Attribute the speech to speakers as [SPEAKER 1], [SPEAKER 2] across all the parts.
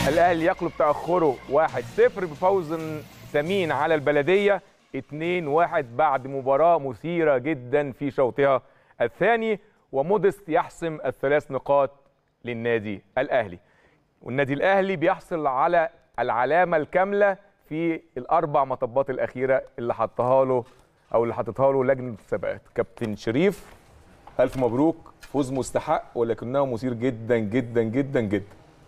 [SPEAKER 1] الاهلي يقلب تاخره 1-0 بفوز ثمين على البلديه 2-1 بعد مباراه مثيره جدا في شوطها الثاني ومودست يحسم الثلاث نقاط للنادي الاهلي والنادي الاهلي بيحصل على العلامه الكامله في الاربع مطبات الاخيره اللي حطها له او اللي حطتها له لجنه المسابقات كابتن شريف الف مبروك فوز مستحق ولكنه مثير جدا جدا جدا جدا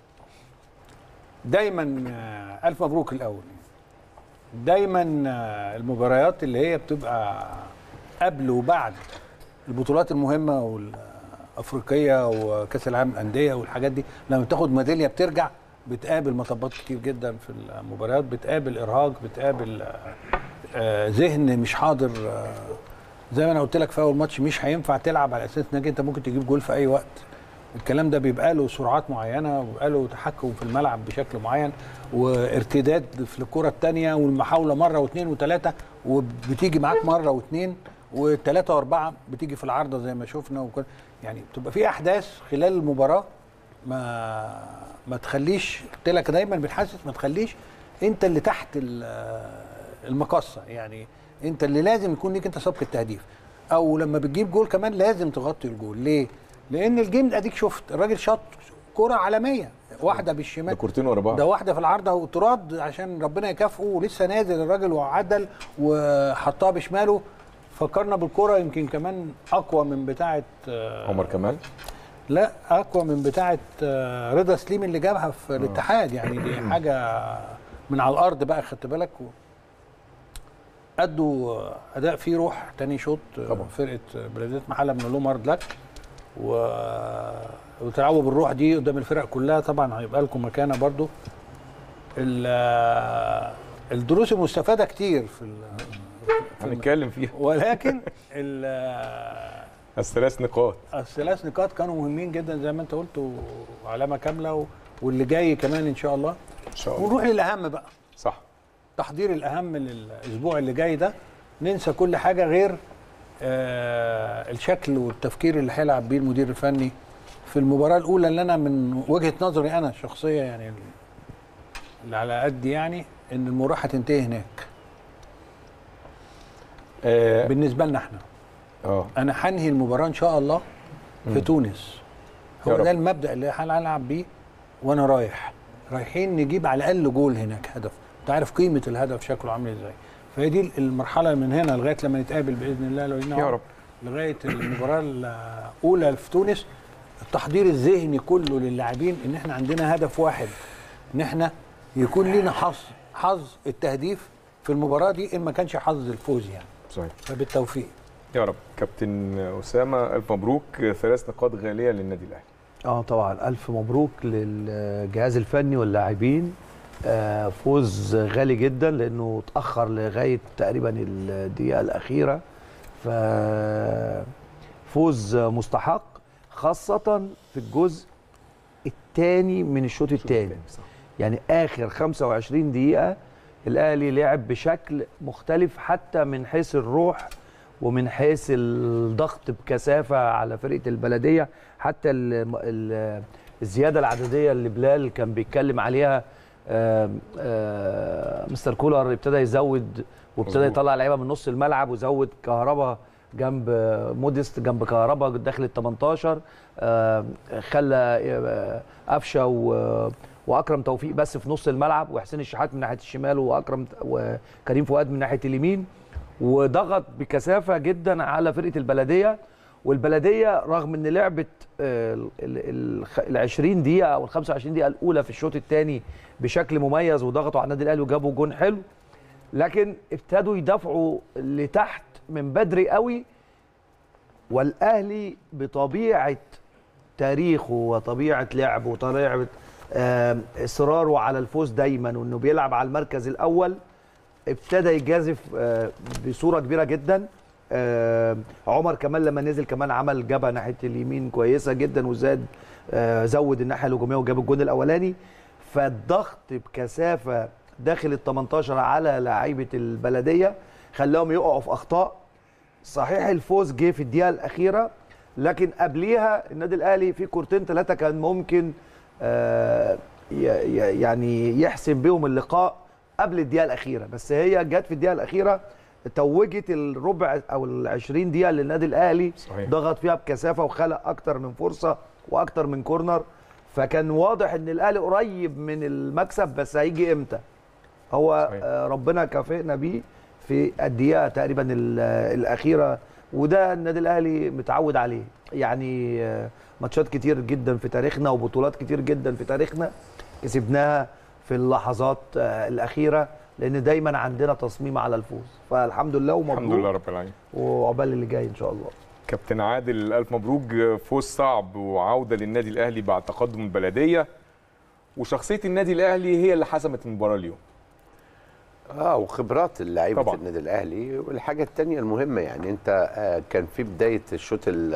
[SPEAKER 2] دايما آه، الف مبروك الاول دايما آه، المباريات اللي هي بتبقى قبل وبعد البطولات المهمه والافريقيه وكاس العالم للانديه والحاجات دي لما بتاخد ميداليه بترجع بتقابل مطبات كتير جدا في المباريات بتقابل ارهاق بتقابل آه، آه، ذهن مش حاضر آه، زي ما انا قلت لك في اول ماتش مش هينفع تلعب على اساس انك انت ممكن تجيب جول في اي وقت الكلام ده بيبقى له سرعات معينه وبيبقى له تحكم في الملعب بشكل معين وارتداد في الكره الثانيه والمحاوله مره واثنين وثلاثه وبتيجي معاك مره واثنين وثلاثه واربعه بتيجي في العارضه زي ما شفنا وكل يعني بتبقى في احداث خلال المباراه ما ما تخليش قلت لك دايما بنحسس ما تخليش انت اللي تحت ال- المقصه يعني انت اللي لازم يكون ليك انت سبق التهديف او لما بتجيب جول كمان لازم تغطي الجول ليه؟ لان الجيم اديك شفت الراجل شاط كره عالميه واحده
[SPEAKER 1] ده
[SPEAKER 2] بالشمال
[SPEAKER 1] كورتين ورا بعض
[SPEAKER 2] ده واحده في العارضه وتراد عشان ربنا يكافئه ولسه نازل الراجل وعدل وحطها بشماله فكرنا بالكره يمكن كمان اقوى من بتاعه آه،
[SPEAKER 1] عمر كمال
[SPEAKER 2] لا اقوى من بتاعه آه، رضا سليم اللي جابها في الاتحاد يعني دي حاجه من على الارض بقى خدت بالك و... ادوا اداء فيه روح تاني شوط آه،
[SPEAKER 1] طبعا.
[SPEAKER 2] فرقه بلديه محله من لهم هارد لك و... وتلعبوا بالروح دي قدام الفرق كلها طبعا هيبقى لكم مكانه برضو ال... آه، الدروس المستفاده كتير في ال...
[SPEAKER 1] هنتكلم فيها
[SPEAKER 2] ولكن ال... آه،
[SPEAKER 1] الثلاث نقاط
[SPEAKER 2] الثلاث نقاط كانوا مهمين جدا زي ما انت قلت وعلامه كامله و... واللي جاي كمان ان شاء الله
[SPEAKER 1] ان شاء الله
[SPEAKER 2] ونروح للاهم بقى
[SPEAKER 1] صح
[SPEAKER 2] تحضير الاهم للاسبوع اللي جاي ده ننسى كل حاجه غير آه الشكل والتفكير اللي هيلعب بيه المدير الفني في المباراه الاولى اللي انا من وجهه نظري انا الشخصيه يعني اللي على قد يعني ان المباراه هتنتهي هناك
[SPEAKER 1] اه
[SPEAKER 2] بالنسبه لنا احنا
[SPEAKER 1] اه
[SPEAKER 2] انا هنهي المباراه ان شاء الله في تونس
[SPEAKER 1] يا
[SPEAKER 2] هو
[SPEAKER 1] رب.
[SPEAKER 2] ده المبدا اللي هنلعب بيه وانا رايح رايحين نجيب على الاقل جول هناك هدف انت عارف قيمه الهدف شكله عامل ازاي فهي دي المرحله من هنا لغايه لما نتقابل باذن الله لو
[SPEAKER 1] يا رب
[SPEAKER 2] لغايه المباراه الاولى في تونس التحضير الذهني كله للاعبين ان احنا عندنا هدف واحد ان احنا يكون لينا حظ حظ التهديف في المباراه دي ان ما كانش حظ الفوز يعني
[SPEAKER 1] صحيح
[SPEAKER 2] فبالتوفيق
[SPEAKER 1] يا رب كابتن اسامه الف مبروك ثلاث نقاط غاليه للنادي الاهلي
[SPEAKER 3] اه طبعا الف مبروك للجهاز الفني واللاعبين آه، فوز غالي جدا لانه اتاخر لغايه تقريبا الدقيقه الاخيره ففوز مستحق خاصه في الجزء الثاني من الشوط الثاني
[SPEAKER 1] صح.
[SPEAKER 3] يعني اخر 25 دقيقه الاهلي لعب بشكل مختلف حتى من حيث الروح ومن حيث الضغط بكثافه على فرقه البلديه حتى ال ال الزياده العدديه اللي بلال كان بيتكلم عليها آم، آم، مستر كولر ابتدى يزود وابتدى
[SPEAKER 1] مظبوط.
[SPEAKER 3] يطلع لعيبه من نص الملعب وزود كهربا جنب موديست جنب كهربا داخل ال 18 آم، خلى آه، قفشه و- واكرم توفيق بس في نص الملعب وحسين الشحات من ناحيه الشمال واكرم وكريم فؤاد من ناحيه اليمين وضغط بكثافه جدا على فرقه البلديه والبلديه رغم ان لعبت آه، ال- ال ال 20 دقيقه او ال 25 دقيقه الاولى في الشوط الثاني بشكل مميز وضغطوا على النادي الاهلي وجابوا جون حلو لكن ابتدوا يدافعوا لتحت من بدري قوي والاهلي بطبيعه تاريخه وطبيعه لعبه وطبيعه آم، اصراره على الفوز دايما وانه بيلعب على المركز الاول ابتدى يجازف آه، بصوره كبيره جدا آه، عمر كمان لما نزل كمان عمل جبهه ناحيه اليمين كويسه جدا وزاد آه، زود الناحيه الهجوميه وجاب الجون الاولاني فالضغط بكثافه داخل ال 18 على لعيبه البلديه خلاهم يقعوا في اخطاء صحيح الفوز جه في الدقيقه الاخيره لكن قبليها النادي الاهلي في كورتين ثلاثه كان ممكن آه، ي- ي- يعني يحسم بيهم اللقاء قبل الدقيقه الاخيره بس هي جت في الدقيقه الاخيره توجت الربع او ال 20 دقيقه للنادي الاهلي
[SPEAKER 1] صحيح.
[SPEAKER 3] ضغط فيها بكثافه وخلق اكتر من فرصه واكتر من كورنر فكان واضح ان الاهلي قريب من المكسب بس هيجي امتى هو
[SPEAKER 1] صحيح.
[SPEAKER 3] آه، ربنا كافئنا بيه في الدقيقه تقريبا ال- الاخيره وده النادي الاهلي متعود عليه يعني آه، ماتشات كتير جدا في تاريخنا وبطولات كتير جدا في تاريخنا كسبناها في اللحظات آه، الاخيره لان دايما عندنا تصميم على الفوز فالحمد لله ومبروك
[SPEAKER 1] الحمد لله رب العالمين
[SPEAKER 3] وعقبال اللي جاي ان شاء الله
[SPEAKER 1] كابتن عادل الف مبروك فوز صعب وعوده للنادي الاهلي بعد تقدم البلديه وشخصيه النادي الاهلي هي اللي حسمت المباراه اليوم
[SPEAKER 4] اه وخبرات اللعيبه
[SPEAKER 1] طبعاً.
[SPEAKER 4] النادي الاهلي والحاجه الثانيه المهمه يعني انت آه كان في بدايه الشوط ال-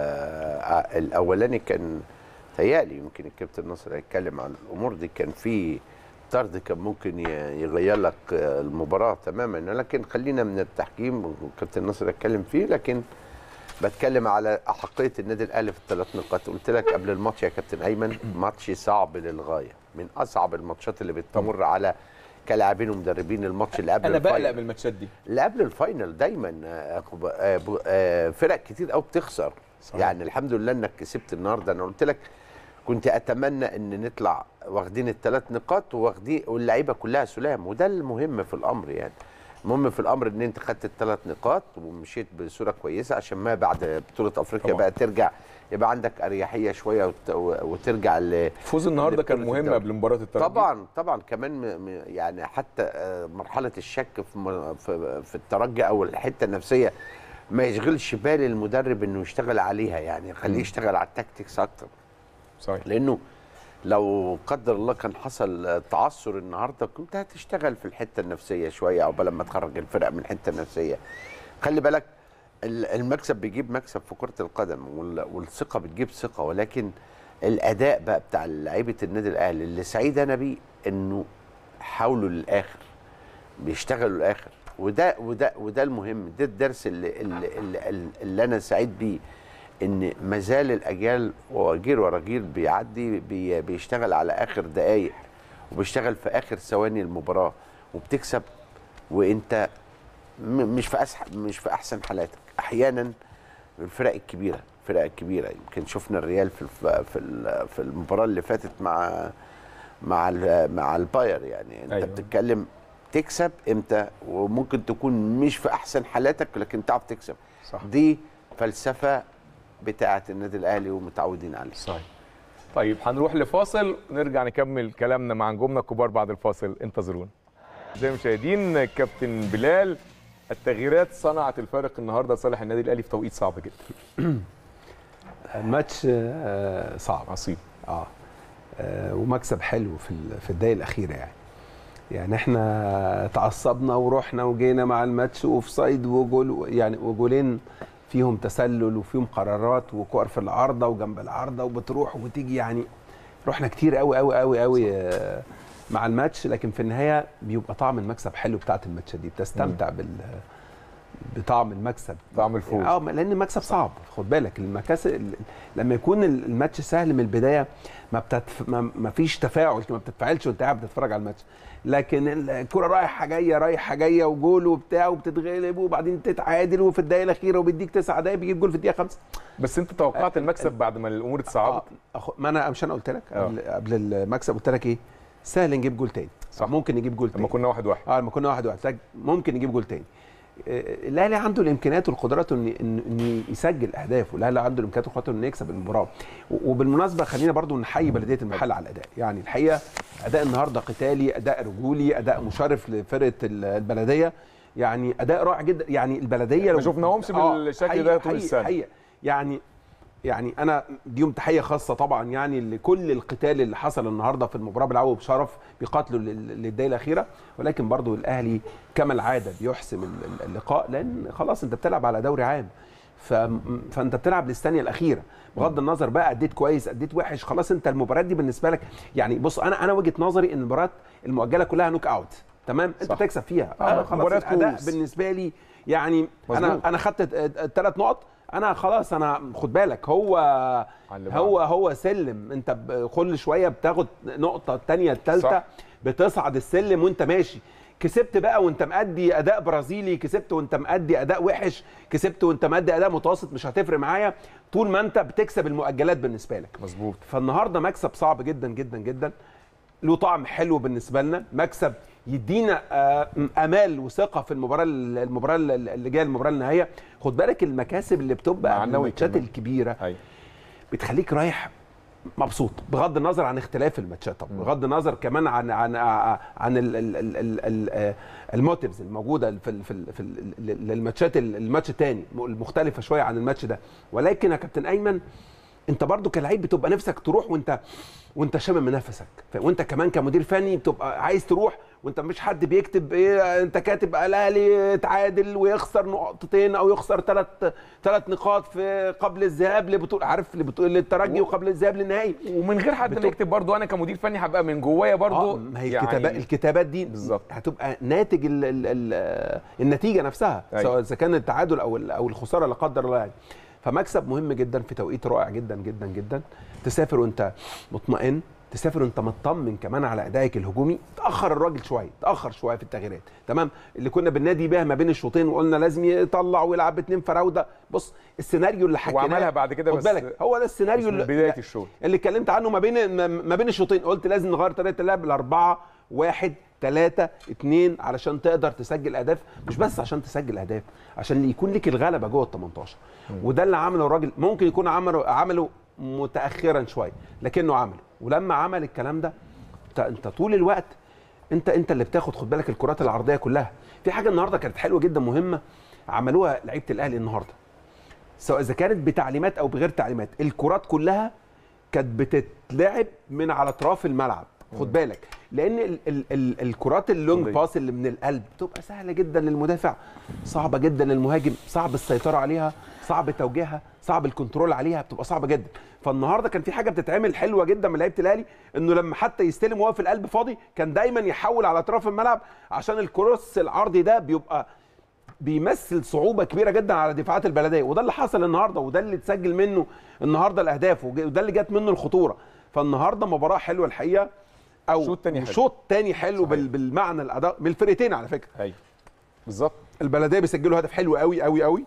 [SPEAKER 4] آه الاولاني كان تهيألي يمكن الكابتن ناصر هيتكلم عن الامور دي كان في طرد كان ممكن ي- يغير لك آه، المباراه تماما لكن خلينا من التحكيم والكابتن ناصر هيتكلم فيه لكن بتكلم على احقيه النادي الاهلي في الثلاث نقاط قلت لك قبل الماتش يا كابتن ايمن ماتش صعب للغايه من اصعب الماتشات اللي بتمر على كلاعبين ومدربين الماتش اللي قبل
[SPEAKER 1] انا بقلق
[SPEAKER 4] الفاينل.
[SPEAKER 1] من الماتشات دي
[SPEAKER 4] اللي قبل الفاينل دايما آه، أخب- آه، ب- آه، فرق كتير قوي بتخسر
[SPEAKER 1] صحيح.
[SPEAKER 4] يعني الحمد لله انك كسبت النهارده انا قلت لك كنت اتمنى ان نطلع واخدين الثلاث نقاط واخدين واللعيبه كلها سلام وده المهم في الامر يعني المهم في الامر ان انت خدت الثلاث نقاط ومشيت بصوره كويسه عشان ما بعد بطوله افريقيا
[SPEAKER 1] طبعا.
[SPEAKER 4] بقى ترجع يبقى عندك اريحيه شويه وت- وترجع ل
[SPEAKER 1] فوز النهارده كان
[SPEAKER 4] لبطولة
[SPEAKER 1] مهم
[SPEAKER 4] الدوري.
[SPEAKER 1] قبل مباراه الترجي
[SPEAKER 4] طبعا طبعا كمان م- م- يعني حتى آه، مرحله الشك في م- في في الترجي او الحته النفسيه ما يشغلش بال المدرب انه يشتغل عليها يعني خليه يشتغل على التكتيكس اكتر
[SPEAKER 1] صحيح
[SPEAKER 4] لانه لو قدر الله كان حصل آه، تعثر النهارده كنت هتشتغل في الحته النفسيه شويه عقبال لما تخرج الفرق من الحته النفسيه خلي بالك ال- المكسب بيجيب مكسب في كره القدم وال- والثقه بتجيب ثقه ولكن الاداء بقى بتاع لعيبه النادي الاهلي اللي سعيد انا بيه انه حاولوا للاخر بيشتغلوا للاخر وده وده وده المهم ده الدرس اللي اللي, اللي, اللي انا سعيد بيه ان ما زال الاجيال وجيل ورا جيل بيعدي بي بيشتغل على اخر دقائق وبيشتغل في اخر ثواني المباراه وبتكسب وانت م- مش في أسح مش في احسن حالاتك احيانا الفرق الكبيره الفرق الكبيره يمكن شفنا الريال في الف- في ال- في المباراه اللي فاتت مع مع ال- مع الباير يعني انت
[SPEAKER 1] أيوة.
[SPEAKER 4] أيوة. بتتكلم تكسب امتى وممكن تكون مش في احسن حالاتك لكن تعرف تكسب
[SPEAKER 1] صح
[SPEAKER 4] دي فلسفه بتاعه النادي الاهلي ومتعودين عليها
[SPEAKER 1] صحيح طيب هنروح لفاصل نرجع نكمل كلامنا مع نجومنا الكبار بعد الفاصل انتظرونا زي المشاهدين كابتن بلال التغييرات صنعت الفارق النهارده لصالح النادي الاهلي في توقيت صعب جدا
[SPEAKER 5] الماتش آه، صعب
[SPEAKER 1] عصيب
[SPEAKER 5] اه آه، ومكسب حلو في ال- في الدقايق الاخيره يعني يعني احنا تعصبنا ورحنا وجينا مع الماتش اوف سايد وجول يعني وجولين فيهم تسلل وفيهم قرارات وكور في العارضه وجنب العارضه وبتروح وبتيجي يعني رحنا كتير قوي قوي قوي قوي آه، مع الماتش لكن في النهايه بيبقى طعم المكسب حلو بتاعت الماتش دي بتستمتع بال بطعم المكسب
[SPEAKER 1] طعم الفوز.
[SPEAKER 5] اه لان المكسب صعب خد بالك المكاسب لما يكون الماتش سهل من البدايه ما بتتف... ما ما فيش تفاعل ما بتتفاعلش وانت قاعد بتتفرج على الماتش لكن الكره رايحه جايه رايحه جايه وجول وبتاع وبتتغلب وبعدين تتعادل وفي الدقيقه الاخيره وبيديك تسع دقايق بيجيب جول في الدقيقه خمسة
[SPEAKER 1] بس انت توقعت المكسب بعد ما الامور اتصعبت
[SPEAKER 5] آه، أخ- ما انا مش انا قلت لك
[SPEAKER 1] آه.
[SPEAKER 5] قبل, قبل المكسب قلت لك ايه سهل نجيب جول تاني
[SPEAKER 1] صح.
[SPEAKER 5] ممكن نجيب جول تاني
[SPEAKER 1] لما كنا واحد واحد
[SPEAKER 5] اه لما كنا واحد واحد قلت لك ممكن نجيب جول تاني آه، الاهلي عنده الامكانيات والقدرات انه انه إنه يسجل اهداف والاهلي عنده الامكانيات والقدرات انه يكسب المباراه و- وبالمناسبه خلينا برضو نحيي بلديه المحل على الاداء يعني الحقيقه اداء النهارده قتالي اداء رجولي اداء مشرف لفرقه ال- البلديه يعني اداء رائع جدا يعني البلديه
[SPEAKER 1] ما شفناهمش بالشكل
[SPEAKER 5] حقيقي-
[SPEAKER 1] ده طول
[SPEAKER 5] حقيقي-
[SPEAKER 1] السنة.
[SPEAKER 5] حقيقي. يعني يعني انا ديهم تحيه خاصه طبعا يعني لكل القتال اللي حصل النهارده في المباراه بيلعبوا بشرف بيقاتلوا لل- للدقيقه الاخيره ولكن برضو الاهلي كما العاده بيحسم ال- ال- اللقاء لان خلاص انت بتلعب على دوري عام ف... فانت بتلعب للثانيه الاخيره بغض النظر بقى اديت كويس اديت وحش خلاص انت المباريات دي بالنسبه لك يعني بص انا انا وجهه نظري ان المباريات المؤجله كلها نوك اوت تمام انت
[SPEAKER 1] صح.
[SPEAKER 5] تكسب فيها
[SPEAKER 1] آه،
[SPEAKER 5] آه خلاص
[SPEAKER 1] مباريات
[SPEAKER 5] الاداء
[SPEAKER 1] كؤوس.
[SPEAKER 5] بالنسبه لي يعني
[SPEAKER 1] مظبوط.
[SPEAKER 5] انا انا خدت الثلاث نقط انا خلاص انا خد بالك هو
[SPEAKER 1] على اللي
[SPEAKER 5] هو هو سلم انت ب- كل شويه بتاخد نقطه الثانيه الثالثه
[SPEAKER 1] صح.
[SPEAKER 5] بتصعد السلم وانت ماشي كسبت بقى وانت مأدي اداء برازيلي كسبت وانت مأدي اداء وحش كسبت وانت مأدي اداء متوسط مش هتفرق معايا طول ما انت بتكسب المؤجلات بالنسبه لك
[SPEAKER 1] مظبوط
[SPEAKER 5] فالنهارده مكسب صعب جدا جدا جدا له طعم حلو بالنسبه لنا مكسب يدينا آه، امال وثقه في المباراه المباراه اللي جايه المباراه النهائيه خد بالك المكاسب اللي بتبقى قبل
[SPEAKER 1] معنوي
[SPEAKER 5] الماتشات
[SPEAKER 1] كمان.
[SPEAKER 5] الكبيره
[SPEAKER 1] ايوه
[SPEAKER 5] بتخليك رايح مبسوط بغض النظر عن اختلاف الماتشات طبعا بغض النظر كمان عن عن عن ال- ال- ال- ال- ال- آه، الموتيفز الموجوده في ال- في ال- في ال- الماتشات الماتش الثاني المختلفه شويه عن الماتش ده ولكن يا كابتن ايمن انت برضو كلاعب بتبقى نفسك تروح وانت وانت شامم نفسك ف- وانت كمان كمدير فني بتبقى عايز تروح وانت مش حد بيكتب ايه انت كاتب الاهلي تعادل ويخسر نقطتين او يخسر ثلاث ثلاث نقاط في قبل الذهاب لبطوله عارف لبطوله للترجي وقبل الذهاب للنهائي
[SPEAKER 1] ومن غير حد ما
[SPEAKER 5] بتبقى-
[SPEAKER 1] يكتب برضو انا كمدير فني هبقى من جوايا برضو
[SPEAKER 5] اه ما هي الكتابات الكتابات دي
[SPEAKER 1] بالظبط.
[SPEAKER 5] هتبقى ناتج ال ال ال النتيجه نفسها
[SPEAKER 1] أيوة.
[SPEAKER 5] سواء اذا كان التعادل او ال- او الخساره لا قدر الله يعني فمكسب مهم جدا في توقيت رائع جدا جدا جدا تسافر وانت مطمئن تسافر وانت مطمن كمان على ادائك الهجومي تاخر الراجل شويه تاخر شويه في التغييرات تمام اللي كنا بننادي بيها ما بين الشوطين وقلنا لازم يطلع ويلعب باتنين فراوده بص السيناريو اللي حكيناه
[SPEAKER 1] وعملها بعد كده
[SPEAKER 5] خد
[SPEAKER 1] بس
[SPEAKER 5] بالك هو ده السيناريو
[SPEAKER 1] من
[SPEAKER 5] اللي
[SPEAKER 1] بدايه الشوط
[SPEAKER 5] اللي اتكلمت عنه ما بين ما بين الشوطين قلت لازم نغير طريقه اللعب الاربعه واحد ثلاثة اتنين علشان تقدر تسجل اهداف مش بس عشان تسجل اهداف عشان يكون لك الغلبه جوه ال 18 وده اللي عمله الراجل ممكن يكون عمله عمله متاخرا شويه لكنه عمله ولما عمل الكلام ده انت انت طول الوقت انت انت اللي بتاخد خد بالك الكرات العرضيه كلها في حاجه النهارده كانت حلوه جدا مهمه عملوها لعيبه الاهلي النهارده سواء اذا كانت بتعليمات او بغير تعليمات الكرات كلها كانت بتتلعب من على اطراف الملعب خد بالك لان ال ال ال الكرات اللونج
[SPEAKER 1] طبيعي.
[SPEAKER 5] باس اللي من القلب بتبقى سهله جدا للمدافع صعبه جدا للمهاجم صعب السيطره عليها صعب توجيهها صعب الكنترول عليها بتبقى صعبه جدا فالنهارده كان في حاجه بتتعمل حلوه جدا من لعيبه الاهلي انه لما حتى يستلم وهو في القلب فاضي كان دايما يحول على اطراف الملعب عشان الكروس العرضي ده بيبقى بيمثل صعوبه كبيره جدا على دفاعات البلديه وده اللي حصل النهارده وده اللي اتسجل منه النهارده الاهداف وج- وده اللي جت منه الخطوره فالنهارده مباراه حلوه الحقيقه او
[SPEAKER 1] شوط تاني حلو.
[SPEAKER 5] شوط تاني حلو بال- بالمعنى الاداء من الفرقتين على فكره
[SPEAKER 1] ايوه بالظبط
[SPEAKER 5] البلديه بيسجلوا هدف حلو قوي قوي قوي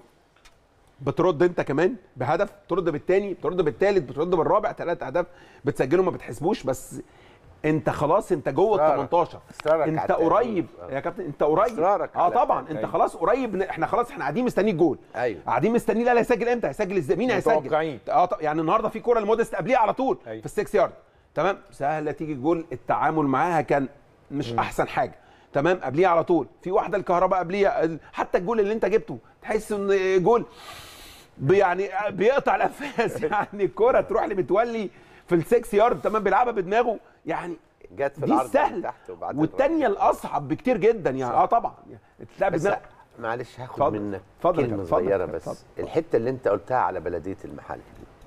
[SPEAKER 5] بترد انت كمان بهدف ترد بالتاني بترد بالتالت بترد بالرابع ثلاث اهداف بتسجلهم ما بتحسبوش بس انت خلاص انت جوه ال
[SPEAKER 4] إصرارك.
[SPEAKER 5] 18
[SPEAKER 4] إصرارك على
[SPEAKER 5] انت
[SPEAKER 4] التأهل.
[SPEAKER 5] قريب يا كابتن انت قريب
[SPEAKER 4] إصرارك
[SPEAKER 5] اه
[SPEAKER 4] على
[SPEAKER 5] طبعا
[SPEAKER 4] التأهل.
[SPEAKER 5] انت خلاص قريب ن- احنا خلاص احنا قاعدين مستنيين الجول
[SPEAKER 4] ايوه
[SPEAKER 5] قاعدين مستنيين لا لا هيسجل امتى هيسجل ازاي مين هيسجل
[SPEAKER 1] متوقعين.
[SPEAKER 5] اه طب يعني النهارده في كوره لموديست قبليه على طول
[SPEAKER 1] أيوة.
[SPEAKER 5] في السكس يارد تمام سهله تيجي الجول التعامل معاها كان مش م. احسن حاجه تمام قبليه على طول في واحده الكهرباء قبليه ال- حتى الجول اللي انت جبته تحس ان جول بي- يعني بيقطع الانفاس يعني الكوره تروح لمتولي في السكس يارد تمام بيلعبها بدماغه يعني
[SPEAKER 4] جت في
[SPEAKER 5] دي
[SPEAKER 4] العرض من
[SPEAKER 5] سهل
[SPEAKER 4] تحت وبعدين
[SPEAKER 5] والتانيه الاصعب بكتير جدا يعني اه طبعا تلعب
[SPEAKER 4] بس
[SPEAKER 5] بدماغ
[SPEAKER 4] معلش هاخد
[SPEAKER 5] اتفضل.
[SPEAKER 4] منك
[SPEAKER 5] اتفضل يا
[SPEAKER 4] كلمه
[SPEAKER 5] كابتن، اتفضل يا
[SPEAKER 4] صغيره
[SPEAKER 5] كابتن،
[SPEAKER 4] بس
[SPEAKER 5] اتفضل.
[SPEAKER 4] الحته اللي انت قلتها على بلديه المحله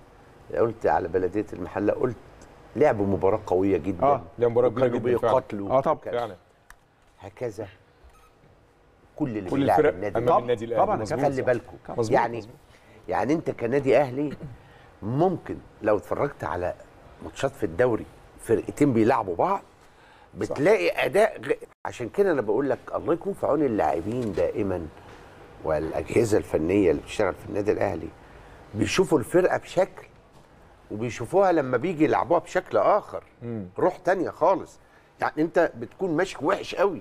[SPEAKER 4] قلت على بلديه المحله قلت لعبوا مباراه قويه جدا
[SPEAKER 5] آه،
[SPEAKER 1] لعبوا مباراة كبيرة
[SPEAKER 4] وكانوا
[SPEAKER 1] جدا فعلا.
[SPEAKER 4] بيقاتلوا
[SPEAKER 5] آه، طبعا.
[SPEAKER 4] وكان-
[SPEAKER 1] فعلا
[SPEAKER 4] هكذا كل اللي
[SPEAKER 1] كل
[SPEAKER 4] بيلعب
[SPEAKER 1] الفرق
[SPEAKER 4] النادي
[SPEAKER 1] امام
[SPEAKER 5] طبعا،
[SPEAKER 1] النادي الاهلي
[SPEAKER 5] طبعا يا
[SPEAKER 1] مظبوط.
[SPEAKER 5] كابتن.
[SPEAKER 4] خلي بالكم
[SPEAKER 1] مظبوط،
[SPEAKER 4] يعني
[SPEAKER 1] مظبوط.
[SPEAKER 4] يعني انت كنادي اهلي ممكن لو اتفرجت على ماتشات في الدوري فرقتين بيلعبوا بعض بتلاقي اداء غ... عشان كده انا بقول لك الله يكون في عون اللاعبين دائما والاجهزه الفنيه اللي بتشتغل في النادي الاهلي بيشوفوا الفرقه بشكل وبيشوفوها لما بيجي يلعبوها بشكل اخر روح تانية خالص يعني انت بتكون ماشي وحش قوي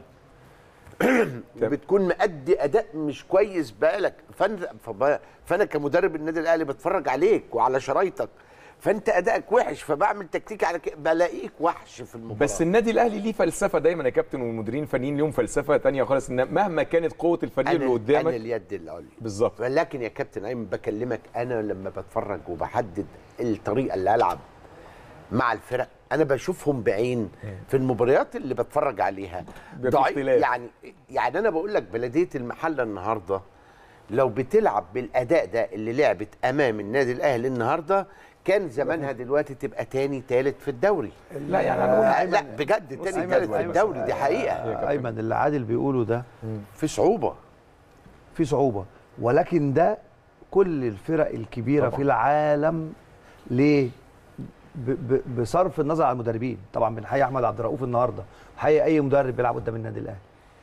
[SPEAKER 4] بتكون مأدي اداء مش كويس بقالك فانا فب- فانا كمدرب النادي الاهلي بتفرج عليك وعلى شرايطك فانت ادائك وحش فبعمل تكتيك على كده بلاقيك وحش في المباراه
[SPEAKER 1] بس النادي الاهلي ليه فلسفه دايما يا كابتن والمديرين الفنيين ليهم فلسفه تانية خالص ان مهما كانت قوه الفريق اللي
[SPEAKER 4] انا
[SPEAKER 1] قدامك
[SPEAKER 4] اليد العليا
[SPEAKER 1] بالظبط
[SPEAKER 4] ولكن يا كابتن ايمن بكلمك انا لما بتفرج وبحدد الطريقه اللي العب مع الفرق انا بشوفهم بعين في المباريات اللي بتفرج عليها
[SPEAKER 1] بيبقى في
[SPEAKER 4] ضعيف
[SPEAKER 1] اختلاف.
[SPEAKER 4] يعني يعني انا بقول لك بلديه المحله النهارده لو بتلعب بالاداء ده اللي لعبت امام النادي الاهلي النهارده كان زمانها دلوقتي تبقى تاني تالت في الدوري
[SPEAKER 1] لا يعني انا
[SPEAKER 4] آه لا بجد تاني
[SPEAKER 3] أيمن،
[SPEAKER 4] تالت في
[SPEAKER 3] أيمن.
[SPEAKER 4] الدوري دي حقيقه
[SPEAKER 3] ايمن اللي عادل بيقوله ده
[SPEAKER 4] في صعوبه
[SPEAKER 3] في صعوبه ولكن ده كل الفرق الكبيره
[SPEAKER 1] طبعاً.
[SPEAKER 3] في العالم ليه ب ب بصرف النظر عن المدربين طبعا بنحيي احمد عبد الرؤوف النهارده بنحيي اي مدرب بيلعب قدام النادي الاهلي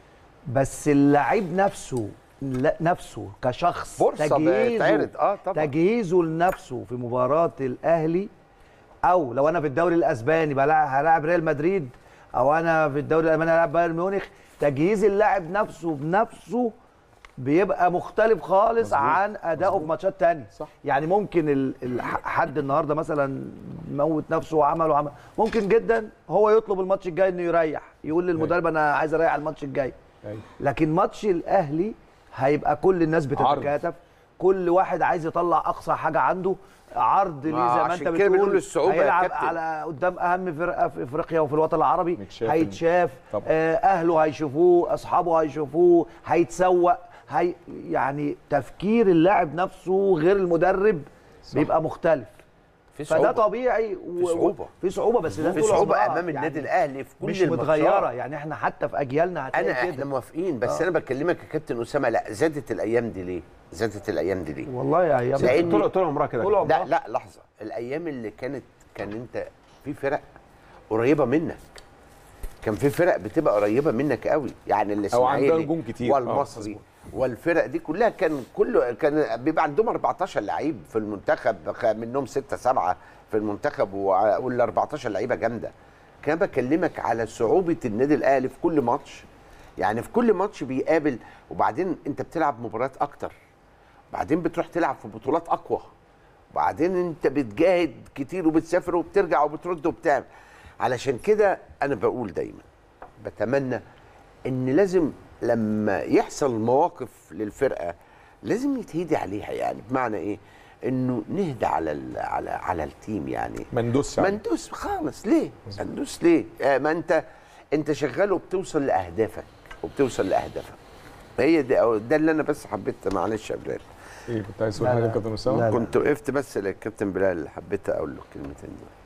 [SPEAKER 3] بس اللعيب نفسه لا نفسه كشخص
[SPEAKER 4] فرصه بتعرض اه طبعا
[SPEAKER 3] تجهيزه لنفسه في مباراه الاهلي او لو انا في الدوري الاسباني بلاعب هلاعب ريال مدريد او انا في الدوري الالماني هلاعب بايرن ميونخ تجهيز اللاعب نفسه بنفسه بيبقى مختلف خالص مزبوط. عن ادائه في ماتشات تانية
[SPEAKER 1] صح.
[SPEAKER 3] يعني ممكن ال- ال- حد النهارده مثلا موت نفسه وعمل وعمل ممكن جدا هو يطلب الماتش الجاي انه يريح يقول للمدرب انا عايز اريح الماتش الجاي
[SPEAKER 1] أيوة.
[SPEAKER 3] لكن ماتش الاهلي هيبقى كل الناس
[SPEAKER 1] عرض.
[SPEAKER 3] بتتكاتف كل واحد عايز يطلع اقصى حاجه عنده عرض ليه زي ما انت
[SPEAKER 4] عشان كده
[SPEAKER 3] بتقول
[SPEAKER 4] بنقول الصعوبة يا
[SPEAKER 3] هيلعب
[SPEAKER 4] كابتن.
[SPEAKER 3] على قدام اهم فرقه في افريقيا وفي الوطن العربي
[SPEAKER 1] متشاف.
[SPEAKER 3] هيتشاف
[SPEAKER 1] طبعا.
[SPEAKER 3] آه، اهله هيشوفوه اصحابه هيشوفوه هيتسوق هي يعني تفكير اللاعب نفسه غير المدرب بيبقى مختلف
[SPEAKER 4] في
[SPEAKER 3] فده
[SPEAKER 4] صعوبه
[SPEAKER 3] طبيعي و-
[SPEAKER 4] في صعوبة.
[SPEAKER 3] في صعوبه بس ده
[SPEAKER 4] في
[SPEAKER 3] طول
[SPEAKER 4] صعوبه
[SPEAKER 3] عمرها.
[SPEAKER 4] امام النادي
[SPEAKER 3] يعني
[SPEAKER 4] الاهلي في كل
[SPEAKER 3] مش
[SPEAKER 4] الماتشات.
[SPEAKER 3] متغيره يعني احنا حتى في اجيالنا هتلاقي
[SPEAKER 4] انا احنا
[SPEAKER 3] كده
[SPEAKER 4] موافقين بس انا بكلمك يا كابتن اسامه لا زادت الايام دي ليه؟ زادت الايام دي ليه؟
[SPEAKER 3] والله يا ايام
[SPEAKER 4] لأن-
[SPEAKER 5] طول طول عمرها كده
[SPEAKER 3] طول عمرها
[SPEAKER 4] لا لا لحظه الايام اللي كانت كان انت في فرق قريبه منك كان في فرق بتبقى قريبه منك قوي يعني الاسماعيلي
[SPEAKER 1] عندها نجوم كتير. آه،
[SPEAKER 4] والمصري
[SPEAKER 1] مظبوط.
[SPEAKER 4] والفرق دي كلها كان كله كان بيبقى عندهم 14 لعيب في المنتخب خ- منهم 6 7 في المنتخب وع- وال 14 لعيبه جامده كان بكلمك على صعوبه النادي الاهلي في كل ماتش يعني في كل ماتش بيقابل وبعدين انت بتلعب مباريات اكتر بعدين بتروح تلعب في بطولات اقوى وبعدين انت بتجاهد كتير وبتسافر وبترجع وبترد وبتعمل علشان كده انا بقول دايما بتمنى ان لازم لما يحصل مواقف للفرقه لازم يتهدي عليها يعني بمعنى ايه انه نهدى على ال على على التيم يعني
[SPEAKER 1] ما ندوسش
[SPEAKER 4] ما
[SPEAKER 1] عليه.
[SPEAKER 4] ندوس خالص ليه ما ندوس ليه آه ما انت انت شغال وبتوصل لاهدافك وبتوصل لاهدافك هي ده ده اللي انا بس حبيت معلش يا بلال
[SPEAKER 1] ايه كنت عايز تقول
[SPEAKER 3] لا،
[SPEAKER 1] حاجه
[SPEAKER 3] لا.
[SPEAKER 1] يا كابتن
[SPEAKER 3] لا،
[SPEAKER 1] اسامه
[SPEAKER 3] لا.
[SPEAKER 4] كنت وقفت بس للكابتن بلال حبيت اقول له الكلمتين دول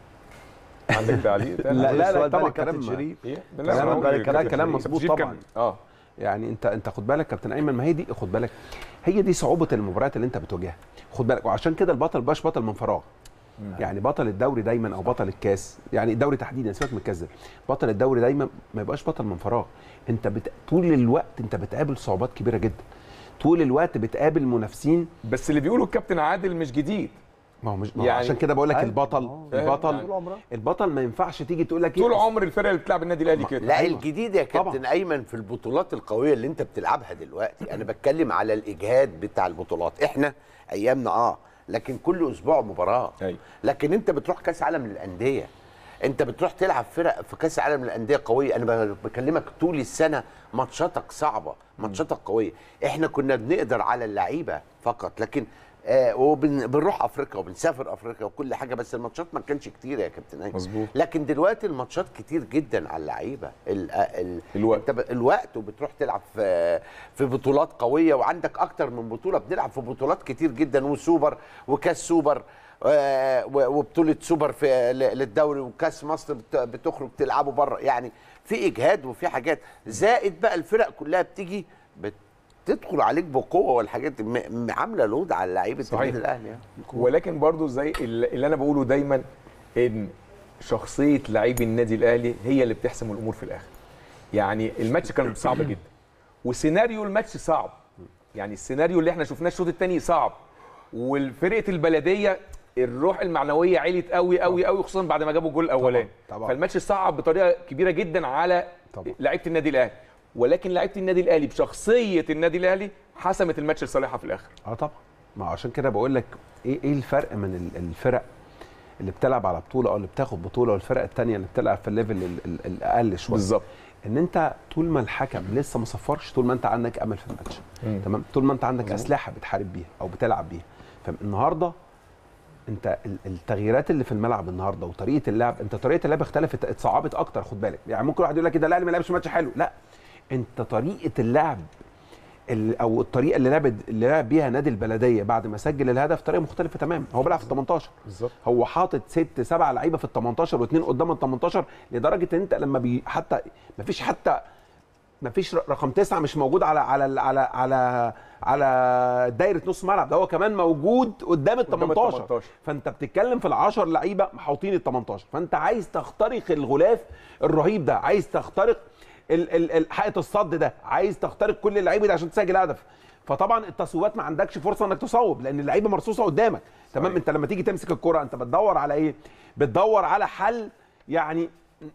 [SPEAKER 1] عندك تعليق تاني؟
[SPEAKER 5] لا، لا،
[SPEAKER 3] السؤال ده
[SPEAKER 5] طبعا
[SPEAKER 3] لكابتن
[SPEAKER 5] كلام-
[SPEAKER 3] شريف
[SPEAKER 1] ايه
[SPEAKER 5] كلام-
[SPEAKER 1] أنا بقول
[SPEAKER 5] كلام-
[SPEAKER 1] لك
[SPEAKER 5] كلام
[SPEAKER 1] كابتن
[SPEAKER 5] مظبوط
[SPEAKER 1] شريف
[SPEAKER 5] طبعاً.
[SPEAKER 1] كمل. اه
[SPEAKER 5] يعني انت انت خد بالك كابتن ايمن ما هي دي خد بالك هي دي صعوبه المباريات اللي انت بتواجهها خد بالك وعشان كده البطل باش بطل من فراغ يعني بطل الدوري دايما او بطل الكاس يعني الدوري تحديدا سيبك من الكاس ده بطل الدوري دايما ما يبقاش بطل من فراغ انت بت... طول الوقت انت بتقابل صعوبات كبيره جدا طول الوقت بتقابل منافسين
[SPEAKER 1] بس اللي بيقوله الكابتن عادل مش جديد
[SPEAKER 5] ما هو مش ما هو
[SPEAKER 1] يعني-
[SPEAKER 5] عشان كده بقول لك
[SPEAKER 3] أيوة،
[SPEAKER 5] البطل
[SPEAKER 3] آه.
[SPEAKER 5] البطل
[SPEAKER 3] طول عمرها.
[SPEAKER 5] البطل ما ينفعش تيجي تقول لك
[SPEAKER 1] طول
[SPEAKER 5] إيه؟
[SPEAKER 1] عمر الفرقه اللي بتلعب النادي الاهلي كده
[SPEAKER 4] لا
[SPEAKER 5] أيوة.
[SPEAKER 4] الجديد يا كابتن
[SPEAKER 5] طبعاً.
[SPEAKER 4] ايمن في البطولات القويه اللي انت بتلعبها دلوقتي انا بتكلم على الاجهاد بتاع البطولات احنا ايامنا اه لكن كل اسبوع مباراه
[SPEAKER 1] أيوة.
[SPEAKER 4] لكن انت بتروح كاس عالم للانديه انت بتروح تلعب فرق في كاس العالم للانديه قويه انا بكلمك طول السنه ماتشاتك صعبه ماتشاتك قويه احنا كنا بنقدر على اللعيبه فقط لكن آه وبنروح افريقيا وبنسافر افريقيا وكل حاجه بس الماتشات ما كانش كتير يا كابتن ايمن
[SPEAKER 1] مظبوط.
[SPEAKER 4] لكن دلوقتي الماتشات كتير جدا على اللعيبه ال- ال-
[SPEAKER 1] الوقت.
[SPEAKER 4] انت ب- الوقت وبتروح تلعب في في بطولات قويه وعندك اكتر من بطوله بنلعب في بطولات كتير جدا وسوبر وكاس سوبر آه، و- وبطوله سوبر في ل- للدوري وكاس مصر بت- بتخرج تلعبه بره يعني في اجهاد وفي حاجات زائد بقى الفرق كلها بتيجي بتدخل عليك بقوه والحاجات دي م- م- عامله لود على لعيبه
[SPEAKER 1] صحيح.
[SPEAKER 4] النادي الاهلي يعني.
[SPEAKER 1] ولكن برضو زي اللي اللي انا بقوله دايما ان شخصيه لعيب النادي الاهلي هي اللي بتحسم الامور في الاخر يعني الماتش كان صعب جدا وسيناريو الماتش صعب يعني السيناريو اللي احنا شفناه الشوط الثاني صعب والفرقه البلديه الروح المعنويه عليت قوي قوي قوي خصوصا بعد ما جابوا الجول الاولاني
[SPEAKER 5] طبعاً.
[SPEAKER 1] فالماتش صعب بطريقه كبيره جدا على
[SPEAKER 5] طبعاً.
[SPEAKER 1] لعيبه النادي الاهلي ولكن لعيبه النادي الاهلي بشخصيه النادي الاهلي حسمت الماتش لصالحها في الاخر
[SPEAKER 5] اه طبعا ما عشان كده بقول لك ايه ايه الفرق من ال- الفرق اللي بتلعب على بطوله او اللي بتاخد بطوله والفرق الثانيه اللي بتلعب في الليفل ال- ال- الاقل شويه
[SPEAKER 1] بالظبط
[SPEAKER 5] ان انت طول ما الحكم لسه ما صفرش طول ما انت عندك امل في الماتش
[SPEAKER 1] مم.
[SPEAKER 5] تمام طول ما انت عندك اسلحه بتحارب بيها او بتلعب بيها فالنهارده انت ال- التغييرات اللي في الملعب النهارده وطريقه اللعب انت طريقه اللعب اختلفت اتصعبت اكتر خد بالك يعني ممكن واحد يقول لك إيه ده الاهلي ما لعبش ماتش حلو لا انت طريقه اللعب ال- او الطريقه اللي لعب اللي لعب بيها نادي البلديه بعد ما سجل الهدف طريقه مختلفه تماما هو بيلعب في ال 18
[SPEAKER 1] بالظبط
[SPEAKER 5] هو حاطط ست سبع لعيبه في ال 18 واثنين قدام ال 18 لدرجه ان انت لما بي حتى ما فيش حتى مفيش ر- رقم تسعه مش موجود على على على على على دايره نص ملعب ده هو كمان موجود قدام ال
[SPEAKER 1] قدام ال
[SPEAKER 5] 18
[SPEAKER 1] 18.
[SPEAKER 5] فانت بتتكلم في ال 10 لعيبه محاوطين ال 18 فانت عايز تخترق الغلاف الرهيب ده عايز تخترق ال- ال- ال- حائط الصد ده عايز تخترق كل اللعيبه دي عشان تسجل هدف فطبعا التصويبات ما عندكش فرصه انك تصوب لان اللعيبه مرصوصه قدامك تمام
[SPEAKER 1] صحيح.
[SPEAKER 5] انت لما تيجي تمسك الكره انت بتدور على ايه بتدور على حل يعني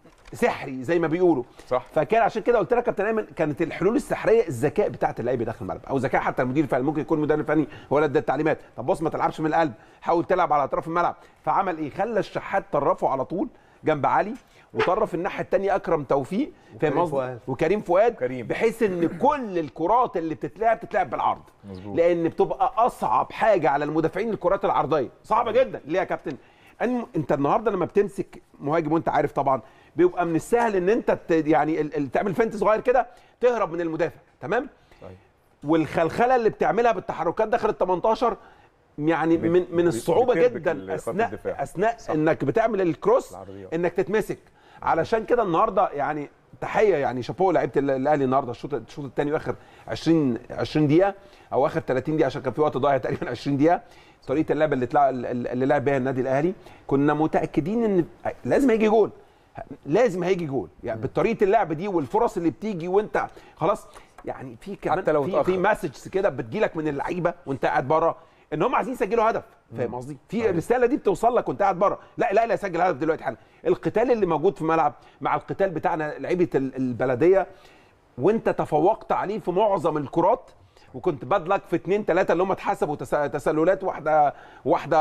[SPEAKER 5] سحري زي ما بيقولوا
[SPEAKER 1] صح.
[SPEAKER 5] فكان عشان كده قلت لك يا كابتن ايمن كانت الحلول السحريه الذكاء بتاعت اللعيبه داخل الملعب او ذكاء حتى المدير الفني ممكن يكون المدرب الفني هو اللي ادى التعليمات طب بص ما تلعبش من القلب حاول تلعب على اطراف الملعب فعمل ايه خلى الشحات طرفه على طول جنب علي وطرف الناحيه الثانيه اكرم توفيق فاهم
[SPEAKER 3] وكريم
[SPEAKER 5] قصدي
[SPEAKER 3] فؤاد.
[SPEAKER 5] وكريم فؤاد
[SPEAKER 1] كريم.
[SPEAKER 5] بحيث ان كل الكرات اللي بتتلعب تتلعب بالعرض
[SPEAKER 1] مظبوط.
[SPEAKER 5] لان بتبقى اصعب حاجه على المدافعين الكرات العرضيه صعبه جدا ليه يا كابتن أن انت النهارده لما بتمسك مهاجم وانت عارف طبعا بيبقى من السهل ان انت ت- يعني ال- ال- تعمل فنت صغير كده تهرب من المدافع تمام
[SPEAKER 1] صحيح.
[SPEAKER 5] والخلخله اللي بتعملها بالتحركات داخل ال 18 يعني
[SPEAKER 1] بت-
[SPEAKER 5] من من
[SPEAKER 1] بت-
[SPEAKER 5] الصعوبه
[SPEAKER 1] بتربك
[SPEAKER 5] جدا
[SPEAKER 1] ال- خط
[SPEAKER 5] اثناء
[SPEAKER 1] الدفاع.
[SPEAKER 5] اثناء
[SPEAKER 1] صح.
[SPEAKER 5] انك بتعمل الكروس
[SPEAKER 1] العرضيات.
[SPEAKER 5] انك تتمسك علشان كده النهارده يعني تحيه يعني شابوه لعيبه ال- الاهلي النهارده الشوط الشوط الثاني واخر 20 20 دقيقه او اخر 30 دقيقه عشان كان في وقت ضايع تقريبا 20 دقيقه طريقه اللعب اللي تلعب اللي لعب بيها النادي الاهلي كنا متاكدين ان لازم هيجي جول لازم هيجي جول يعني بطريقه اللعب دي والفرص اللي بتيجي وانت خلاص يعني في كمان
[SPEAKER 1] حتى لو
[SPEAKER 5] في,
[SPEAKER 1] اتأخر.
[SPEAKER 5] في مسجز كده بتجيلك من اللعيبه وانت قاعد بره ان هم عايزين يسجلوا هدف فاهم قصدي في الرساله دي بتوصل لك وانت قاعد بره لا لا لا سجل هدف دلوقتي حالا القتال اللي موجود في الملعب مع القتال بتاعنا لعيبه ال- البلديه وانت تفوقت عليه في معظم الكرات وكنت بادلك في اثنين ثلاثه اللي هم اتحسبوا تس- تسللات واحده واحده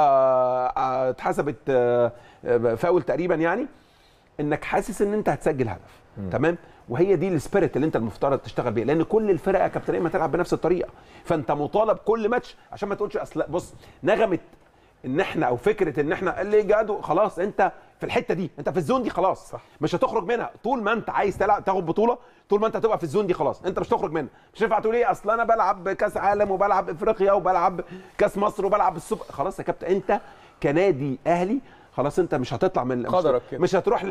[SPEAKER 5] آه، اتحسبت آه، آه، فاول تقريبا يعني انك حاسس ان انت هتسجل هدف تمام وهي دي السبيريت اللي انت المفترض تشتغل بيها لان كل الفرق يا كابتن ايمن هتلعب بنفس الطريقه فانت مطالب كل ماتش عشان ما تقولش اصل بص نغمه ان احنا او فكره ان احنا اللي جادوا خلاص انت في الحته دي انت في الزون دي خلاص
[SPEAKER 1] صح.
[SPEAKER 5] مش هتخرج منها طول ما انت عايز تلعب تاخد بطوله طول ما انت هتبقى في الزون دي خلاص انت مش هتخرج منها مش هينفع تقول ايه اصل انا بلعب كاس عالم وبلعب افريقيا وبلعب كاس مصر وبلعب السوبر خلاص يا كابتن انت كنادي اهلي خلاص انت مش هتطلع من مش-
[SPEAKER 1] قدرك كده.
[SPEAKER 5] مش هتروح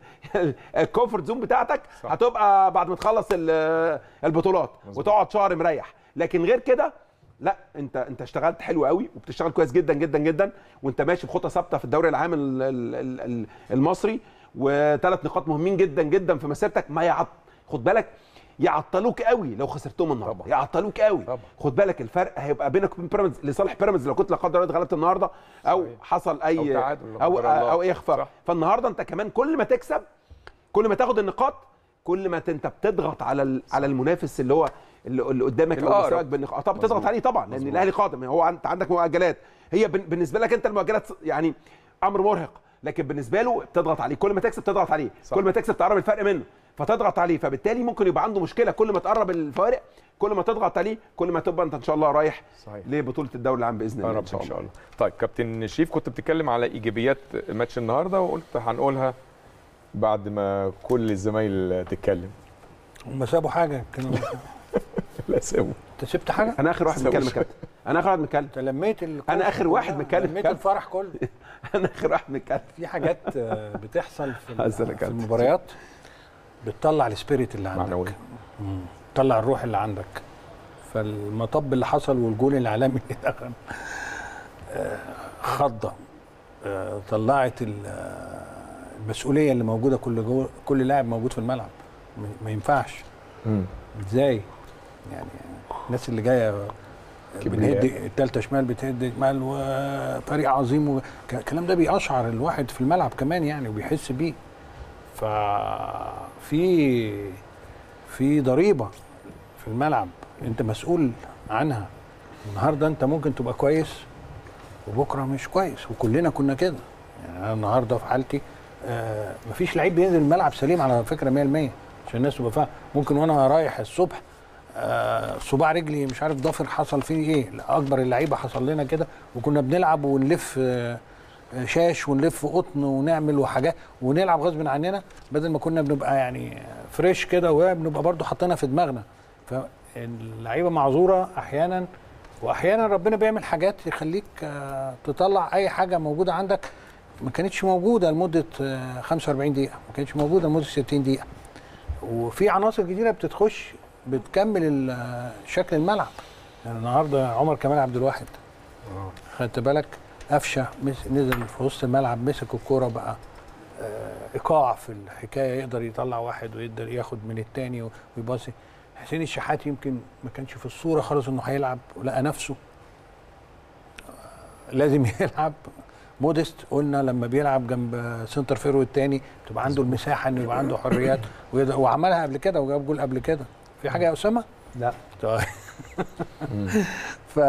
[SPEAKER 5] للكومفورت زون بتاعتك
[SPEAKER 1] صح.
[SPEAKER 5] هتبقى بعد ما تخلص ال- البطولات
[SPEAKER 1] مظبوط.
[SPEAKER 5] وتقعد شهر مريح لكن غير كده لا انت انت اشتغلت حلو قوي وبتشتغل كويس جدا جدا جدا وانت ماشي بخطه ثابته في الدوري العام ال- ال- ال- ال- المصري وثلاث نقاط مهمين جدا جدا في مسيرتك ما يعط خد بالك يعطلوك قوي لو خسرتهم النهارده
[SPEAKER 1] طبعا.
[SPEAKER 5] يعطلوك قوي
[SPEAKER 1] طبعا.
[SPEAKER 5] خد بالك الفرق هيبقى بينك وبين بيراميدز لصالح بيراميدز لو كنت لا قدر الله اتغلبت النهارده او
[SPEAKER 1] صحيح.
[SPEAKER 5] حصل اي
[SPEAKER 1] أو تعادل لا
[SPEAKER 5] او
[SPEAKER 1] قدر الله.
[SPEAKER 5] او اي اخفاق
[SPEAKER 1] صح.
[SPEAKER 5] فالنهارده انت كمان كل ما تكسب كل ما تاخد النقاط كل ما ت- انت بتضغط على ال- على المنافس اللي هو اللي, اللي قدامك او
[SPEAKER 1] الأقرب.
[SPEAKER 5] بيساويك بالنقاط طب بتضغط
[SPEAKER 1] مظبوط.
[SPEAKER 5] عليه طبعا لان
[SPEAKER 1] مظبوط.
[SPEAKER 5] الاهلي قادم هو انت عندك مؤجلات هي بن- بالنسبه لك انت المؤجلات يعني امر مرهق لكن بالنسبه له بتضغط عليه كل ما تكسب تضغط عليه
[SPEAKER 1] صح.
[SPEAKER 5] كل ما تكسب تقرب الفرق منه فتضغط عليه فبالتالي ممكن يبقى عنده مشكله كل ما تقرب الفوارق كل ما تضغط عليه كل ما تبقى انت ان شاء الله رايح
[SPEAKER 1] صحيح.
[SPEAKER 5] لبطوله الدوري العام باذن
[SPEAKER 1] يا
[SPEAKER 5] الله
[SPEAKER 1] رب ان شاء الله طيب كابتن شريف كنت بتتكلم على ايجابيات ماتش النهارده وقلت هنقولها بعد ما كل الزمايل تتكلم
[SPEAKER 2] هم سابوا حاجه كانوا
[SPEAKER 1] لا سيبوا
[SPEAKER 2] انت سبت حاجه
[SPEAKER 5] انا اخر واحد
[SPEAKER 1] سوي
[SPEAKER 5] بتكلم يا
[SPEAKER 1] شوية.
[SPEAKER 5] كابتن انا اخر واحد بتكلم
[SPEAKER 2] انت لميت الكوس
[SPEAKER 5] أنا آخر
[SPEAKER 2] كلها،
[SPEAKER 5] واحد متكلم
[SPEAKER 2] لميت
[SPEAKER 5] كابتن.
[SPEAKER 2] الفرح كله
[SPEAKER 5] انا اخر واحد بتكلم
[SPEAKER 2] في حاجات آه، بتحصل في, ال-
[SPEAKER 5] حسنا
[SPEAKER 2] في
[SPEAKER 5] كابتن.
[SPEAKER 2] المباريات بتطلع السبيريت اللي عندك
[SPEAKER 1] معنوي
[SPEAKER 2] مم. تطلع الروح اللي عندك فالمطب اللي حصل والجول العالمي اللي دخل آه، خضه آه، طلعت ال- آه، المسؤوليه اللي موجوده كل جو كل لاعب موجود في الملعب ما- ما ينفعش ازاي يعني الناس اللي جايه
[SPEAKER 1] كبرياء.
[SPEAKER 2] بنهد التالتة شمال بتهد شمال وفريق عظيم و... ك- الكلام ده بيقشعر الواحد في الملعب كمان يعني وبيحس بيه ففي في ضريبه في الملعب انت مسؤول عنها النهارده انت ممكن تبقى كويس وبكره مش كويس وكلنا كنا كده يعني انا النهارده في حالتي آه مفيش لعيب بينزل الملعب سليم على فكره 100% عشان الناس تبقى فاهمه ممكن وانا رايح الصبح آه صباع رجلي مش عارف ضافر حصل فيه ايه اكبر اللعيبه حصل لنا كده وكنا بنلعب ونلف آه آه، شاش ونلف قطن ونعمل وحاجات ونلعب غصب عننا بدل ما كنا بنبقى يعني فريش كده وبنبقى برضو حاطينها في دماغنا فاللعيبه معذوره احيانا واحيانا ربنا بيعمل حاجات يخليك آه، تطلع اي حاجه موجوده عندك ما كانتش موجوده لمده آه، 45 دقيقه ما كانتش موجوده لمده 60 دقيقه وفي عناصر كتيره بتتخش بتكمل ال- شكل الملعب يعني النهارده عمر كمال عبد الواحد خدت بالك قفشه مس- نزل في وسط الملعب مسك الكوره بقى آه، ايقاع في الحكايه يقدر يطلع واحد ويقدر ياخد من التاني ويباصي حسين الشحات يمكن ما كانش في الصوره خالص انه هيلعب ولقى نفسه آه، لازم يلعب موديست قلنا لما بيلعب جنب سنتر فيرو التاني تبقى عنده المساحه انه يبقى عنده حريات ويقدر وعملها قبل كده وجاب جول قبل كده في حاجه يا اسامه؟
[SPEAKER 3] لا
[SPEAKER 2] طيب ف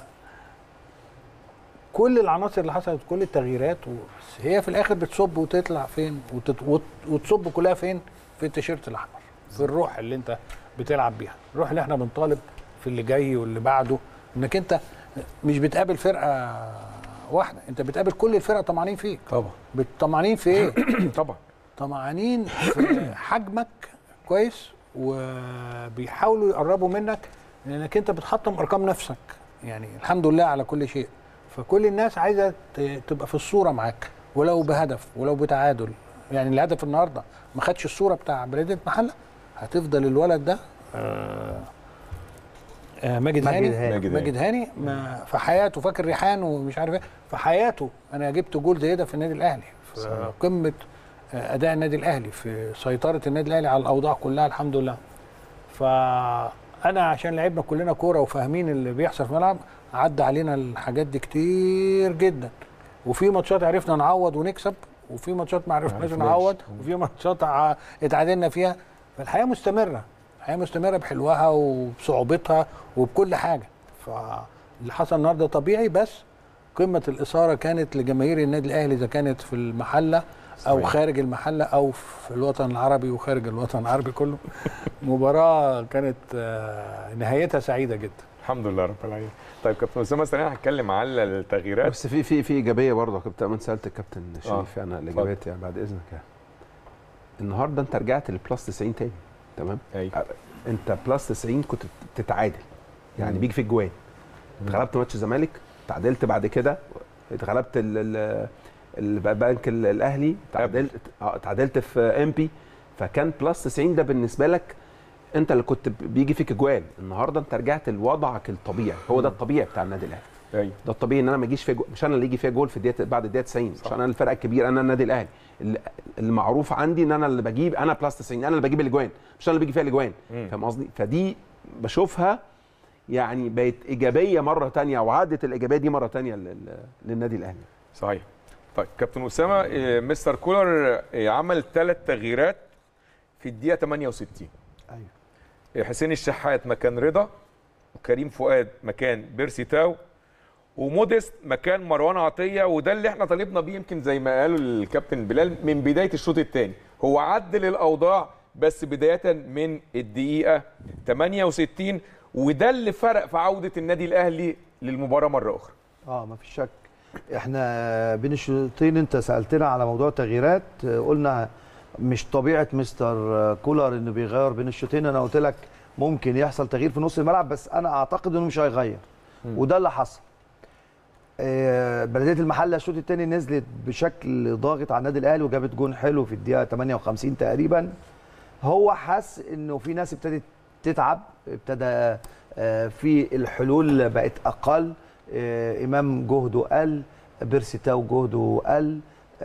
[SPEAKER 2] كل العناصر اللي حصلت كل التغييرات و- بس هي في الاخر بتصب وتطلع فين وتت... وت... وتصب كلها فين في التيشيرت الاحمر في الروح اللي انت بتلعب بيها الروح اللي احنا بنطالب في اللي جاي واللي بعده انك انت مش بتقابل فرقه واحده انت بتقابل كل الفرق طمعانين فيك
[SPEAKER 1] طبعا
[SPEAKER 2] بت- طمعانين في ايه
[SPEAKER 1] طبعا
[SPEAKER 2] طمعانين في حجمك كويس وبيحاولوا يقربوا منك لانك انت بتحطم ارقام نفسك يعني الحمد لله على كل شيء فكل الناس عايزه ت- تبقى في الصوره معاك ولو بهدف ولو بتعادل يعني الهدف النهارده ما خدش الصوره بتاع بلديه محله هتفضل الولد ده آه آه ماجد
[SPEAKER 3] ماجد
[SPEAKER 2] هاني
[SPEAKER 3] هاني.
[SPEAKER 1] ماجد
[SPEAKER 2] ماجد هاني ما في حياته فاكر ريحان ومش عارف ايه في حياته انا جبت جول زي ده في النادي الاهلي في قمه آه، اداء النادي الاهلي في سيطره النادي الاهلي على الاوضاع كلها الحمد لله فانا عشان لعبنا كلنا كوره وفاهمين اللي بيحصل في الملعب عدى علينا الحاجات دي كتير جدا وفي ماتشات عرفنا نعوض ونكسب وفي ماتشات ما عرفناش
[SPEAKER 1] عرفناش.
[SPEAKER 2] نعوض وفي ماتشات ع- اتعادلنا فيها فالحياه مستمره الحياه مستمره بحلوها وبصعوبتها وبكل حاجه فاللي حصل النهارده طبيعي بس قمه الاثاره كانت لجماهير النادي الاهلي اذا كانت في المحله او
[SPEAKER 1] صحيح.
[SPEAKER 2] خارج المحله او في الوطن العربي وخارج الوطن العربي كله مباراه كانت آه، نهايتها سعيده جدا
[SPEAKER 1] الحمد لله رب العالمين طيب كابتن اسامه سريع هتكلم على التغييرات
[SPEAKER 5] بس في في في ايجابيه برضه يا كابتن من سالت الكابتن شريف
[SPEAKER 1] آه.
[SPEAKER 5] يعني على الاجابات يعني بعد اذنك يعني النهارده انت رجعت للبلس 90 تاني تمام
[SPEAKER 1] ايوه
[SPEAKER 5] انت بلس 90 كنت بتتعادل يعني
[SPEAKER 1] مم.
[SPEAKER 5] بيجي فيك جوان
[SPEAKER 1] مم.
[SPEAKER 5] اتغلبت ماتش الزمالك تعادلت بعد كده اتغلبت ال- ال- البنك ال- الاهلي تعادلت اه تعادلت في ام بي فكان بلس 90 ده بالنسبه لك انت اللي كنت بيجي فيك جوان النهارده انت رجعت لوضعك الطبيعي هو ده الطبيعي بتاع النادي الاهلي
[SPEAKER 1] ايوه
[SPEAKER 5] ده الطبيعي ان انا ما اجيش فيها جول مش انا اللي يجي فيها جول في الدقيقه بعد الدقيقه 90 مش
[SPEAKER 1] صح.
[SPEAKER 5] انا الفرقه الكبيره انا النادي الاهلي اللي- المعروف عندي ان انا اللي بجيب انا بلس 90 انا اللي بجيب الاجوان مش انا اللي بيجي فيها الاجوان
[SPEAKER 1] مم.
[SPEAKER 5] فاهم قصدي فدي بشوفها يعني بقت ايجابيه مره تانية وعادت الايجابيه دي مره تانية لل- للنادي الاهلي
[SPEAKER 1] صحيح طيب كابتن اسامه آه، مستر كولر آه، عمل ثلاث تغييرات في الدقيقه 68
[SPEAKER 5] ايوه
[SPEAKER 1] آه، حسين الشحات مكان رضا وكريم فؤاد مكان بيرسي تاو وموديست مكان مروان عطيه وده اللي احنا طالبنا بيه يمكن زي ما قالوا الكابتن بلال من بدايه الشوط الثاني هو عدل الاوضاع بس بدايه من الدقيقه 68 وده اللي فرق في عوده النادي الاهلي للمباراه مره اخرى
[SPEAKER 3] اه ما فيش شك احنا بين الشوطين انت سالتنا على موضوع التغييرات آه، قلنا مش طبيعه مستر آه، كولر انه بيغير بين الشوطين انا قلت لك ممكن يحصل تغيير في نص الملعب بس انا اعتقد انه مش هيغير وده اللي حصل آه، بلديه المحله الشوط الثاني نزلت بشكل ضاغط على النادي الاهلي وجابت جون حلو في الدقيقه 58 تقريبا هو حس انه في ناس ابتدت تتعب ابتدى آه، في الحلول بقت اقل آه، امام جهده قل بيرسي تاو جهده قل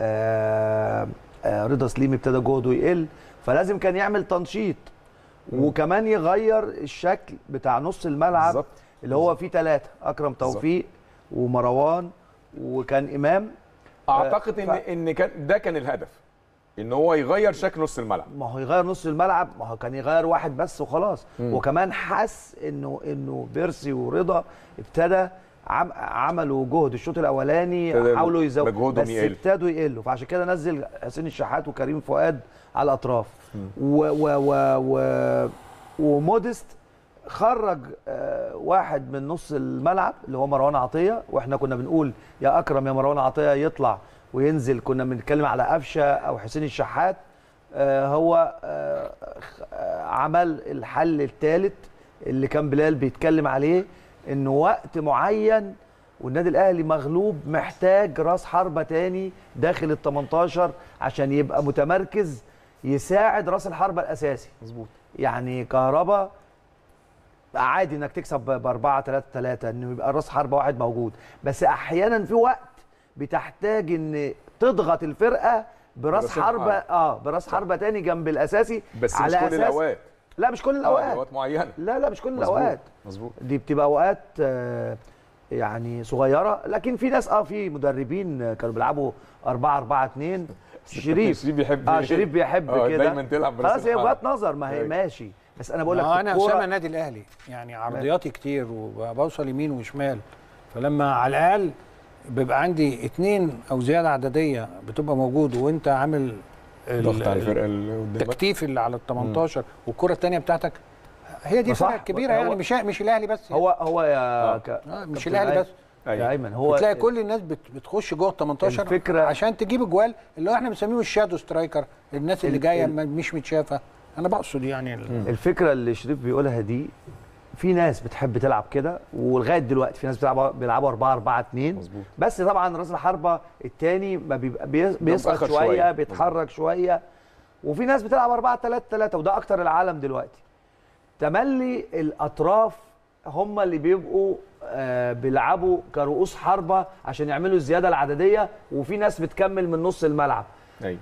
[SPEAKER 3] آه، آه، رضا سليم ابتدى جهده يقل فلازم كان يعمل تنشيط وكمان يغير الشكل بتاع نص الملعب
[SPEAKER 1] بالظبط.
[SPEAKER 3] اللي هو فيه ثلاثه اكرم توفيق ومروان وكان امام
[SPEAKER 1] اعتقد ان
[SPEAKER 3] ف-
[SPEAKER 1] ان كان ده كان الهدف ان هو يغير شكل نص الملعب
[SPEAKER 3] ما هو يغير نص الملعب ما هو كان يغير واحد بس وخلاص وكمان حس انه انه بيرسي ورضا ابتدى عم عملوا جهد الشوط الاولاني
[SPEAKER 1] ابتدى
[SPEAKER 3] حاولوا يزودوا
[SPEAKER 1] مجهودهم
[SPEAKER 3] بس
[SPEAKER 1] يقل.
[SPEAKER 3] ابتدوا يقلوا فعشان كده نزل حسين الشحات وكريم فؤاد على الاطراف و و و و وموديست خرج آه، واحد من نص الملعب اللي هو مروان عطيه واحنا كنا بنقول يا اكرم يا مروان عطيه يطلع وينزل كنا بنتكلم على قفشه او حسين الشحات آه، هو آه، خ- آه، عمل الحل الثالث اللي كان بلال بيتكلم عليه انه وقت معين والنادي الاهلي مغلوب محتاج راس حربه تاني داخل ال 18 عشان يبقى متمركز يساعد راس الحربه الاساسي
[SPEAKER 1] مظبوط
[SPEAKER 3] يعني كهربا عادي انك تكسب ب 4 3 3 انه يبقى راس حربه واحد موجود بس احيانا في وقت بتحتاج ان تضغط الفرقه براس
[SPEAKER 1] براس
[SPEAKER 3] حربه
[SPEAKER 1] الحربة.
[SPEAKER 3] اه براس حربه تاني جنب الاساسي
[SPEAKER 1] بس مش
[SPEAKER 3] على
[SPEAKER 1] كل
[SPEAKER 3] أساس-
[SPEAKER 1] الاوقات
[SPEAKER 3] لا مش كل
[SPEAKER 1] آه،
[SPEAKER 3] الاوقات
[SPEAKER 1] اوقات معينه
[SPEAKER 3] لا لا مش كل
[SPEAKER 1] مظبوط.
[SPEAKER 3] الاوقات
[SPEAKER 1] مظبوط
[SPEAKER 3] دي بتبقى اوقات آه، يعني صغيره لكن في ناس اه في مدربين آه، كانوا بيلعبوا 4 4 2 شريف
[SPEAKER 1] شريف بيحب
[SPEAKER 3] اه شريف بيحب
[SPEAKER 1] آه،
[SPEAKER 3] كده
[SPEAKER 1] دايما تلعب براس
[SPEAKER 3] خلاص هي
[SPEAKER 1] الحربة.
[SPEAKER 3] وجهات نظر ما هي
[SPEAKER 1] أيوة.
[SPEAKER 3] ماشي بس انا بقول لك
[SPEAKER 2] ما
[SPEAKER 3] في
[SPEAKER 2] انا
[SPEAKER 3] الكورة-
[SPEAKER 2] اسامه النادي الاهلي يعني عرضياتي كتير وبوصل يمين وشمال فلما على الاقل بيبقى عندي اتنين او زياده عدديه بتبقى موجود وانت عامل ال-
[SPEAKER 1] ضغط على الفرقه اللي قدامك
[SPEAKER 2] التكتيف اللي على ال 18 والكره الثانيه بتاعتك هي دي
[SPEAKER 3] ما صح.
[SPEAKER 2] الفرق الكبيره
[SPEAKER 3] هو-
[SPEAKER 2] يعني مش مش الاهلي بس
[SPEAKER 3] هو هو يا
[SPEAKER 1] آه.
[SPEAKER 3] ك...
[SPEAKER 2] آه مش
[SPEAKER 3] كابتن
[SPEAKER 2] الاهلي
[SPEAKER 3] أيمن-
[SPEAKER 2] بس
[SPEAKER 3] يا
[SPEAKER 1] أيوة.
[SPEAKER 3] ايمن هو
[SPEAKER 2] بتلاقي كل الناس بت- بتخش جوه ال 18
[SPEAKER 3] الفكرة-
[SPEAKER 2] عشان تجيب جوال اللي هو احنا بنسميه الشادو سترايكر الناس اللي
[SPEAKER 3] ال-
[SPEAKER 2] جايه
[SPEAKER 3] ال-
[SPEAKER 2] ما- مش متشافه انا بقصد يعني ال-
[SPEAKER 3] الفكره اللي شريف بيقولها دي في ناس بتحب تلعب كده ولغايه دلوقتي في ناس بتلعب بيلعبوا 4 4 2
[SPEAKER 1] مظبوط.
[SPEAKER 3] بس طبعا راس الحربه الثاني ما بيبقى بيس- بيسقط
[SPEAKER 1] متأخر
[SPEAKER 3] شويه,
[SPEAKER 1] شوية.
[SPEAKER 3] بيتحرك شويه وفي ناس بتلعب 4 3 3 وده اكتر العالم دلوقتي تملي الاطراف هم اللي بيبقوا آه بيلعبوا كرؤوس حربه عشان يعملوا الزياده العدديه وفي ناس بتكمل من نص الملعب
[SPEAKER 1] ايوه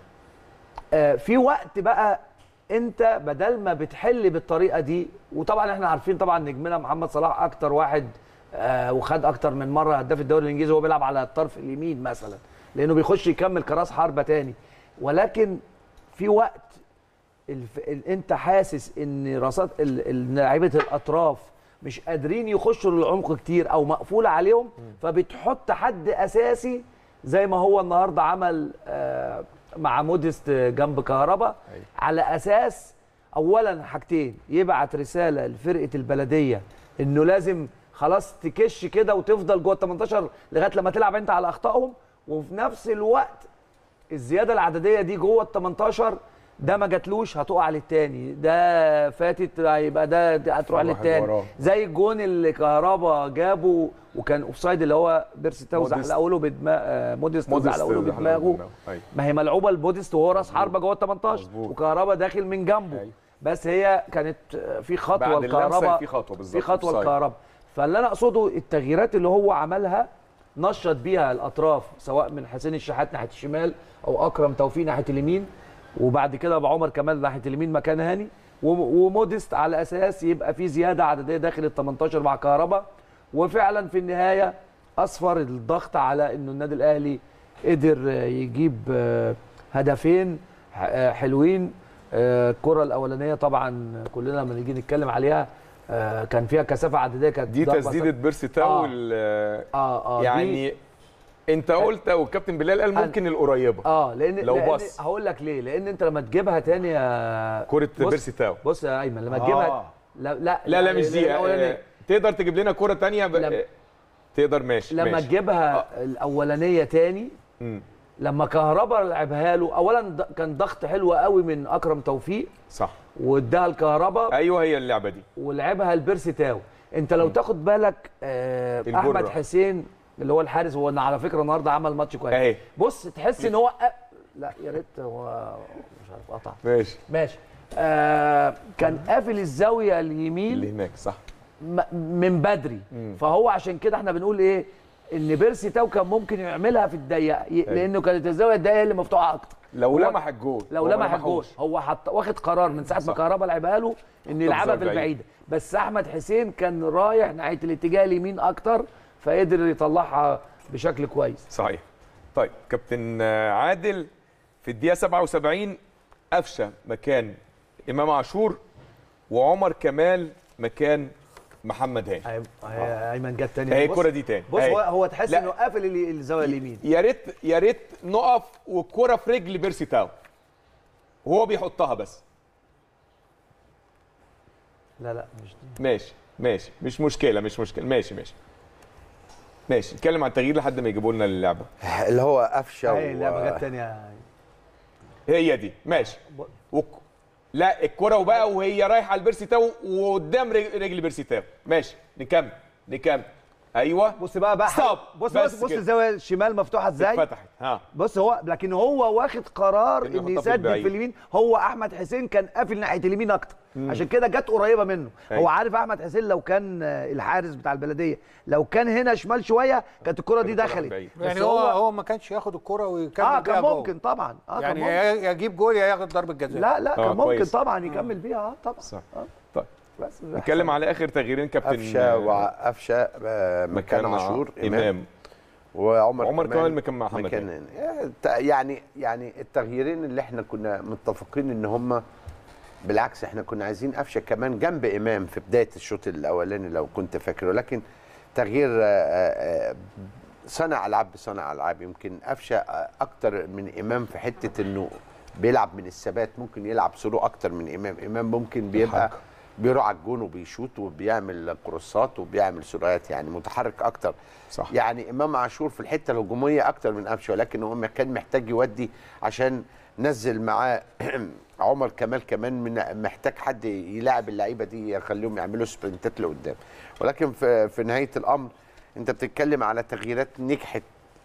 [SPEAKER 3] آه، في وقت بقى انت بدل ما بتحل بالطريقه دي وطبعا احنا عارفين طبعا نجمنا محمد صلاح اكتر واحد آه، وخد اكتر من مره هداف الدوري الانجليزي وهو بيلعب على الطرف اليمين مثلا لانه بيخش يكمل كراس حربه تاني ولكن في وقت الف... ال... انت حاسس ان رصات ال... ال- لعيبه الاطراف مش قادرين يخشوا للعمق كتير او مقفوله عليهم فبتحط حد اساسي زي ما هو النهارده عمل آه، مع موديست جنب كهربا
[SPEAKER 1] أيوة.
[SPEAKER 3] على اساس اولا حاجتين يبعت رساله لفرقه البلديه انه لازم خلاص تكش كده وتفضل جوه ال 18 لغايه لما تلعب انت على اخطائهم وفي نفس الوقت الزياده العدديه دي جوه ال 18 ده ما جاتلوش هتقع للتاني ده فاتت هيبقى ده, ده هتروح
[SPEAKER 1] واحد
[SPEAKER 3] للتاني
[SPEAKER 1] وراه.
[SPEAKER 3] زي الجون اللي كهربا جابه وكان اوفسايد اللي هو بيرسي توزع
[SPEAKER 1] موديست.
[SPEAKER 3] له بدماغ موديست توزع
[SPEAKER 1] موديست
[SPEAKER 3] له
[SPEAKER 1] زحلق
[SPEAKER 3] بدماغه
[SPEAKER 1] بدماغه. أيوة.
[SPEAKER 3] ما هي ملعوبه لموديست وهو راس حربه جوه ال 18
[SPEAKER 1] مظبوط.
[SPEAKER 3] وكهربا داخل من جنبه
[SPEAKER 1] أيوة.
[SPEAKER 3] بس هي كانت في خطوه
[SPEAKER 1] بعد اللمسة
[SPEAKER 3] الكهرباء
[SPEAKER 1] في خطوة بالظبط،
[SPEAKER 3] في خطوه
[SPEAKER 1] أوفسايد.
[SPEAKER 3] الكهرباء فاللي انا اقصده التغييرات اللي هو عملها نشط بيها الاطراف سواء من حسين الشحات ناحيه الشمال او اكرم توفيق ناحيه اليمين وبعد كده ابو عمر كمال ناحيه اليمين مكان هاني وم- وموديست على اساس يبقى في زياده عدديه داخل ال 18 مع كهرباء وفعلا في النهايه اصفر الضغط على انه النادي الاهلي قدر آه، يجيب آه، هدفين ح- آه، حلوين آه، الكره الاولانيه طبعا كلنا لما نيجي نتكلم عليها آه، كان فيها كثافه عدديه كانت
[SPEAKER 1] دي
[SPEAKER 3] ضربة
[SPEAKER 1] تسديده بيرسي تاول آه.
[SPEAKER 3] اه اه دي-
[SPEAKER 1] يعني انت قلت والكابتن بلال قال ممكن القريبه
[SPEAKER 3] اه لان
[SPEAKER 1] لو
[SPEAKER 3] لأن
[SPEAKER 1] بص.
[SPEAKER 3] هقول لك ليه لان انت لما تجيبها تاني يا
[SPEAKER 1] كره
[SPEAKER 3] بص-
[SPEAKER 1] بيرسي تاو
[SPEAKER 3] بص يا ايمن لما
[SPEAKER 2] آه.
[SPEAKER 3] تجيبها لا لا
[SPEAKER 1] لا لا مش دي
[SPEAKER 3] الأولانية.
[SPEAKER 1] آه، تقدر تجيب لنا كره تانية ب...
[SPEAKER 3] لما-
[SPEAKER 1] آه، تقدر ماشي
[SPEAKER 3] لما
[SPEAKER 1] ماشي.
[SPEAKER 3] تجيبها الاولانيه تاني
[SPEAKER 1] مم.
[SPEAKER 3] لما كهربا لعبها له اولا د- كان ضغط حلو قوي من اكرم توفيق
[SPEAKER 1] صح
[SPEAKER 3] واداها الكهرباء
[SPEAKER 1] ايوه هي اللعبه دي
[SPEAKER 3] ولعبها البيرسي تاو انت لو تاخد بالك آه
[SPEAKER 1] البرة.
[SPEAKER 3] احمد حسين اللي هو الحارس هو على فكره النهارده عمل ماتش كويس
[SPEAKER 1] اهي
[SPEAKER 3] بص تحس ان هو أ... لا يا ريت هو مش عارف قطع
[SPEAKER 1] ماشي
[SPEAKER 3] ماشي آه كان قافل الزاويه اليمين
[SPEAKER 1] اللي هناك صح
[SPEAKER 3] م- من بدري
[SPEAKER 1] مم.
[SPEAKER 3] فهو عشان كده احنا بنقول ايه ان بيرسي تاو كان ممكن يعملها في الضيق ي- لانه كانت الزاويه الضيقه هي اللي مفتوحه اكتر
[SPEAKER 1] لو
[SPEAKER 3] هو-
[SPEAKER 1] لمح الجول
[SPEAKER 3] لو
[SPEAKER 1] هو ما
[SPEAKER 3] لمح الجول
[SPEAKER 1] لمحوش.
[SPEAKER 3] هو حط واخد قرار من ساعه ما
[SPEAKER 1] صح.
[SPEAKER 3] كهربا لعبها له انه يلعبها في
[SPEAKER 1] بعيد.
[SPEAKER 3] البعيده بس احمد حسين كان رايح ناحيه الاتجاه اليمين اكتر فقدر يطلعها بشكل كويس
[SPEAKER 1] صحيح طيب كابتن آه، عادل في الدقيقه 77 قفشه مكان امام عاشور وعمر كمال مكان محمد هاني
[SPEAKER 3] أي- أي- ايمن جت تاني
[SPEAKER 1] اهي
[SPEAKER 3] بص-
[SPEAKER 1] الكره دي تاني
[SPEAKER 3] بص
[SPEAKER 1] أهي.
[SPEAKER 3] هو هو تحس
[SPEAKER 1] لا.
[SPEAKER 3] انه قافل ال- الزاويه اليمين
[SPEAKER 1] يا ريت يا ريت نقف والكره في رجل بيرسي تاو وهو بيحطها بس
[SPEAKER 3] لا لا مش دي
[SPEAKER 1] ماشي ماشي مش مشكله مش مشكله ماشي ماشي ماشي نتكلم عن التغيير لحد ما يجيبوا لنا اللعبه
[SPEAKER 4] اللي هو قفشه
[SPEAKER 3] اهي اللعبه جت
[SPEAKER 4] و...
[SPEAKER 3] تاني
[SPEAKER 1] هي دي ماشي وك... لا الكره وبقى وهي رايحه على البيرسي تاو وقدام رج- رجل بيرسي تاو ماشي نكمل نكمل ايوه
[SPEAKER 3] بص بقى بقى
[SPEAKER 1] ستوب.
[SPEAKER 3] بص
[SPEAKER 1] بس
[SPEAKER 3] بص بص
[SPEAKER 1] كده.
[SPEAKER 3] الزاويه الشمال مفتوحه ازاي
[SPEAKER 1] فتحت ها
[SPEAKER 3] بص هو لكن هو واخد قرار
[SPEAKER 1] إنه
[SPEAKER 3] ان
[SPEAKER 1] يحطها في
[SPEAKER 3] يسدد
[SPEAKER 1] البعيد.
[SPEAKER 3] في اليمين هو احمد حسين كان قافل ناحيه اليمين اكتر عشان كده جت قريبه منه
[SPEAKER 1] أيوة.
[SPEAKER 3] هو عارف احمد حسين لو كان آه، الحارس بتاع البلديه لو كان هنا شمال شويه كانت الكره دي
[SPEAKER 1] كانت طلعت
[SPEAKER 3] دخلت
[SPEAKER 1] بعيد.
[SPEAKER 3] بس
[SPEAKER 2] يعني هو هو ما كانش ياخد الكرة ويكمل
[SPEAKER 3] اه
[SPEAKER 2] بيها
[SPEAKER 3] كان
[SPEAKER 2] جوه.
[SPEAKER 3] ممكن طبعا اه
[SPEAKER 2] يعني
[SPEAKER 3] كان ممكن.
[SPEAKER 2] يا يا يجيب جول يا ياخد ضربة جزاء
[SPEAKER 3] لا لا
[SPEAKER 1] آه،
[SPEAKER 3] كان ممكن
[SPEAKER 1] كويس.
[SPEAKER 3] طبعا يكمل بيها اه طبعا
[SPEAKER 1] صح
[SPEAKER 3] آه.
[SPEAKER 1] طيب
[SPEAKER 3] بس
[SPEAKER 1] نتكلم على اخر تغييرين كابتن
[SPEAKER 4] قفشه وقفشه آه، مكان
[SPEAKER 1] مع
[SPEAKER 4] عاشور امام
[SPEAKER 1] امام
[SPEAKER 4] وعمر
[SPEAKER 1] عمر كمال مكان مع محمد
[SPEAKER 4] مكان يعني يعني التغييرين اللي احنا كنا متفقين ان هم بالعكس احنا كنا عايزين قفشه كمان جنب امام في بدايه الشوط الاولاني لو كنت فاكره لكن تغيير آه، آه، صانع العاب بصانع العاب يمكن قفشه آه، اكتر من امام في حته انه بيلعب من الثبات ممكن يلعب سولو اكتر من امام امام ممكن بيبقى
[SPEAKER 1] الحركة.
[SPEAKER 4] بيروح على الجون وبيشوط وبيعمل كروسات وبيعمل سرعات يعني متحرك اكتر
[SPEAKER 1] صح.
[SPEAKER 4] يعني امام عاشور في الحته الهجوميه اكتر من قفشه ولكن هو كان محتاج يودي عشان نزل معاه عمر كمال كمان من محتاج حد يلاعب اللعيبه دي يخليهم يعملوا سبرنتات لقدام ولكن في في نهايه الامر انت بتتكلم على تغييرات نجحت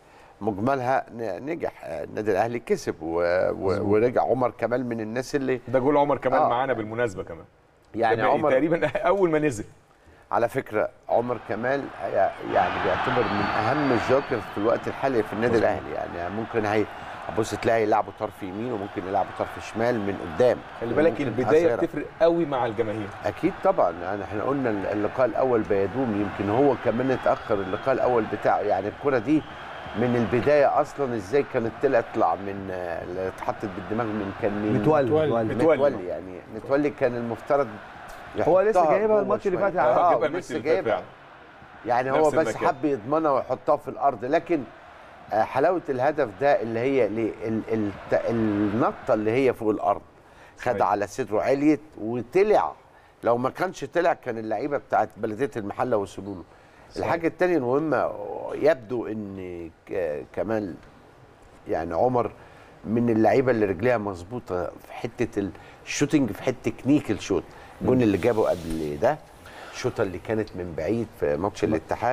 [SPEAKER 4] مجملها ن- نجح النادي الاهلي كسب و... و... ورجع عمر كمال من الناس اللي
[SPEAKER 1] ده جول عمر كمان
[SPEAKER 4] آه.
[SPEAKER 1] معانا بالمناسبه كمان
[SPEAKER 4] يعني
[SPEAKER 1] ده
[SPEAKER 4] عمر
[SPEAKER 1] تقريبا اول ما نزل
[SPEAKER 4] على فكره عمر كمال هي- يعني بيعتبر من اهم الجوكر في الوقت الحالي في النادي الاهلي يعني ممكن هي بص تلاقي يلعبوا طرف يمين وممكن يلعبوا طرف شمال من قدام
[SPEAKER 1] خلي بالك
[SPEAKER 4] وممكن
[SPEAKER 1] البدايه
[SPEAKER 4] أظهرة.
[SPEAKER 1] بتفرق قوي مع الجماهير
[SPEAKER 4] اكيد طبعا يعني احنا قلنا اللقاء الاول بيدوم يمكن هو كمان اتاخر اللقاء الاول بتاعه يعني الكره دي من البدايه اصلا ازاي كانت تطلع من آه، اللي اتحطت بالدماغ من كان من
[SPEAKER 3] متولي
[SPEAKER 2] متولي.
[SPEAKER 3] متولي.
[SPEAKER 1] متولي.
[SPEAKER 4] متولي يعني متولي كان المفترض
[SPEAKER 3] هو لسه
[SPEAKER 4] يحطها
[SPEAKER 3] جايبها
[SPEAKER 4] جوه
[SPEAKER 3] الماتش اللي
[SPEAKER 4] شوية.
[SPEAKER 3] فات يا عم.
[SPEAKER 4] اه
[SPEAKER 1] جابها الماتش
[SPEAKER 4] لسه
[SPEAKER 1] اللي فات
[SPEAKER 4] جايبها
[SPEAKER 1] فعلا.
[SPEAKER 4] يعني
[SPEAKER 1] نفس
[SPEAKER 4] هو بس
[SPEAKER 1] المكان.
[SPEAKER 4] حب يضمنها ويحطها في الارض لكن آه، حلاوه الهدف ده اللي هي ليه؟ ال- ال- النطه اللي هي فوق الارض خد
[SPEAKER 1] صحيح.
[SPEAKER 4] على صدره عليت وطلع لو ما كانش طلع كان اللعيبه بتاعت بلديه المحله وصلوا له الحاجه الثانيه المهمه يبدو ان ك- كمال يعني عمر من اللعيبه اللي رجليها مظبوطه في حته الشوتنج في حته تكنيك الشوت الجون اللي جابه قبل ده الشوطه اللي كانت من بعيد في ماتش الاتحاد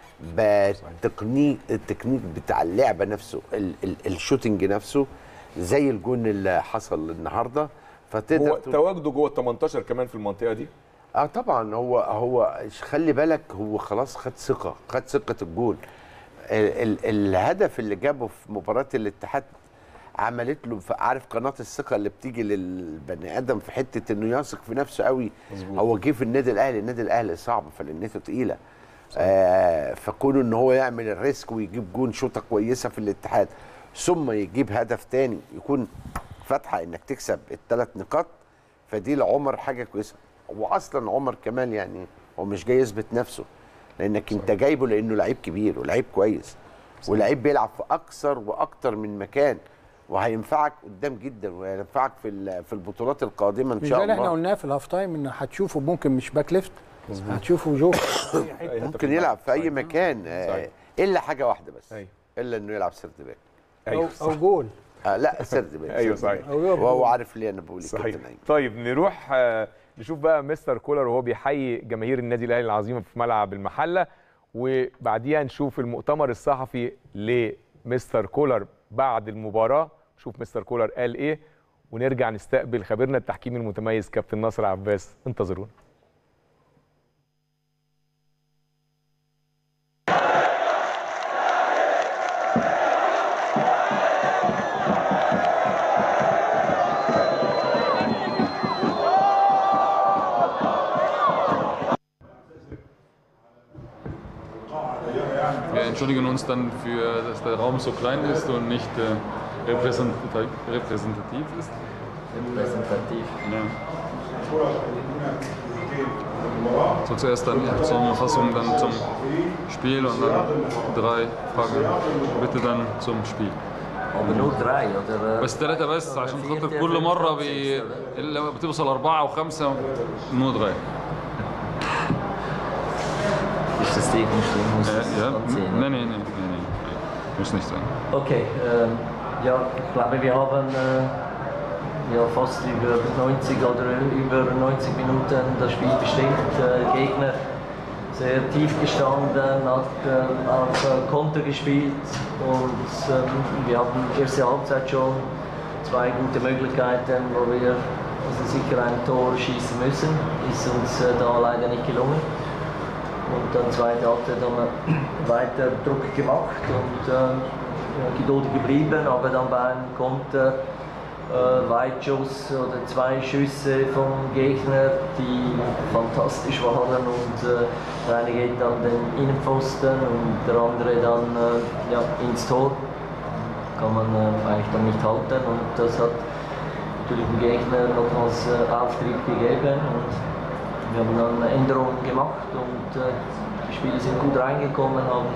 [SPEAKER 4] بتقنيك التكنيك بتاع اللعبه نفسه ال ال الشوتنج نفسه زي الجون اللي حصل النهارده فتقدر
[SPEAKER 1] هو
[SPEAKER 4] تقول-
[SPEAKER 1] تواجده جوه ال 18 كمان في المنطقه دي
[SPEAKER 4] اه طبعا هو هو خلي بالك هو خلاص خد ثقه خد ثقه الجول ال ال الهدف اللي جابه في مباراه الاتحاد عملت له ف- عارف قناه الثقه اللي بتيجي للبني ادم في حته انه يثق في نفسه قوي
[SPEAKER 1] مظبوط.
[SPEAKER 4] هو جه في النادي الاهلي النادي الاهلي صعب فلنته تقيله آه فكونه ان هو يعمل الريسك ويجيب جون شوطه كويسه في الاتحاد ثم يجيب هدف تاني يكون فاتحه انك تكسب الثلاث نقاط فدي لعمر حاجه كويسه واصلا عمر كمان يعني هو مش جاي يثبت نفسه لانك انت جايبه لانه لعيب كبير ولعيب كويس ولعيب بيلعب في اكثر واكتر من مكان وهينفعك قدام جدا وهينفعك في ال- في البطولات القادمه ان
[SPEAKER 2] مش
[SPEAKER 4] شاء
[SPEAKER 2] ده اللي احنا
[SPEAKER 4] الله
[SPEAKER 2] قلناه في الهاف تايم ان هتشوفه ممكن مش باك ليفت هتشوفه جوكر
[SPEAKER 1] أي حتة
[SPEAKER 4] ممكن
[SPEAKER 1] في
[SPEAKER 4] يلعب في اي
[SPEAKER 1] الملعب.
[SPEAKER 4] مكان آه،
[SPEAKER 1] صحيح.
[SPEAKER 4] الا حاجه واحده بس
[SPEAKER 1] أيوة.
[SPEAKER 4] الا انه يلعب سيرد باك
[SPEAKER 2] او
[SPEAKER 1] ايوه
[SPEAKER 2] او
[SPEAKER 1] صح.
[SPEAKER 2] جول
[SPEAKER 4] آه لا سيرد باك
[SPEAKER 1] ايوه
[SPEAKER 4] سيرد
[SPEAKER 1] صحيح
[SPEAKER 4] باك.
[SPEAKER 2] او يقف
[SPEAKER 4] وهو
[SPEAKER 2] جول.
[SPEAKER 4] عارف ليه انا بقول
[SPEAKER 1] صحيح
[SPEAKER 4] الكابتن أيمن.
[SPEAKER 1] طيب نروح آه، نشوف بقى مستر كولر وهو بيحيي جماهير النادي الاهلي العظيمه في ملعب المحله وبعديها نشوف المؤتمر الصحفي لمستر كولر بعد المباراه نشوف مستر كولر قال ايه ونرجع نستقبل خبيرنا التحكيمي المتميز كابتن ناصر عباس انتظرونا
[SPEAKER 6] Wir entschuldigen uns dann für, dass der Raum so klein ist und nicht äh, repräsentativ, repräsentativ ist.
[SPEAKER 7] Repräsentativ.
[SPEAKER 6] Ja. So zuerst dann die Zusammenfassung dann zum Spiel und dann drei Fragen bitte dann zum Spiel.
[SPEAKER 7] Aber nur drei, oder?
[SPEAKER 6] بس ثلاثة بس عشان خاطر كل مرة بي... لما بتوصل أربعة أو خمسة nur drei.
[SPEAKER 7] Ist das technisch? Ich muss
[SPEAKER 6] Äh,
[SPEAKER 7] das
[SPEAKER 6] ja?
[SPEAKER 7] anziehen.
[SPEAKER 6] Nein, nein, nein, nein, nein. Muss nicht sein.
[SPEAKER 7] Okay, ähm, ja, ich glaube, wir haben äh, ja, fast über 90 oder über 90 Minuten das Spiel bestimmt. Äh, Gegner sehr tief gestanden, hat äh, auf äh, Konter gespielt und ähm, wir hatten erste Halbzeit schon zwei gute Möglichkeiten, wo wir also sicher ein Tor schießen müssen. Ist uns äh, da leider nicht gelungen. Und dann zweite Halbzeit haben wir weiter Druck gemacht und äh, ja, geduldig geblieben, aber dann bei einem Konter äh, Weitschuss oder zwei Schüsse vom Gegner, die fantastisch waren und äh, der eine geht dann den Innenpfosten und der andere dann äh, ja, ins Tor. Kann man äh, eigentlich dann nicht halten und das hat natürlich dem Gegner nochmals äh, Auftrieb gegeben und wir haben dann Änderungen gemacht und äh, die Spieler sind gut reingekommen, haben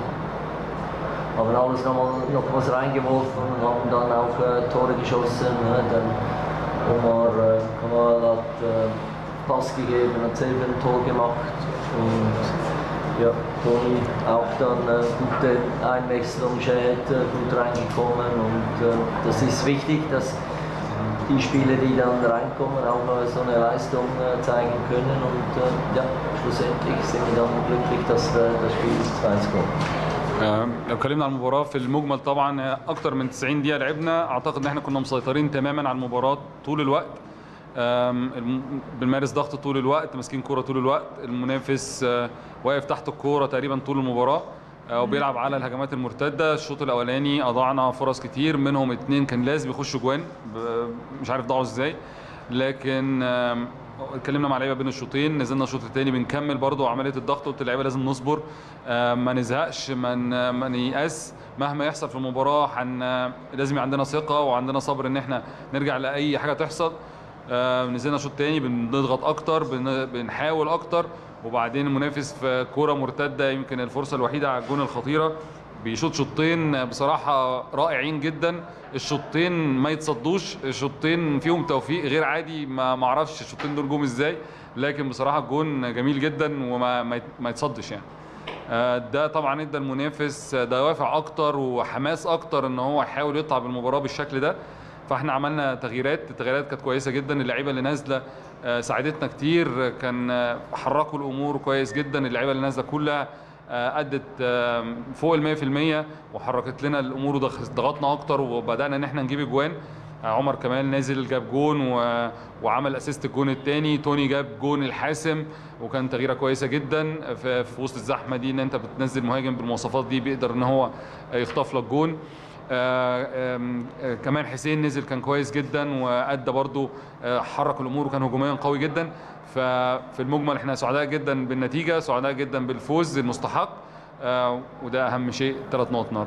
[SPEAKER 7] haben alles noch, mal, noch was reingeworfen und haben dann auch äh, Tore geschossen. Ne? Dann Omar äh, Kamal hat äh, Pass gegeben, hat selber ein Tor gemacht und ja, Toni auch dann äh, gute Einwechslung, Schät äh, gut reingekommen und äh, das ist wichtig, dass die Spieler, die dann reinkommen, auch äh, so eine Leistung äh, zeigen können und äh, ja, schlussendlich sind wir dann glücklich, dass äh, das Spiel 2 kommt.
[SPEAKER 8] آه، لو اتكلمنا عن المباراه في المجمل طبعا آه، اكتر من 90 دقيقه لعبنا اعتقد ان احنا كنا مسيطرين تماما على المباراه طول الوقت آم، الم- بنمارس ضغط طول الوقت ماسكين كوره طول الوقت المنافس آه، واقف تحت الكوره تقريبا طول المباراه آه، وبيلعب على الهجمات المرتده الشوط الاولاني اضعنا فرص كتير منهم اتنين كان لازم يخشوا جوان ب- مش عارف ضاعوا ازاي لكن آم، اتكلمنا مع لعيبه بين الشوطين نزلنا الشوط الثاني بنكمل برضو عمليه الضغط قلت اللعيبه لازم نصبر آه، ما نزهقش ما ن- ما نيأس مهما يحصل في المباراه حن لازم يبقى عندنا ثقه وعندنا صبر ان احنا نرجع لاي حاجه تحصل آه، نزلنا شوط تاني بنضغط اكتر بن- بنحاول اكتر وبعدين المنافس في كوره مرتده يمكن الفرصه الوحيده على الجون الخطيره بيشوط شوطين بصراحه رائعين جدا الشوطين ما يتصدوش الشوطين فيهم توفيق غير عادي ما ما اعرفش الشوطين دول جم ازاي لكن بصراحه الجون جميل جدا وما ما يت- ما يتصدش يعني آه، ده طبعا ادى المنافس دوافع اكتر وحماس اكتر ان هو يحاول يطلع بالمباراه بالشكل ده فاحنا عملنا تغييرات التغييرات كانت كويسه جدا اللعيبه اللي نازله آه، ساعدتنا كتير كان آه، حركوا الامور كويس جدا اللعيبه اللي نازله كلها آه، ادت آه، فوق ال 100% وحركت لنا الامور وضغطنا اكتر وبدانا ان احنا نجيب اجوان آه، عمر كمال نازل جاب جون و... وعمل اسيست الجون الثاني توني جاب جون الحاسم وكان تغييره كويسه جدا في, في وسط الزحمه دي ان انت بتنزل مهاجم بالمواصفات دي بيقدر ان هو يخطف لك جون آه، آم، آه، كمان حسين نزل كان كويس جدا وادى برضو آه، حرك الامور وكان هجوميا قوي جدا ففي المجمل احنا سعداء جدا بالنتيجه سعداء جدا بالفوز المستحق آه، وده اهم شيء ثلاث نقط النهارده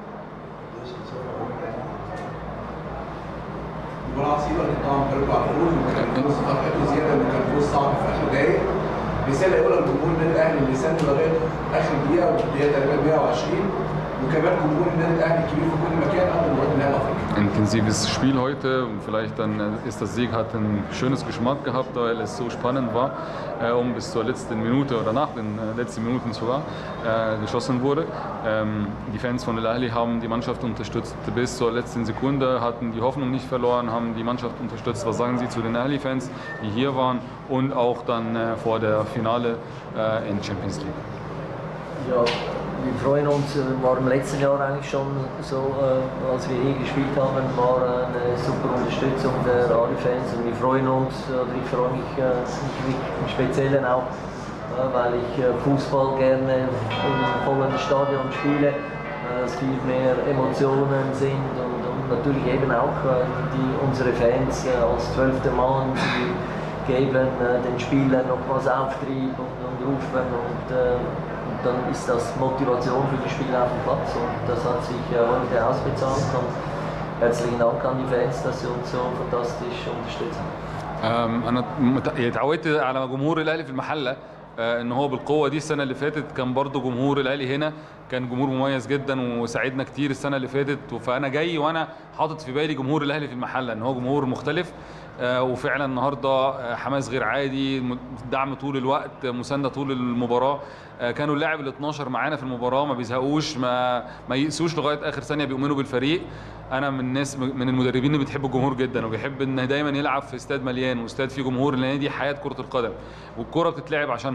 [SPEAKER 9] المباراة عصيبة اللي طبعا بيرجع الفوز وكان فوز فرحته زيادة انه كان فوز صعب في اخر دقايق رسالة يقولها لجمهور النادي الاهلي اللي ساند لغاية اخر دقيقة والدقيقة تقريبا 120 وكمان جمهور النادي الاهلي الكبير في كل مكان قبل مباراة النهائي الافريقي.
[SPEAKER 6] intensives Spiel heute. Vielleicht dann äh, ist das Sieg hat ein schönes Geschmack gehabt, weil es so spannend war, äh, um bis zur letzten Minute oder nach den äh, letzten Minuten sogar äh, geschossen wurde. Ähm, die Fans von El Ahly haben die Mannschaft unterstützt bis zur letzten Sekunde, hatten die Hoffnung nicht verloren, haben die Mannschaft unterstützt. Was sagen Sie zu den Ahly-Fans, die hier waren und auch dann äh, vor der Finale äh, in Champions League?
[SPEAKER 7] Ja, wir freuen uns, äh, war im letzten Jahr eigentlich schon so, äh, als wir hier gespielt haben, war eine super Unterstützung der Ali-Fans und wir freuen uns, oder ich freue mich äh, mich im Speziellen auch, äh, weil ich äh, Fußball gerne im vollen Stadion spiele, äh, dass viel mehr Emotionen sind und, und natürlich eben auch äh, die, unsere Fans äh, als zwölfte Mann, die geben äh, den Spielern nochmals Auftrieb und, und rufen und, äh, und dann ist das Motivation für die Spieler auf dem Platz und das hat sich äh, heute ausbezahlt und herzlichen Dank an die Fans, dass sie uns so fantastisch unterstützen.
[SPEAKER 8] أم، انا مت- اتعودت على جمهور الاهلي في المحله آه، ان هو بالقوه دي السنه اللي فاتت كان برضو جمهور الاهلي هنا كان جمهور مميز جدا وساعدنا كتير السنه اللي فاتت فانا جاي وانا حاطط في بالي جمهور الاهلي في المحله ان هو جمهور مختلف آه، وفعلا النهارده آه، حماس غير عادي م- دعم طول الوقت مسانده طول المباراه آه، كانوا اللاعب ال 12 معانا في المباراه ما بيزهقوش ما ما يقسوش لغايه اخر ثانيه بيؤمنوا بالفريق انا من الناس من المدربين اللي بتحب الجمهور جدا وبيحب ان دايما يلعب في استاد مليان واستاد فيه جمهور لان دي حياه كره القدم والكره بتتلعب عشانهم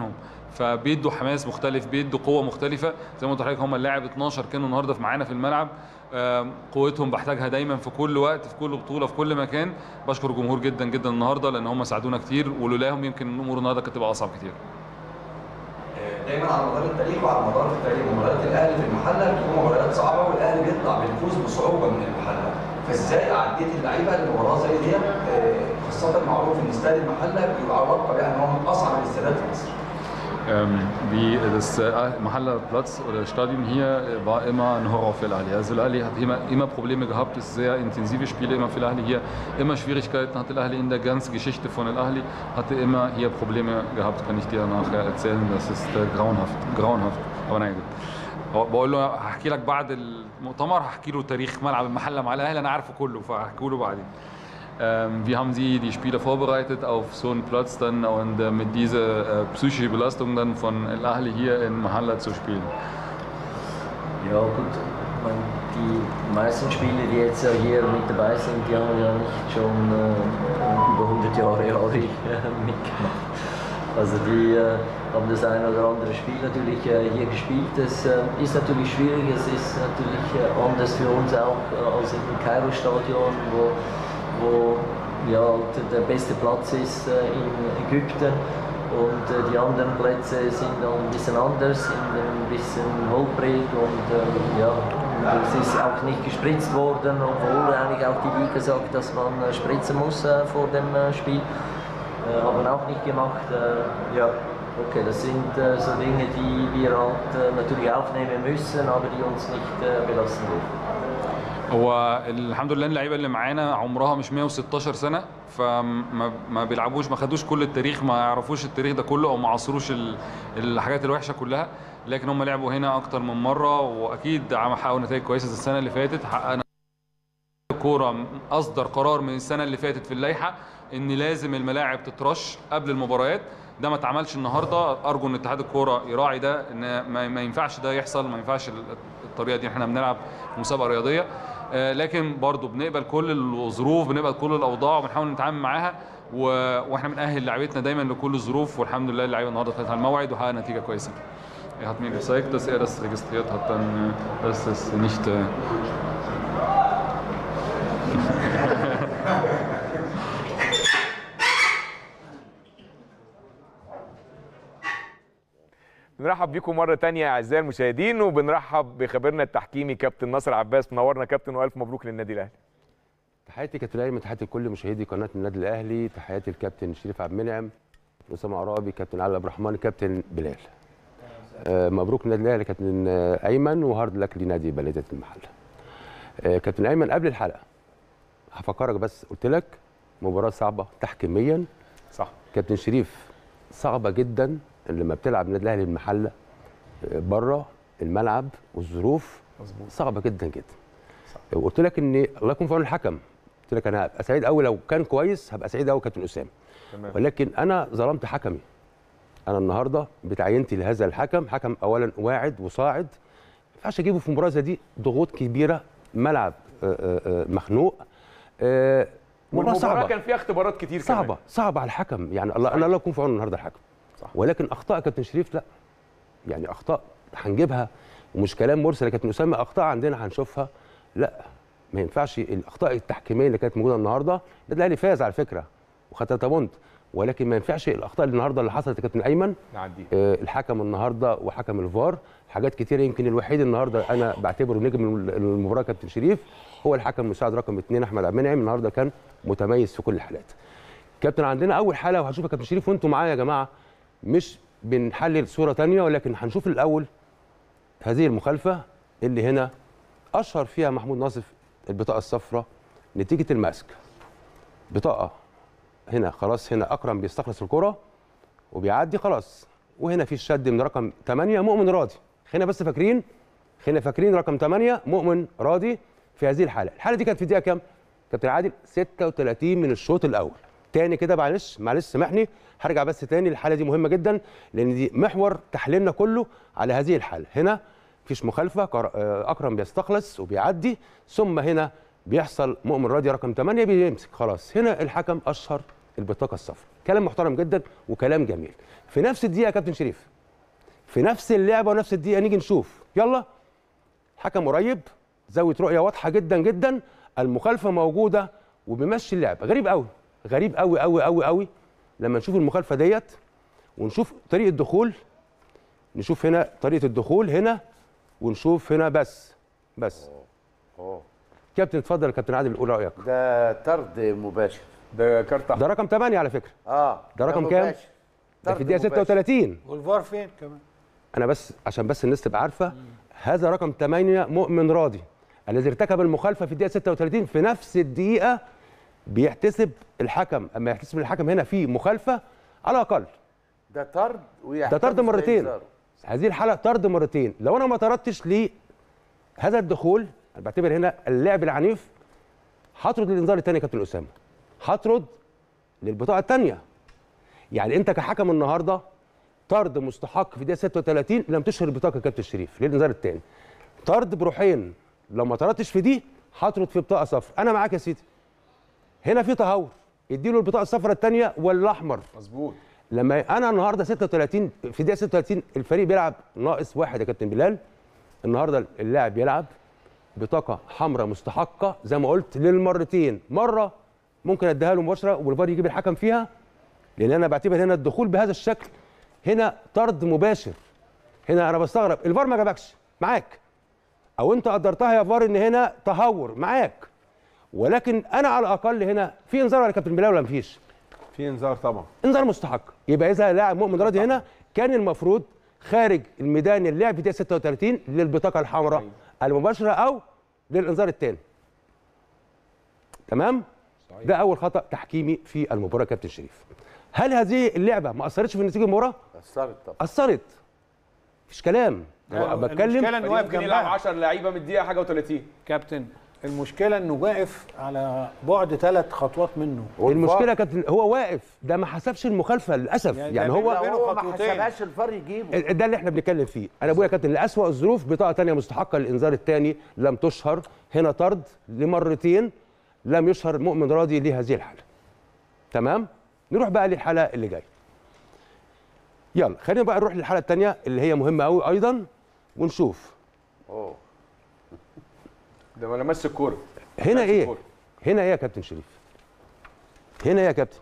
[SPEAKER 8] فبيدوا حماس مختلف بيدوا قوه مختلفه زي ما قلت لحضرتك هم اللاعب 12 كانوا النهارده في معانا في الملعب آم، قوتهم بحتاجها دايما في كل وقت في كل بطوله في كل مكان بشكر الجمهور جدا جدا النهارده لان هم ساعدونا كتير ولولاهم يمكن الامور النهارده كانت تبقى اصعب كتير
[SPEAKER 10] دايما على مدار التاريخ وعلى مدار التاريخ مباريات الاهلي في المحله بتكون مباريات صعبه والاهلي بيطلع بالفوز بصعوبه من المحله فازاي عديت اللعيبه لمباراه زي ديت آه، خاصه معروف ان استاد المحله بيبقى علاقه بقى ان هو من اصعب الاستادات في مصر
[SPEAKER 8] Ähm, wie das äh, Mahaller Platz oder Stadion hier äh, war immer ein Horror für Al-Ahli. Also Al-Ahli hat immer, immer Probleme gehabt, es ist sehr intensive Spiele immer für Al-Ahli hier. Immer Schwierigkeiten hatte Al-Ahli in der ganzen Geschichte von Al-Ahli, hatte immer hier Probleme gehabt, kann ich dir nachher erzählen. Das ist äh, grauenhaft, grauenhaft. Aber nein, gut. بقول له هحكي لك بعد المؤتمر هحكي له تاريخ ملعب المحله مع الاهلي انا عارفه كله فهحكي له بعدين Ähm, wie haben Sie die Spieler vorbereitet auf so einen Platz dann und äh, mit dieser äh, psychischen Belastung dann von El Ahly hier in Mahalla zu spielen?
[SPEAKER 7] Ja gut, ich meine, die meisten Spieler, die jetzt ja hier mit dabei sind, die haben ja nicht schon äh, über 100 Jahre Jahre äh, mitgemacht. Also die äh, haben das ein oder andere Spiel natürlich äh, hier gespielt. Das äh, ist natürlich schwierig, es ist natürlich äh, anders für uns auch äh, als im Kairo-Stadion, wo, wo ja, halt der beste Platz ist äh, in Ägypten. Und äh, die anderen Plätze sind dann ein bisschen anders, sind ein bisschen holprig und ähm, ja, es ist auch nicht gespritzt worden, obwohl eigentlich auch die Liga sagt, dass man äh, spritzen muss äh, vor dem äh, Spiel. Äh, haben wir auch nicht gemacht. Äh, ja, okay, das sind äh, so Dinge, die wir halt äh, natürlich aufnehmen müssen, aber die uns nicht äh, belasten dürfen.
[SPEAKER 8] هو الحمد لله اللعيبه اللي معانا عمرها مش 116 سنه فما ما بيلعبوش ما خدوش كل التاريخ ما يعرفوش التاريخ ده كله او ما عصروش ال- الحاجات الوحشه كلها لكن هم لعبوا هنا اكتر من مره واكيد عم حققوا نتائج كويسه زي السنه اللي فاتت حققنا كوره اصدر قرار من السنه اللي فاتت في اللائحه ان لازم الملاعب تترش قبل المباريات ده ما اتعملش النهارده ارجو ان اتحاد الكوره يراعي ده ان ما, ما ينفعش ده يحصل ما ينفعش ال- الطريقه دي احنا بنلعب مسابقه رياضيه آه، لكن برضو بنقبل كل الظروف بنقبل كل الاوضاع وبنحاول نتعامل معاها و... واحنا بنأهل لعيبتنا دايما لكل الظروف والحمد لله اللعيبه النهارده خدت على الموعد وحقق نتيجه كويسه. Er hat mir gezeigt, dass er das registriert hat, dann äh, dass es nicht äh,
[SPEAKER 1] بنرحب بيكم مرة تانية أعزائي المشاهدين وبنرحب بخبيرنا التحكيمي كابتن ناصر عباس منورنا كابتن وألف مبروك للنادي الأهلي
[SPEAKER 11] تحياتي كابتن ايمن تحياتي لكل مشاهدي قناه النادي الاهلي تحياتي الكابتن شريف عبد المنعم اسامه عرابي كابتن علي عبد الرحمن كابتن بلال آه مبروك للنادي الاهلي كابتن آه، ايمن وهارد لك لنادي بلديه المحله آه كابتن ايمن قبل الحلقه هفكرك بس قلت لك مباراه صعبه تحكيميا
[SPEAKER 1] صح
[SPEAKER 11] كابتن شريف صعبه جدا لما بتلعب النادي الاهلي المحله بره الملعب والظروف
[SPEAKER 1] مظبوط
[SPEAKER 11] صعبه جدا جدا وقلت لك ان الله يكون في عون الحكم قلت لك انا هبقى سعيد قوي لو كان كويس هبقى سعيد قوي كابتن اسامه
[SPEAKER 1] تمام
[SPEAKER 11] ولكن انا ظلمت حكمي انا النهارده بتعينتي لهذا الحكم حكم اولا واعد وصاعد ما ينفعش اجيبه في مباراه زي دي ضغوط كبيره ملعب آه، آه، آه، مخنوق آه، مباراه
[SPEAKER 1] والمباراة
[SPEAKER 11] صعبه
[SPEAKER 1] كان فيها اختبارات كتير
[SPEAKER 11] صعبه
[SPEAKER 1] كمان.
[SPEAKER 11] صعبه على الحكم يعني الله انا الله يكون في عون النهارده الحكم
[SPEAKER 1] صح.
[SPEAKER 11] ولكن اخطاء كابتن شريف لا يعني اخطاء هنجيبها ومش كلام مرسل يا كابتن اسامه اخطاء عندنا هنشوفها لا ما ينفعش الاخطاء التحكيميه اللي كانت موجوده النهارده النادي الاهلي فاز على فكره وخد تلاتة بونت ولكن ما ينفعش الاخطاء اللي النهارده اللي حصلت يا كابتن ايمن
[SPEAKER 1] نعديها
[SPEAKER 11] آه، الحكم النهارده وحكم الفار حاجات كتيره يمكن الوحيد النهارده انا بعتبره نجم المباراه كابتن شريف هو الحكم المساعد رقم اثنين احمد عبد المنعم النهارده كان متميز في كل الحالات. كابتن عندنا اول حاله وهشوف يا كابتن شريف وانتم معايا يا جماعه مش بنحلل صوره ثانيه ولكن هنشوف الاول هذه المخالفه اللي هنا اشهر فيها محمود ناصف البطاقه الصفراء نتيجه الماسك. بطاقه هنا خلاص هنا اكرم بيستخلص الكره وبيعدي خلاص وهنا في الشد من رقم 8 مؤمن راضي خلينا بس فاكرين خلينا فاكرين رقم 8 مؤمن راضي في هذه الحاله الحاله دي كانت في دقيقه كام كابتن عادل 36 من الشوط الاول تاني كده معلش معلش سامحني هرجع بس تاني الحاله دي مهمه جدا لان دي محور تحليلنا كله على هذه الحاله هنا مفيش مخالفه كر- آه، اكرم بيستخلص وبيعدي ثم هنا بيحصل مؤمن راضي رقم 8 بيمسك خلاص هنا الحكم اشهر البطاقه الصفراء كلام محترم جدا وكلام جميل في نفس الدقيقه يا كابتن شريف في نفس اللعبه ونفس الدقيقه نيجي نشوف يلا حكم قريب زاويه رؤيه واضحه جدا جدا المخالفه موجوده وبيمشي اللعب غريب قوي غريب قوي قوي قوي قوي لما نشوف المخالفه ديت ونشوف طريقه دخول نشوف هنا طريقه الدخول هنا ونشوف هنا بس بس
[SPEAKER 4] أوه.
[SPEAKER 11] كابتن اتفضل يا كابتن عادل قول رايك
[SPEAKER 4] ده طرد مباشر
[SPEAKER 1] ده كارت
[SPEAKER 11] ده رقم 8 على فكره
[SPEAKER 4] اه
[SPEAKER 11] ده رقم كام؟
[SPEAKER 4] مباشر.
[SPEAKER 11] ده في
[SPEAKER 4] طرد
[SPEAKER 11] الدقيقه
[SPEAKER 4] مباشر.
[SPEAKER 11] 36
[SPEAKER 2] والفار فين كمان
[SPEAKER 11] انا بس عشان بس الناس تبقى عارفه هذا رقم 8 مؤمن راضي الذي ارتكب المخالفه في الدقيقه 36 في نفس الدقيقه بيحتسب الحكم اما يحتسب الحكم هنا في مخالفه على الاقل
[SPEAKER 4] ده طرد
[SPEAKER 11] ده طرد مرتين
[SPEAKER 4] ويحتسب
[SPEAKER 11] هذه الحاله طرد مرتين لو انا ما طردتش ليه هذا الدخول انا بعتبر هنا اللعب العنيف هطرد للانذار الثاني يا كابتن اسامه هطرد للبطاقه الثانيه يعني انت كحكم النهارده طرد مستحق في دقيقه 36 لم تشهر البطاقه يا كابتن شريف للانذار الثاني طرد بروحين لو ما طردتش في دي هطرد في بطاقه صفر انا معاك يا سيدي هنا في تهور اديله البطاقه الصفراء الثانيه والاحمر
[SPEAKER 1] مظبوط
[SPEAKER 11] لما انا النهارده 36 في دقيقه 36 الفريق بيلعب ناقص واحد يا كابتن بلال النهارده اللاعب بيلعب بطاقه حمراء مستحقه زي ما قلت للمرتين مره ممكن اديها له مباشره والفار يجيب الحكم فيها لان انا بعتبر هنا الدخول بهذا الشكل هنا طرد مباشر هنا انا بستغرب الفار ما جابكش معاك او انت قدرتها يا فار ان هنا تهور معاك ولكن انا على الاقل هنا في انذار ولا كابتن بلال ولا مفيش
[SPEAKER 5] في انذار طبعا
[SPEAKER 11] انذار مستحق يبقى اذا لاعب مؤمن راضي هنا كان المفروض خارج الميدان اللعب في دقيقه 36 للبطاقه الحمراء المباشره او للانذار الثاني تمام ده اول خطا تحكيمي في المباراه يا كابتن شريف هل هذه اللعبه ما اثرتش في نتيجه المباراه
[SPEAKER 4] اثرت طبعا
[SPEAKER 11] اثرت مفيش كلام
[SPEAKER 2] أيوة،
[SPEAKER 11] أنا بتكلم
[SPEAKER 2] المشكلة إنه واقف
[SPEAKER 1] ممكن يلعب
[SPEAKER 2] جنبها
[SPEAKER 1] 10 لعيبه من الدقيقه حاجه و30
[SPEAKER 2] كابتن المشكله انه واقف على بعد ثلاث خطوات منه
[SPEAKER 11] المشكله كانت هو واقف ده ما حسبش المخالفه للاسف
[SPEAKER 2] يعني
[SPEAKER 11] يعني,
[SPEAKER 2] ده
[SPEAKER 11] هو
[SPEAKER 2] بينه
[SPEAKER 4] هو ما
[SPEAKER 2] خطوتين.
[SPEAKER 4] حسبهاش الفار يجيبه
[SPEAKER 11] ده اللي احنا بنتكلم فيه انا ابويا كابتن لاسوأ الظروف بطاقه ثانيه مستحقه للانذار الثاني لم تشهر هنا طرد لمرتين لم يشهر مؤمن راضي لهذه الحاله تمام نروح بقى للحاله اللي جايه يلا خلينا بقى نروح للحاله الثانيه اللي هي مهمه قوي ايضا ونشوف
[SPEAKER 4] اوه
[SPEAKER 1] ده ما لمسش الكوره
[SPEAKER 11] هنا
[SPEAKER 1] ماشي
[SPEAKER 11] ايه
[SPEAKER 1] الكورة.
[SPEAKER 11] هنا ايه يا كابتن شريف هنا ايه يا كابتن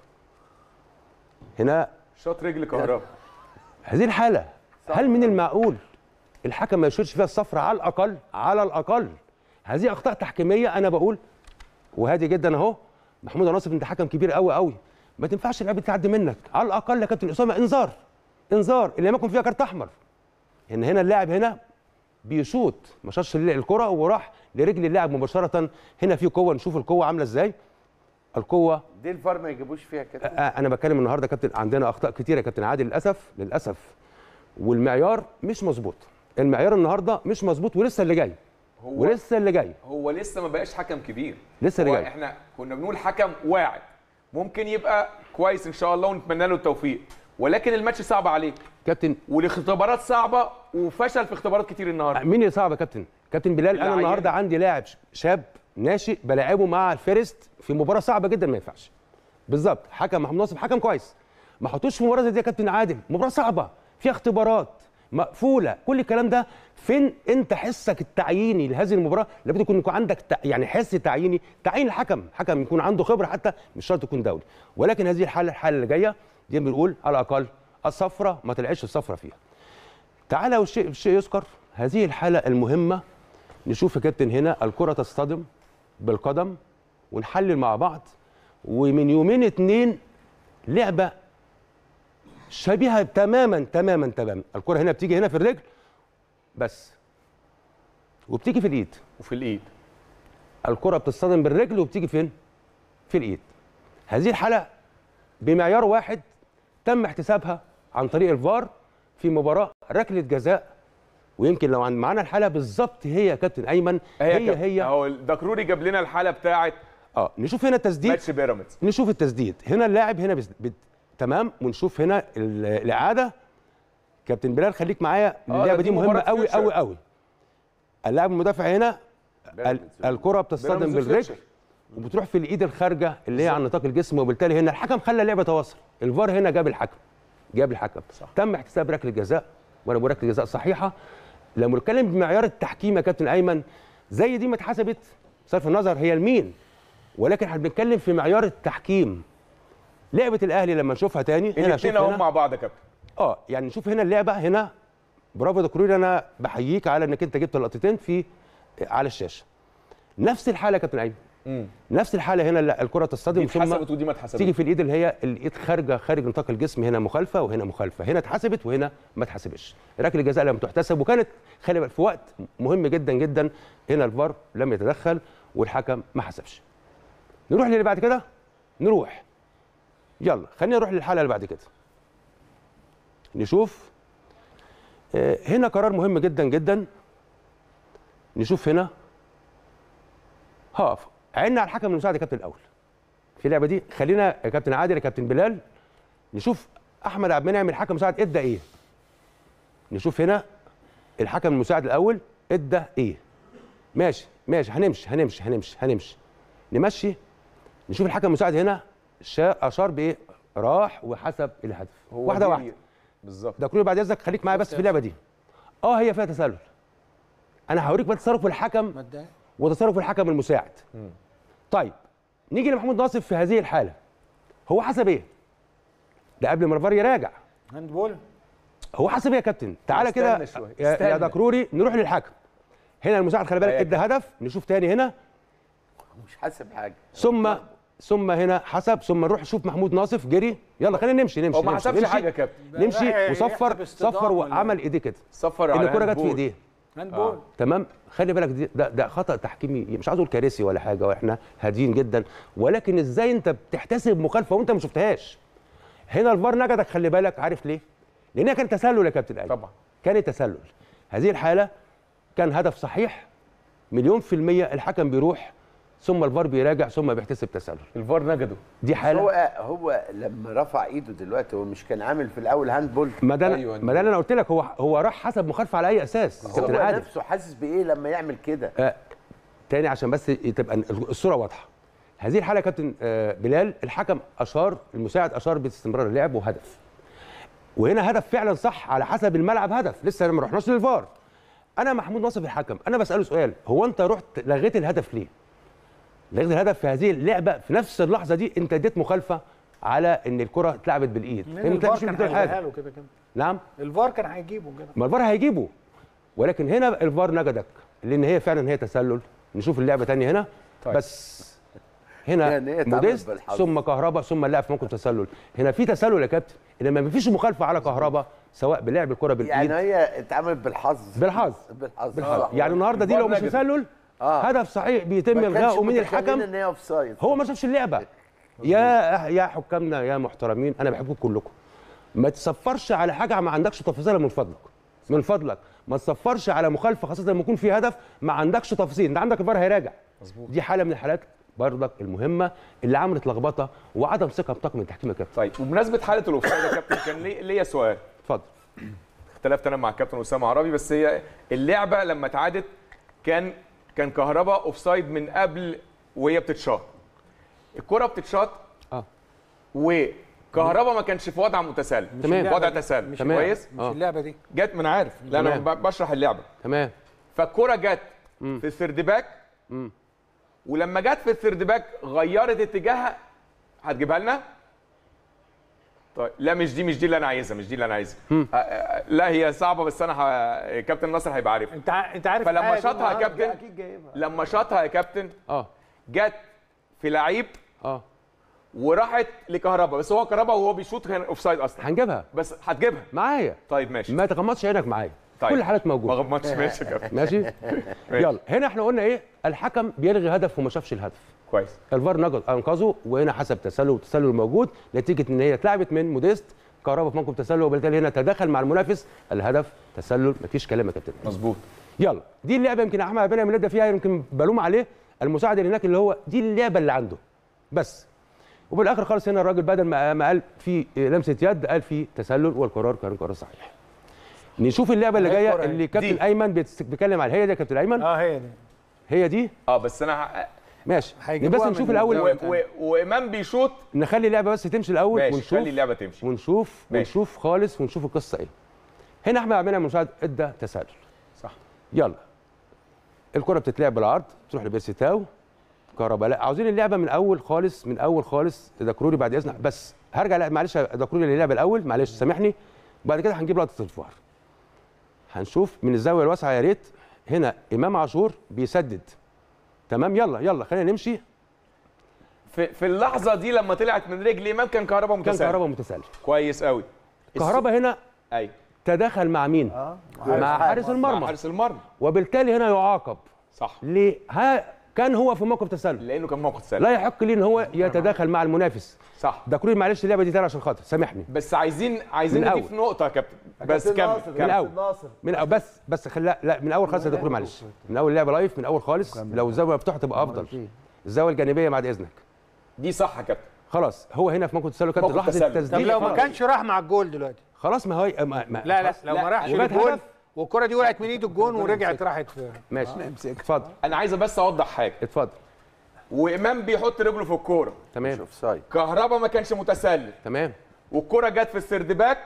[SPEAKER 11] هنا
[SPEAKER 1] شاط رجل كهربا
[SPEAKER 11] هذه الحالة هل من المعقول الحكم ما يشيرش فيها الصفرة على الأقل على الأقل هذه أخطاء تحكيمية أنا بقول وهادي جدا أهو محمود ناصف أنت حكم كبير قوي قوي ما تنفعش اللعبة تعدي منك على الأقل يا كابتن أسامة إنذار إنذار اللي ما يكون فيها كارت أحمر إن هنا اللاعب هنا بيشوط ما شاطش الكرة وراح لرجل اللاعب مباشرة هنا في قوة نشوف القوة عاملة إزاي القوة
[SPEAKER 4] دي الفار ما يجيبوش فيها كده
[SPEAKER 11] آه، انا بتكلم النهارده يا كابتن عندنا اخطاء كتيره يا كابتن عادل للاسف للاسف والمعيار مش مظبوط المعيار النهارده مش مظبوط ولسه اللي جاي
[SPEAKER 1] هو
[SPEAKER 11] ولسه اللي جاي
[SPEAKER 1] هو لسه ما بقاش حكم كبير
[SPEAKER 11] لسه اللي
[SPEAKER 1] هو
[SPEAKER 11] جاي.
[SPEAKER 1] احنا كنا بنقول حكم واعد ممكن يبقى كويس ان شاء الله ونتمنى له التوفيق ولكن الماتش صعب عليك
[SPEAKER 11] كابتن
[SPEAKER 1] والاختبارات صعبه وفشل في اختبارات كتير النهارده
[SPEAKER 11] مين اللي صعب يا كابتن كابتن بلال انا
[SPEAKER 1] اللعيبة.
[SPEAKER 11] النهارده عندي لاعب شاب ناشئ بلاعبه مع الفيرست في مباراه صعبه جدا ما ينفعش بالظبط حكم محمود ناصر حكم كويس ما حطوش في مباراه زي دي يا كابتن عادل مباراه صعبه فيها اختبارات مقفوله كل الكلام ده فين انت حسك التعييني لهذه المباراه لابد يكون يكون عندك تع... يعني حس تعييني تعيين الحكم حكم يكون عنده خبره حتى مش شرط يكون دولي ولكن هذه الحاله الحاله اللي جايه دي بنقول على الاقل الصفرة ما طلعتش الصفرة فيها تعالى والشيء الشيء يذكر هذه الحاله المهمه نشوف يا كابتن هنا الكره تصطدم بالقدم ونحلل مع بعض ومن يومين اتنين لعبه شبيهه تماما تماما تماما الكره هنا بتيجي هنا في الرجل بس وبتيجي في الايد
[SPEAKER 1] وفي الايد
[SPEAKER 11] الكره بتصطدم بالرجل وبتيجي فين في الايد هذه الحاله بمعيار واحد تم احتسابها عن طريق الفار في مباراه ركله جزاء ويمكن لو عن معانا الحاله بالظبط هي يا كابتن ايمن هي هي,
[SPEAKER 1] كاب-
[SPEAKER 11] هي
[SPEAKER 1] اهو الدكروري جاب لنا الحاله بتاعه
[SPEAKER 11] اه نشوف هنا التسديد
[SPEAKER 1] ماتش بيراميدز
[SPEAKER 11] نشوف التسديد هنا اللاعب هنا بس... بت... تمام ونشوف هنا ال- الاعاده كابتن بلال خليك معايا
[SPEAKER 1] ده
[SPEAKER 11] اللعبه
[SPEAKER 1] دي
[SPEAKER 11] دي مهمه
[SPEAKER 1] مباراة
[SPEAKER 11] قوي
[SPEAKER 1] فيوتشر.
[SPEAKER 11] قوي قوي اللاعب المدافع هنا ال...
[SPEAKER 4] بيراميدز.
[SPEAKER 11] الكره بتصطدم
[SPEAKER 1] بيراميدز
[SPEAKER 11] بالرجل
[SPEAKER 1] وفيوتشر.
[SPEAKER 11] وبتروح في الايد الخارجه اللي هي عن نطاق الجسم وبالتالي هنا الحكم خلى اللعبه تواصل الفار هنا جاب الحكم جاب الحكم صح. تم احتساب ركله جزاء وانا بقول ركله جزاء صحيحه لما نتكلم بمعيار التحكيم يا كابتن ايمن زي دي ما اتحسبت صرف النظر هي لمين ولكن احنا بنتكلم في معيار التحكيم لعبه الاهلي لما نشوفها تاني هنا
[SPEAKER 1] الاثنين
[SPEAKER 11] شوف
[SPEAKER 1] اهم
[SPEAKER 11] هنا
[SPEAKER 1] مع بعض يا كابتن
[SPEAKER 11] اه يعني نشوف هنا اللعبه هنا برافو يا دكروري انا بحييك على انك انت جبت اللقطتين في على الشاشه نفس الحاله يا كابتن ايمن
[SPEAKER 1] امم
[SPEAKER 11] نفس الحاله هنا لا الكره تصطدم
[SPEAKER 1] دي
[SPEAKER 11] ثم
[SPEAKER 1] اتحسبت ودي ما اتحسبتش
[SPEAKER 11] تيجي في الايد اللي هي الايد خارجه خارج نطاق الجسم هنا مخالفه وهنا مخالفه هنا اتحسبت وهنا ما اتحسبتش ركله الجزاء لم تحتسب وكانت خلي بالك في وقت مهم جدا جدا هنا الفار لم يتدخل والحكم ما حسبش نروح للي بعد كده نروح يلا خلينا نروح للحاله اللي بعد كده نشوف آه، هنا قرار مهم جدا جدا نشوف هنا هقف عيننا على الحكم المساعد يا كابتن الاول في اللعبه دي خلينا يا كابتن عادل يا كابتن بلال نشوف احمد عبد المنعم الحكم المساعد ادى ايه نشوف هنا الحكم المساعد الاول ادى ايه ماشي ماشي هنمشي هنمشي هنمشي هنمشي نمشي نشوف الحكم المساعد هنا شا- اشار بايه راح وحسب الهدف
[SPEAKER 1] هو
[SPEAKER 11] واحده
[SPEAKER 1] دي-
[SPEAKER 11] واحده
[SPEAKER 1] بالظبط
[SPEAKER 11] ده كله بعد اذنك خليك معايا بس في اللعبه دي اه هي فيها تسلل انا هوريك بقى تصرف الحكم
[SPEAKER 2] ما اتضايق.
[SPEAKER 11] وتصرف الحكم المساعد طيب نيجي لمحمود ناصف في هذه الحاله هو حسب ايه ده قبل ما الفار يراجع
[SPEAKER 2] هاند بول
[SPEAKER 11] هو حسب ايه يا كابتن تعالى
[SPEAKER 1] استنى
[SPEAKER 11] كده
[SPEAKER 1] شوية،
[SPEAKER 11] يا, يا
[SPEAKER 1] استنى.
[SPEAKER 11] دكروري نروح للحكم هنا المساعد خلي بالك
[SPEAKER 1] أيوة.
[SPEAKER 11] ادى هدف نشوف تاني هنا
[SPEAKER 4] مش حاسب حاجه
[SPEAKER 11] ثم ثم هنا حسب ثم نروح نشوف محمود ناصف جري يلا خلينا نمشي نمشي
[SPEAKER 1] هو ما
[SPEAKER 11] نمشي
[SPEAKER 1] حسبش
[SPEAKER 11] نمشي
[SPEAKER 1] حاجه يا كابتن
[SPEAKER 11] نمشي
[SPEAKER 2] رايح
[SPEAKER 11] وصفر
[SPEAKER 2] يحسب اصطدام
[SPEAKER 11] صفر
[SPEAKER 2] ولا
[SPEAKER 11] وعمل ايديه كده
[SPEAKER 1] صفر
[SPEAKER 11] ان
[SPEAKER 1] على
[SPEAKER 11] الكوره جت في
[SPEAKER 1] هاندبول.
[SPEAKER 11] ايديه
[SPEAKER 2] هاند بول
[SPEAKER 11] تمام خلي بالك دي ده, ده خطا تحكيمي مش عاوز اقول كارثي ولا حاجه واحنا هاديين جدا ولكن ازاي انت بتحتسب مخالفه وانت ما شفتهاش هنا الفار نجدك خلي بالك عارف ليه لانها كان تسلل يا كابتن ايمن
[SPEAKER 1] طبعا
[SPEAKER 11] كان تسلل هذه الحاله كان هدف صحيح مليون في المية الحكم بيروح ثم الفار بيراجع ثم بيحتسب تسلل
[SPEAKER 1] الفار نجده
[SPEAKER 11] دي حاله
[SPEAKER 4] هو هو لما رفع ايده دلوقتي هو مش كان عامل في الاول هاند بول
[SPEAKER 11] ما ده
[SPEAKER 1] أيوة،
[SPEAKER 11] ما ده اللي انا قلت لك هو هو راح حسب مخالفه على اي اساس
[SPEAKER 4] هو
[SPEAKER 11] كابتن عادل
[SPEAKER 4] نفسه حاسس بايه لما يعمل كده
[SPEAKER 11] آه، تاني عشان بس تبقى الصوره واضحه هذه الحاله يا كابتن آه، بلال الحكم اشار المساعد اشار باستمرار اللعب وهدف وهنا هدف فعلا صح على حسب الملعب هدف لسه ما رحناش للفار انا محمود ناصف الحكم انا بساله سؤال هو انت رحت لغيت الهدف ليه لغيت الهدف في هذه اللعبه في نفس اللحظه دي انت اديت مخالفه على ان الكره اتلعبت بالايد
[SPEAKER 2] لأن
[SPEAKER 11] انت
[SPEAKER 2] الفار
[SPEAKER 11] مش
[SPEAKER 2] كان
[SPEAKER 11] بتقول
[SPEAKER 2] هيجيبها
[SPEAKER 11] حاجه
[SPEAKER 2] له كده كده
[SPEAKER 11] نعم
[SPEAKER 2] الفار كان هيجيبه كده
[SPEAKER 11] ما الفار هيجيبه ولكن هنا الفار نجدك لان هي فعلا هي تسلل نشوف اللعبه تاني هنا
[SPEAKER 1] طيب.
[SPEAKER 11] بس هنا
[SPEAKER 4] يعني هي اتعملت
[SPEAKER 11] موديست
[SPEAKER 4] بالحظ.
[SPEAKER 11] ثم كهرباء ثم اللاعب في موقف تسلل هنا في تسلل يا كابتن انما ما فيش مخالفه على كهرباء سواء بلعب الكره بالايد
[SPEAKER 4] يعني هي اتعملت بالحظ
[SPEAKER 11] بالحظ
[SPEAKER 4] بالحظ
[SPEAKER 11] بالحظ
[SPEAKER 4] صح.
[SPEAKER 11] يعني النهارده دي لو مش
[SPEAKER 1] الفار
[SPEAKER 11] تسلل
[SPEAKER 4] آه.
[SPEAKER 11] هدف صحيح بيتم
[SPEAKER 4] ما كانش
[SPEAKER 11] الغائه من
[SPEAKER 4] متخيلين
[SPEAKER 11] الحكم
[SPEAKER 4] ان هي اوف سايد
[SPEAKER 11] هو ما شافش اللعبه يا يا حكامنا يا محترمين انا بحبكم كلكم ما تصفرش على حاجه ما عندكش تفاصيلها من فضلك من فضلك ما تصفرش على مخالفه خاصه لما يكون في هدف ما عندكش تفاصيل انت عندك الفار هيراجع مظبوط دي حاله من الحالات برضك المهمه اللي عملت لخبطه وعدم ثقه بطاقم التحكيم يا كابتن
[SPEAKER 1] طيب وبمناسبه حاله الاوفسايد يا كابتن كان لي- ليا سؤال
[SPEAKER 11] اتفضل
[SPEAKER 1] اختلفت انا مع الكابتن اسامه عربي بس هي اللعبه لما اتعادت كان كان كهرباء اوفسايد من قبل وهي بتتشاط الكره بتتشاط
[SPEAKER 11] اه
[SPEAKER 1] وكهرباء ما كانش في وضع متسلل
[SPEAKER 11] تمام.
[SPEAKER 1] في وضع تسلل
[SPEAKER 2] مش
[SPEAKER 11] تمام.
[SPEAKER 1] كويس
[SPEAKER 2] مش
[SPEAKER 11] آه.
[SPEAKER 2] اللعبه دي
[SPEAKER 1] جت ما انا عارف لا انا
[SPEAKER 11] تمام.
[SPEAKER 1] ب- بشرح اللعبه
[SPEAKER 11] تمام
[SPEAKER 1] فالكره جت في الثيرد باك
[SPEAKER 11] مم.
[SPEAKER 1] ولما جت في الثيرد باك غيرت اتجاهها هتجيبها لنا طيب لا مش دي مش دي اللي انا عايزها مش دي اللي انا عايزها آه، آه، لا هي صعبه بس انا ه... كابتن ناصر هيبقى عارف
[SPEAKER 2] انت ع- انت عارف
[SPEAKER 1] فلما
[SPEAKER 2] حاجة
[SPEAKER 1] شاطها يا
[SPEAKER 2] النهاردة
[SPEAKER 1] كابتن
[SPEAKER 2] اكيد جايبها
[SPEAKER 1] لما شاطها يا كابتن
[SPEAKER 11] اه
[SPEAKER 1] جت في لعيب
[SPEAKER 11] اه
[SPEAKER 1] وراحت لكهربا بس هو كهربا وهو بيشوط كان اوف سايد اصلا
[SPEAKER 11] هنجيبها
[SPEAKER 1] بس هتجيبها
[SPEAKER 11] معايا
[SPEAKER 1] طيب ماشي
[SPEAKER 11] ما تغمضش عينك معايا
[SPEAKER 1] طيب.
[SPEAKER 11] كل الحالات
[SPEAKER 1] ما
[SPEAKER 11] موجوده
[SPEAKER 1] غمضتش ماشي يا كابتن
[SPEAKER 11] ماشي
[SPEAKER 1] ماشي.
[SPEAKER 11] يلا هنا احنا قلنا ايه الحكم بيلغي هدف وما شافش الهدف
[SPEAKER 1] كويس
[SPEAKER 11] الفار نجد انقذه وهنا حسب تسلل والتسلل موجود نتيجه ان هي اتلعبت من موديست كهربا في موقف تسلل وبالتالي هنا تدخل مع المنافس الهدف تسلل مفيش كلام يا كابتن
[SPEAKER 1] مظبوط
[SPEAKER 11] يلا دي اللعبه يمكن احمد بن عماد فيها يمكن بلوم عليه المساعد اللي هناك اللي هو دي اللعبه اللي عنده بس وبالاخر خالص هنا الراجل بدل ما ما قال في لمسه يد قال في تسلل والقرار كان قرار صحيح نشوف اللعبه اللي
[SPEAKER 2] هي
[SPEAKER 11] جايه
[SPEAKER 2] الكرة
[SPEAKER 11] اللي
[SPEAKER 2] اهي.
[SPEAKER 11] كابتن
[SPEAKER 1] دي.
[SPEAKER 11] ايمن بيتس- بيتكلم عليها هي دي يا كابتن ايمن
[SPEAKER 2] اه هي دي
[SPEAKER 11] هي دي
[SPEAKER 1] اه بس انا ه-
[SPEAKER 11] ماشي
[SPEAKER 2] هيجيبوها
[SPEAKER 11] بس
[SPEAKER 2] من
[SPEAKER 11] نشوف
[SPEAKER 2] الزاوية
[SPEAKER 11] الاول
[SPEAKER 1] و... و... وامام بيشوط
[SPEAKER 11] نخلي اللعبه بس تمشي الاول
[SPEAKER 1] ماشي
[SPEAKER 11] ونشوف
[SPEAKER 1] خلي اللعبه تمشي
[SPEAKER 11] ونشوف
[SPEAKER 1] ماشي.
[SPEAKER 11] ونشوف خالص ونشوف القصه ايه هنا احمد عبد المنعم مساعد ادى تسلل
[SPEAKER 1] صح
[SPEAKER 11] يلا الكره بتتلعب بالعرض تروح لبيرسي تاو كهرباء لا عاوزين اللعبه من اول خالص من اول خالص دكروري بعد اذنك بس هرجع لا معلش يا دكروري اللي لعب الاول معلش سامحني وبعد كده هنجيب لقطه الفار هنشوف من الزاويه الواسعه يا ريت هنا امام عاشور بيسدد تمام يلا يلا خلينا نمشي
[SPEAKER 1] في, في اللحظه دي لما طلعت من رجل امام كان كهربا
[SPEAKER 11] كان
[SPEAKER 1] متسلل
[SPEAKER 11] كهرباء متسلل
[SPEAKER 1] كويس قوي
[SPEAKER 11] كهرباء هنا
[SPEAKER 1] ايوه
[SPEAKER 11] تداخل مع مين مع حارس
[SPEAKER 1] مع
[SPEAKER 11] المرمى
[SPEAKER 1] حارس المرمى
[SPEAKER 11] وبالتالي هنا يعاقب
[SPEAKER 1] صح
[SPEAKER 11] ليه ها كان هو في موقف تسلل
[SPEAKER 1] لانه كان موقف تسلل
[SPEAKER 11] لا يحق ليه ان هو يتداخل مع المنافس
[SPEAKER 1] صح
[SPEAKER 11] دكروري معلش اللعبه دي تاني عشان خاطر سامحني
[SPEAKER 1] بس عايزين عايزين
[SPEAKER 11] من
[SPEAKER 1] نضيف نقطه يا كابتن بس كمل
[SPEAKER 11] من
[SPEAKER 1] كمل
[SPEAKER 11] الاول من أول بس بس خلا لا من اول خالص يا دكتور معلش من اول لعبه لايف من اول خالص لو الزاويه مفتوحه تبقى افضل الزاويه الجانبيه بعد اذنك
[SPEAKER 1] دي صح يا كابتن
[SPEAKER 11] خلاص هو هنا في موقف التسلل كانت
[SPEAKER 1] موقف
[SPEAKER 11] لحظه
[SPEAKER 1] تسلل.
[SPEAKER 2] طب
[SPEAKER 11] التسديد
[SPEAKER 2] لو ما
[SPEAKER 11] خلاص.
[SPEAKER 2] كانش راح مع الجول دلوقتي
[SPEAKER 11] خلاص ما هو ما ما
[SPEAKER 2] لا لا لو ما راحش
[SPEAKER 11] وجات
[SPEAKER 2] الجول
[SPEAKER 11] هدف.
[SPEAKER 2] والكره دي وقعت من ايد الجون ورجعت راحت في
[SPEAKER 11] ماشي اتفضل
[SPEAKER 1] انا عايز بس اوضح حاجه
[SPEAKER 11] اتفضل
[SPEAKER 1] وامام بيحط رجله في الكوره
[SPEAKER 11] تمام
[SPEAKER 4] اوف سايد
[SPEAKER 1] كهربا ما كانش متسلل
[SPEAKER 11] تمام
[SPEAKER 1] والكره جت في السردباك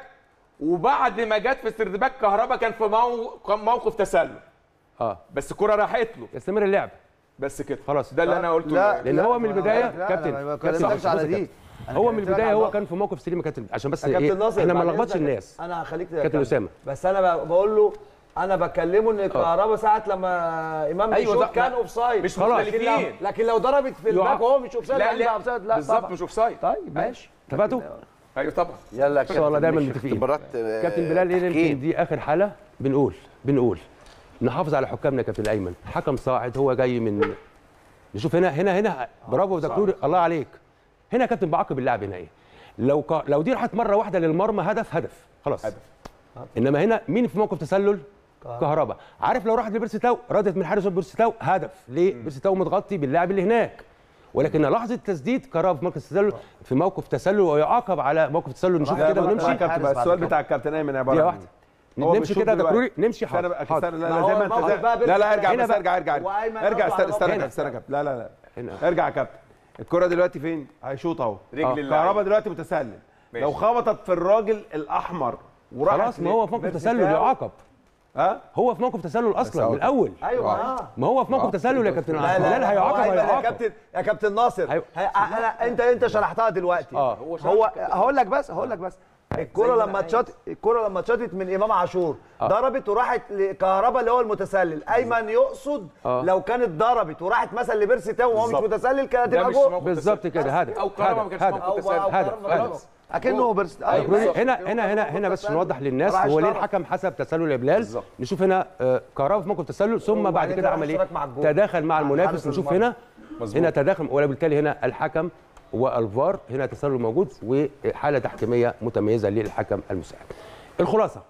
[SPEAKER 1] وبعد ما جت في السردباك كهربا كان في مو... كان موقف تسلل
[SPEAKER 11] اه
[SPEAKER 1] بس الكره راحت له
[SPEAKER 11] يستمر اللعب
[SPEAKER 1] بس كده
[SPEAKER 11] خلاص
[SPEAKER 1] ده اللي انا قلته
[SPEAKER 12] لا
[SPEAKER 11] لان هو من البدايه
[SPEAKER 12] لا،
[SPEAKER 11] كابتن
[SPEAKER 12] أنا ما
[SPEAKER 11] كابتن
[SPEAKER 12] كلمتكش على
[SPEAKER 11] بص يا
[SPEAKER 12] دي
[SPEAKER 11] كابتن.
[SPEAKER 12] أنا
[SPEAKER 11] هو من
[SPEAKER 12] كلمتك
[SPEAKER 11] البدايه
[SPEAKER 12] على
[SPEAKER 11] هو
[SPEAKER 12] النقطة.
[SPEAKER 11] كان في موقف سليم يا كابتن عشان بس
[SPEAKER 12] يا كابتن
[SPEAKER 11] ايه
[SPEAKER 12] ناصر
[SPEAKER 11] احنا ما
[SPEAKER 12] بعد
[SPEAKER 11] نلخبطش
[SPEAKER 12] إذنك،
[SPEAKER 11] الناس
[SPEAKER 12] انا هخليك
[SPEAKER 11] كابتن اسامه
[SPEAKER 12] بس انا ب- بقول له انا بكلمه ان الكهرباء ساعه لما امام
[SPEAKER 1] أيوة
[SPEAKER 12] بيشوط
[SPEAKER 1] ده-
[SPEAKER 12] كان
[SPEAKER 1] ما-
[SPEAKER 12] اوف سايد
[SPEAKER 1] مش
[SPEAKER 11] خلاص.
[SPEAKER 12] لكن لو,
[SPEAKER 1] مختلفين.
[SPEAKER 12] لكن لو ضربت في
[SPEAKER 11] يقع.
[SPEAKER 12] الباك وهو مش اوف سايد
[SPEAKER 1] لا
[SPEAKER 12] هيبقى
[SPEAKER 1] لا
[SPEAKER 12] اوف سايد لا
[SPEAKER 1] بالظبط
[SPEAKER 12] طبعا.
[SPEAKER 1] مش اوف سايد
[SPEAKER 12] طيب ماشي
[SPEAKER 11] اتفقتوا
[SPEAKER 1] ايوه طبعا
[SPEAKER 4] يلا
[SPEAKER 11] ان شاء الله دايما
[SPEAKER 4] مش
[SPEAKER 11] متفقين
[SPEAKER 4] اختبارات
[SPEAKER 11] كابتن بلال ايه يمكن دي اخر حاله بنقول بنقول نحافظ على حكامنا يا كابتن ايمن حكم صاعد هو جاي من نشوف هنا هنا هنا برافو دكتور الله عليك هنا يا كابتن بعاقب اللاعب هنا ايه لو ك... لو دي راحت مره واحده للمرمى هدف هدف خلاص
[SPEAKER 1] هدف.
[SPEAKER 11] انما هنا مين في موقف تسلل كهرباء عارف لو راحت لبيرسي تاو ردت من حارس بيرسي تاو هدف ليه بيرسي تاو متغطي باللاعب اللي هناك ولكن لحظه تسديد كهرباء في موقف تسلل في موقف تسلل ويعاقب على موقف تسلل نشوف كده ونمشي
[SPEAKER 5] كابتن بقى السؤال بتاع الكابتن ايمن عباره
[SPEAKER 11] دقيقه
[SPEAKER 5] عن
[SPEAKER 11] واحده
[SPEAKER 5] إيه؟ هو
[SPEAKER 11] نمشي
[SPEAKER 5] بيشوط
[SPEAKER 11] كده
[SPEAKER 5] دلوقتي.
[SPEAKER 11] دكتوري نمشي
[SPEAKER 5] استنى
[SPEAKER 11] حاضر
[SPEAKER 5] بقى
[SPEAKER 11] حاضر.
[SPEAKER 5] استنى لا
[SPEAKER 12] ما
[SPEAKER 5] لا
[SPEAKER 12] هو
[SPEAKER 5] زي ما انت
[SPEAKER 12] الموقف
[SPEAKER 5] زي
[SPEAKER 12] بقى
[SPEAKER 5] لا لا
[SPEAKER 12] بيرجع.
[SPEAKER 5] ارجع
[SPEAKER 11] هنا
[SPEAKER 5] بس
[SPEAKER 11] بقى.
[SPEAKER 5] ارجع ارجع ارجع
[SPEAKER 12] وأيمن
[SPEAKER 5] ارجع
[SPEAKER 12] قصده
[SPEAKER 5] استنى
[SPEAKER 12] على
[SPEAKER 5] استنى
[SPEAKER 11] هنا.
[SPEAKER 5] يا كابتن استنى يا كابتن لا لا لا
[SPEAKER 11] هنا.
[SPEAKER 5] ارجع يا كابتن الكرة دلوقتي فين؟ هيشوط اهو
[SPEAKER 1] رجل
[SPEAKER 5] آه.
[SPEAKER 1] اللاعب.
[SPEAKER 5] كهربا دلوقتي متسلل
[SPEAKER 1] ماشي.
[SPEAKER 5] لو خبطت في الراجل الاحمر وراحت
[SPEAKER 11] خلاص ما هو في موقف
[SPEAKER 5] لبيرسي
[SPEAKER 11] تسلل
[SPEAKER 5] تاو،
[SPEAKER 11] يعاقب
[SPEAKER 5] ها
[SPEAKER 11] هو في موقف تسلل اصلا
[SPEAKER 5] هو-
[SPEAKER 11] من الاول
[SPEAKER 12] ايوه ما
[SPEAKER 11] ما هو في موقف تسلل يا كابتن
[SPEAKER 12] لا لا
[SPEAKER 11] بلال
[SPEAKER 12] لا
[SPEAKER 11] هيعاقب
[SPEAKER 12] هو أيمن يا
[SPEAKER 11] هيعاقب
[SPEAKER 12] كابتن يا كابتن ناصر
[SPEAKER 11] هي-
[SPEAKER 12] هي... أنا... انت انت شرحتها دلوقتي
[SPEAKER 11] آه.
[SPEAKER 12] هو هقول لك بس هقول لك بس الكرة لما اتشاط الكرة لما اتشاطت من امام عاشور ضربت وراحت لكهربا اللي هو المتسلل ايمن يقصد
[SPEAKER 11] آه.
[SPEAKER 12] لو كانت ضربت وراحت مثلا لبيرسي تاو وهو مش
[SPEAKER 1] بالظبط.
[SPEAKER 12] متسلل كانت
[SPEAKER 1] ده
[SPEAKER 12] هتبقى
[SPEAKER 1] مش
[SPEAKER 12] جول
[SPEAKER 1] موقف
[SPEAKER 11] بالظبط كده هدف
[SPEAKER 1] او كهربا ما
[SPEAKER 11] هدف
[SPEAKER 1] كانش
[SPEAKER 11] هدف
[SPEAKER 1] موقف
[SPEAKER 12] أو-
[SPEAKER 1] تسلل
[SPEAKER 12] أو
[SPEAKER 11] هدف
[SPEAKER 12] كهربا
[SPEAKER 11] هدف
[SPEAKER 12] اكنه بيرس
[SPEAKER 11] دكتوري هنا هنا هنا هنا بس نوضح للناس
[SPEAKER 12] راح
[SPEAKER 11] هو ليه
[SPEAKER 12] اشترك.
[SPEAKER 11] الحكم حسب تسلل يا بلال
[SPEAKER 1] بالظبط.
[SPEAKER 11] نشوف هنا آه، كهربا في موقف تسلل ثم بعد
[SPEAKER 12] وبعدين
[SPEAKER 11] كده
[SPEAKER 12] راح
[SPEAKER 11] عمل ايه
[SPEAKER 12] اشترك مع الجول.
[SPEAKER 11] تداخل مع
[SPEAKER 12] مع
[SPEAKER 11] المنافس
[SPEAKER 12] حارس
[SPEAKER 11] نشوف
[SPEAKER 12] المرمى.
[SPEAKER 11] هنا
[SPEAKER 1] مظبوط.
[SPEAKER 11] هنا تداخل وبالتالي هنا الحكم والفار هنا تسلل موجود وحاله تحكيميه متميزه للحكم المساعد الخلاصه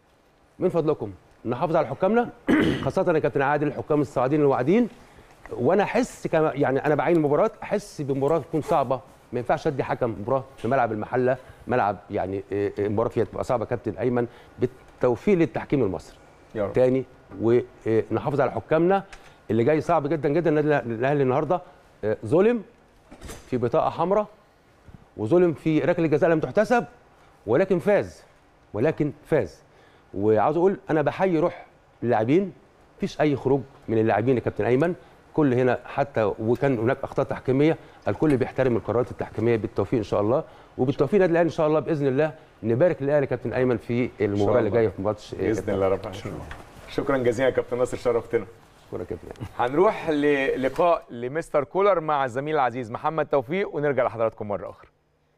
[SPEAKER 11] من فضلكم نحافظ على حكامنا خاصه يا كابتن عادل الحكام الصاعدين الواعدين وانا احس كما يعني انا بعين المباراه احس بمباراه تكون صعبه ما ينفعش ادي حكم مباراه في ملعب المحله ملعب يعني آه، آه، المباراه فيها تبقى صعبه كابتن ايمن بالتوفيق للتحكيم المصري
[SPEAKER 1] يا رب
[SPEAKER 11] تاني ونحافظ على حكامنا اللي جاي صعب جدا جدا النادي الاهلي النهارده آه، ظلم في بطاقه حمراء وظلم في ركله الجزاء لم تحتسب ولكن فاز ولكن فاز وعاوز اقول انا بحيي روح اللاعبين مفيش اي خروج من اللاعبين يا كابتن ايمن كل هنا حتى وكان هناك اخطاء تحكيميه الكل بيحترم القرارات التحكيميه بالتوفيق ان شاء الله وبالتوفيق النادي الاهلي ان شاء الله باذن الله نبارك للاهلي يا كابتن ايمن في المباراه اللي
[SPEAKER 1] الله.
[SPEAKER 11] جايه في ماتش
[SPEAKER 1] باذن الله رب العالمين شكرا جزيلا يا كابتن ناصر شرفتنا
[SPEAKER 11] شكرا يا كابتن
[SPEAKER 1] هنروح للقاء لمستر كولر مع الزميل العزيز محمد توفيق ونرجع لحضراتكم مره اخرى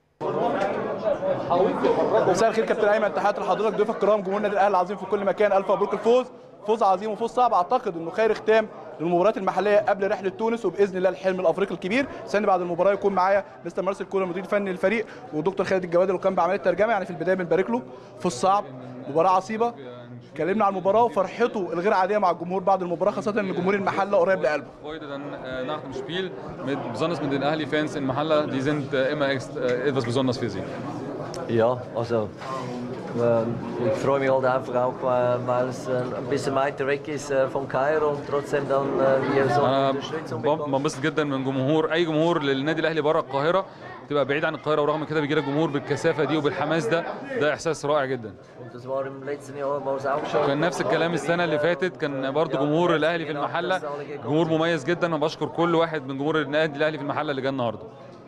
[SPEAKER 13] مساء الخير كابتن ايمن تحياتي لحضرتك ضيوف الكرام جمهور النادي الاهلي العظيم في كل مكان الف مبروك الفوز فوز عظيم وفوز صعب اعتقد انه خير ختام للمباريات المحليه قبل رحله تونس وباذن الله الحلم الافريقي الكبير استنى بعد المباراه يكون معايا مستر مارسيل كولر المدير الفني للفريق ودكتور خالد الجواد اللي كان بعمليه ترجمه يعني في البدايه بنبارك له فوز صعب مباراه عصيبه اتكلمنا عن المباراه وفرحته الغير عاديه مع الجمهور بعد المباراه خاصه ان جمهور المحله قريب لقلبه
[SPEAKER 8] Freude dann äh, nach dem Spiel, mit, besonders mit den Ahli-Fans in Mahalla, die sind äh, immer ex, äh, etwas Besonderes für sie.
[SPEAKER 7] Ja, also äh, ich freue mich halt einfach auch, äh, weil es äh, ein bisschen weiter weg ist äh, von Kairo und trotzdem dann äh, wir so eine
[SPEAKER 8] أنا
[SPEAKER 7] Unterstützung
[SPEAKER 8] بم-
[SPEAKER 7] bekommen.
[SPEAKER 8] بنبسط جدا من جمهور أي جمهور للنادي الأهلي بره القاهرة تبقى بعيد عن القاهره ورغم كده بيجي لك جمهور بالكثافه دي وبالحماس ده ده احساس رائع جدا
[SPEAKER 7] Und das war im letzten Jahr war es auch schon.
[SPEAKER 8] كان نفس الكلام السنه اللي فاتت كان برضو جمهور الاهلي في المحله جمهور مميز جدا وبشكر كل واحد من جمهور النادي الاهلي في المحله اللي جه النهارده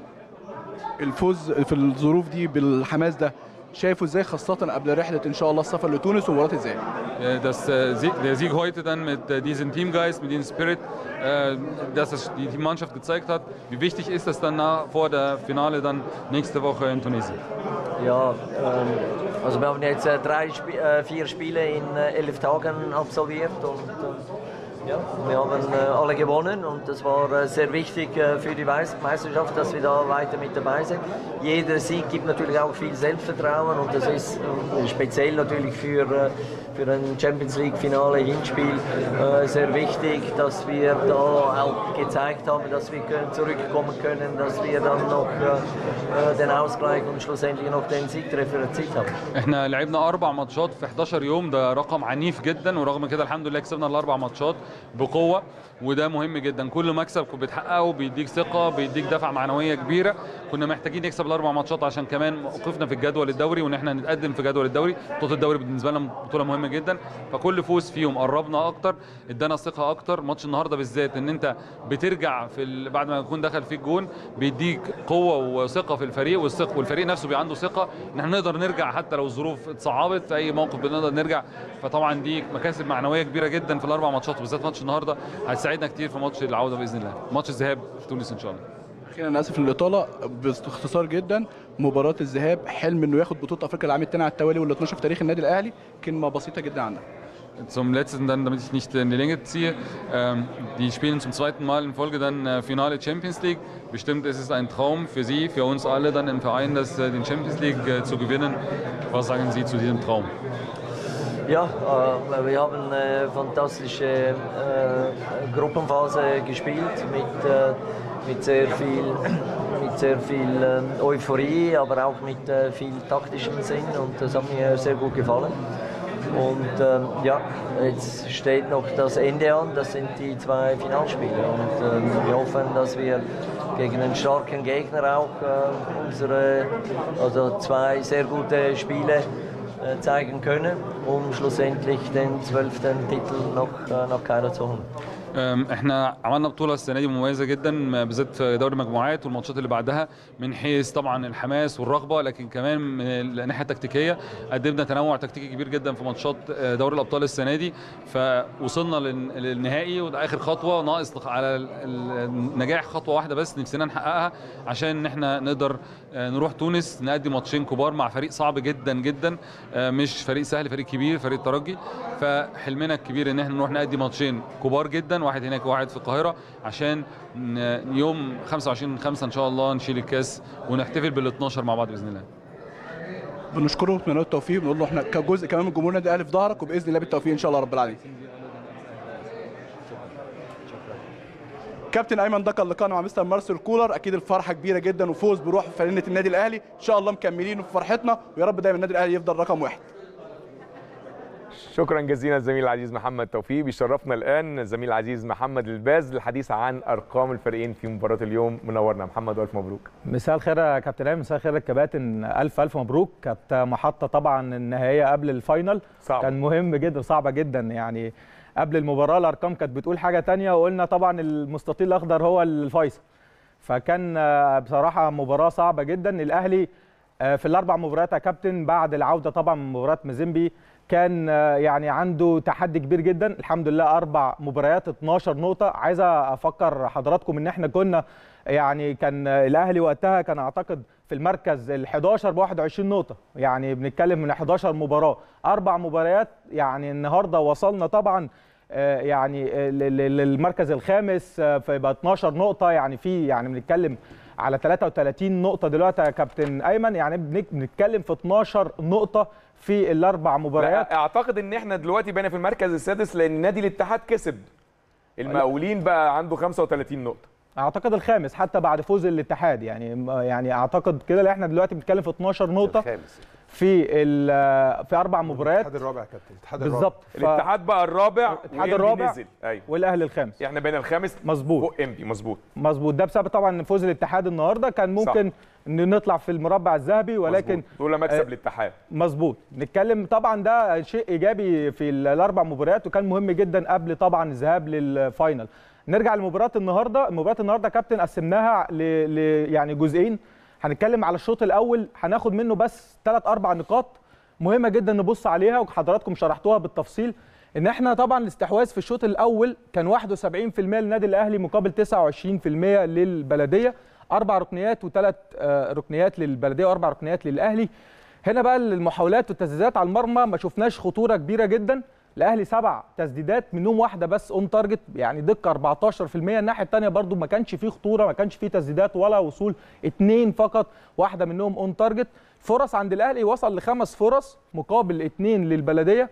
[SPEAKER 13] الفوز في الظروف دي بالحماس ده شايفه ازاي خاصه قبل رحله ان شاء الله السفر لتونس ومباراه ازاي
[SPEAKER 8] Äh, Das, äh, Sieg, der Sieg heute dann mit äh, diesem Teamgeist, mit diesem Spirit, äh, dass es die, die Mannschaft gezeigt hat, wie wichtig ist es dann nach, vor der Finale dann nächste Woche in Tunesien?
[SPEAKER 7] Ja, ähm, also wir haben jetzt äh, drei Sp äh, vier Spiele in äh, elf Tagen absolviert und äh, ja, wir haben äh, alle gewonnen und das war äh, sehr wichtig äh, für die Weiß- Meisterschaft, dass wir da weiter mit dabei sind. Jeder Sieg gibt natürlich auch viel Selbstvertrauen und das ist äh, speziell natürlich für, äh, für ein Champions League Finale Hinspiel äh, sehr wichtig, dass wir da auch gezeigt haben, dass wir können zurückkommen können, dass wir dann noch äh, äh, den Ausgleich und schlussendlich noch den Siegtreffer erzielt haben.
[SPEAKER 8] احنا لعبنا اربع ماتشات في 11 يوم ده رقم عنيف جدا ورغم كده الحمد لله كسبنا الاربع ماتشات بقوه وده مهم جدا كل مكسب كنت بتحققه بيديك ثقه بيديك دفعه معنويه كبيره كنا محتاجين نكسب الاربع ماتشات عشان كمان موقفنا في الجدول الدوري وان احنا نتقدم في جدول الدوري بطوله الدوري بالنسبه لنا بطوله مهمه جدا فكل فوز فيهم قربنا اكتر ادانا ثقه اكتر ماتش النهارده بالذات ان انت بترجع في ال... بعد ما يكون دخل فيك جون بيديك قوه وثقه في الفريق والثقه والفريق نفسه بيبقى عنده ثقه ان احنا نقدر نرجع حتى لو الظروف اتصعبت في اي موقف بنقدر نرجع فطبعا دي مكاسب معنويه كبيره جدا في الاربع ماتشات وبالذات ماتش النهارده هتساعدنا كتير في ماتش العوده باذن الله ماتش الذهاب في تونس ان شاء الله
[SPEAKER 13] اخيرا انا اسف الاطاله باختصار جدا مباراه الذهاب حلم انه ياخد بطوله افريقيا العام الثاني على التوالي وال 12 في تاريخ النادي الاهلي كلمه بسيطه جدا عنها
[SPEAKER 8] Zum letzten dann, damit ich nicht in die Länge ziehe, ähm, die spielen zum zweiten Mal in Folge dann äh, Finale Champions League. Bestimmt ist es ein Traum für Sie, für uns alle dann im Verein, das, äh, den Champions League äh, zu gewinnen. Was sagen Sie zu diesem Traum?
[SPEAKER 7] Ja, äh, wir haben eine fantastische äh, Gruppenphase gespielt mit, äh, mit sehr viel, mit sehr viel äh, Euphorie, aber auch mit äh, viel taktischem Sinn und das hat mir sehr gut gefallen. Und ähm, ja, jetzt steht noch das Ende an, das sind die zwei Finalspiele und ähm, wir hoffen, dass wir gegen einen starken Gegner auch äh, unsere, also zwei sehr gute Spiele äh, zeigen können, um schlussendlich den zwölften Titel noch äh, nach Kairo zu holen.
[SPEAKER 8] أم، احنا عملنا بطوله السنه دي مميزه جدا بالذات في دوري المجموعات والماتشات اللي بعدها من حيث طبعا الحماس والرغبه لكن كمان من الناحيه التكتيكيه قدمنا تنوع تكتيكي كبير جدا في ماتشات آه، دوري الابطال السنه دي فوصلنا لل- للنهائي وده اخر خطوه ناقص على ال- ال- النجاح خطوه واحده بس نفسنا نحققها عشان ان احنا نقدر آه، نروح تونس نأدي ماتشين كبار مع فريق صعب جدا جدا آه، مش فريق سهل فريق كبير فريق الترجي فحلمنا الكبير ان احنا نروح نأدي ماتشين كبار جدا واحد هناك وواحد في القاهره عشان ن- يوم 25 5 ان شاء الله نشيل الكاس ونحتفل بال 12 مع بعض باذن الله
[SPEAKER 13] بنشكره ونتمنى له التوفيق بنقول له احنا كجزء كمان من جمهور النادي الاهلي في ظهرك وباذن الله بالتوفيق ان شاء الله رب العالمين كابتن ايمن ده كان لقاءنا مع مستر مارسيل كولر اكيد الفرحه كبيره جدا وفوز بروح فانله النادي الاهلي ان شاء الله مكملين في فرحتنا ويا رب دايما النادي الاهلي يفضل رقم واحد
[SPEAKER 1] شكرا جزيلا الزميل العزيز محمد توفيق بيشرفنا الان الزميل العزيز محمد الباز للحديث عن ارقام الفريقين في مباراه اليوم منورنا محمد والف مبروك
[SPEAKER 14] مساء الخير يا كابتن ايمن مساء الخير يا كباتن الف الف مبروك كانت محطه طبعا النهائيه قبل الفاينل
[SPEAKER 1] صعب.
[SPEAKER 14] كان مهم جدا صعبه جدا يعني قبل المباراه الارقام كانت بتقول حاجه تانية وقلنا طبعا المستطيل الاخضر هو الفيصل فكان آه، بصراحه مباراه صعبه جدا الاهلي آه، في الاربع مباريات يا كابتن بعد العوده طبعا من مباراه مازيمبي كان آه، يعني عنده تحدي كبير جدا الحمد لله اربع مباريات 12 نقطه عايز افكر حضراتكم ان احنا كنا يعني كان الاهلي وقتها كان اعتقد في المركز ال 11 ب 21 نقطه يعني بنتكلم من 11 مباراه اربع مباريات يعني النهارده وصلنا طبعا آه، يعني آه، ل- ل- للمركز الخامس آه، فيبقى 12 نقطه يعني في يعني بنتكلم على 33 نقطه دلوقتي يا كابتن ايمن يعني بنك- بنتكلم في 12 نقطه في الاربع مباريات
[SPEAKER 1] لا اعتقد ان احنا دلوقتي بقينا في المركز السادس لان نادي الاتحاد كسب المقاولين بقى عنده 35 نقطه
[SPEAKER 14] اعتقد الخامس حتى بعد فوز الاتحاد يعني يعني اعتقد كده لا احنا دلوقتي بنتكلم في 12 نقطه
[SPEAKER 4] الخامس.
[SPEAKER 14] في ال- في اربع مباريات
[SPEAKER 5] الاتحاد الرابع يا كابتن الاتحاد الرابع
[SPEAKER 14] بالظبط ف-
[SPEAKER 1] الاتحاد بقى الرابع
[SPEAKER 14] الاتحاد
[SPEAKER 1] وإنبي
[SPEAKER 14] الرابع
[SPEAKER 1] نزل ايوه
[SPEAKER 14] والاهلي الخامس
[SPEAKER 1] احنا بين الخامس
[SPEAKER 14] مظبوط
[SPEAKER 1] فوق انبي مظبوط
[SPEAKER 14] مظبوط ده بسبب طبعا فوز الاتحاد النهارده كان ممكن ان نطلع في المربع الذهبي ولكن
[SPEAKER 1] مظبوط. دول مكسب
[SPEAKER 14] آه،
[SPEAKER 1] الاتحاد
[SPEAKER 14] مظبوط نتكلم طبعا ده شيء ايجابي في ال- الاربع مباريات وكان مهم جدا قبل طبعا الذهاب للفاينل نرجع لمباراه النهارده مباراه النهارده كابتن قسمناها ل... ل... يعني جزئين هنتكلم على الشوط الاول هناخد منه بس ثلاث اربع نقاط مهمه جدا نبص عليها وحضراتكم شرحتوها بالتفصيل ان احنا طبعا الاستحواذ في الشوط الاول كان 71% للنادي الاهلي مقابل 29% للبلديه اربع ركنيات وثلاث ركنيات للبلديه واربع ركنيات للاهلي هنا بقى المحاولات والتسديدات على المرمى ما شفناش خطوره كبيره جدا الاهلي سبع تسديدات منهم واحده بس اون تارجت يعني دقه 14% الناحيه الثانيه برضو ما كانش فيه خطوره ما كانش فيه تسديدات ولا وصول اثنين فقط واحده منهم اون تارجت فرص عند الاهلي وصل لخمس فرص مقابل اثنين للبلديه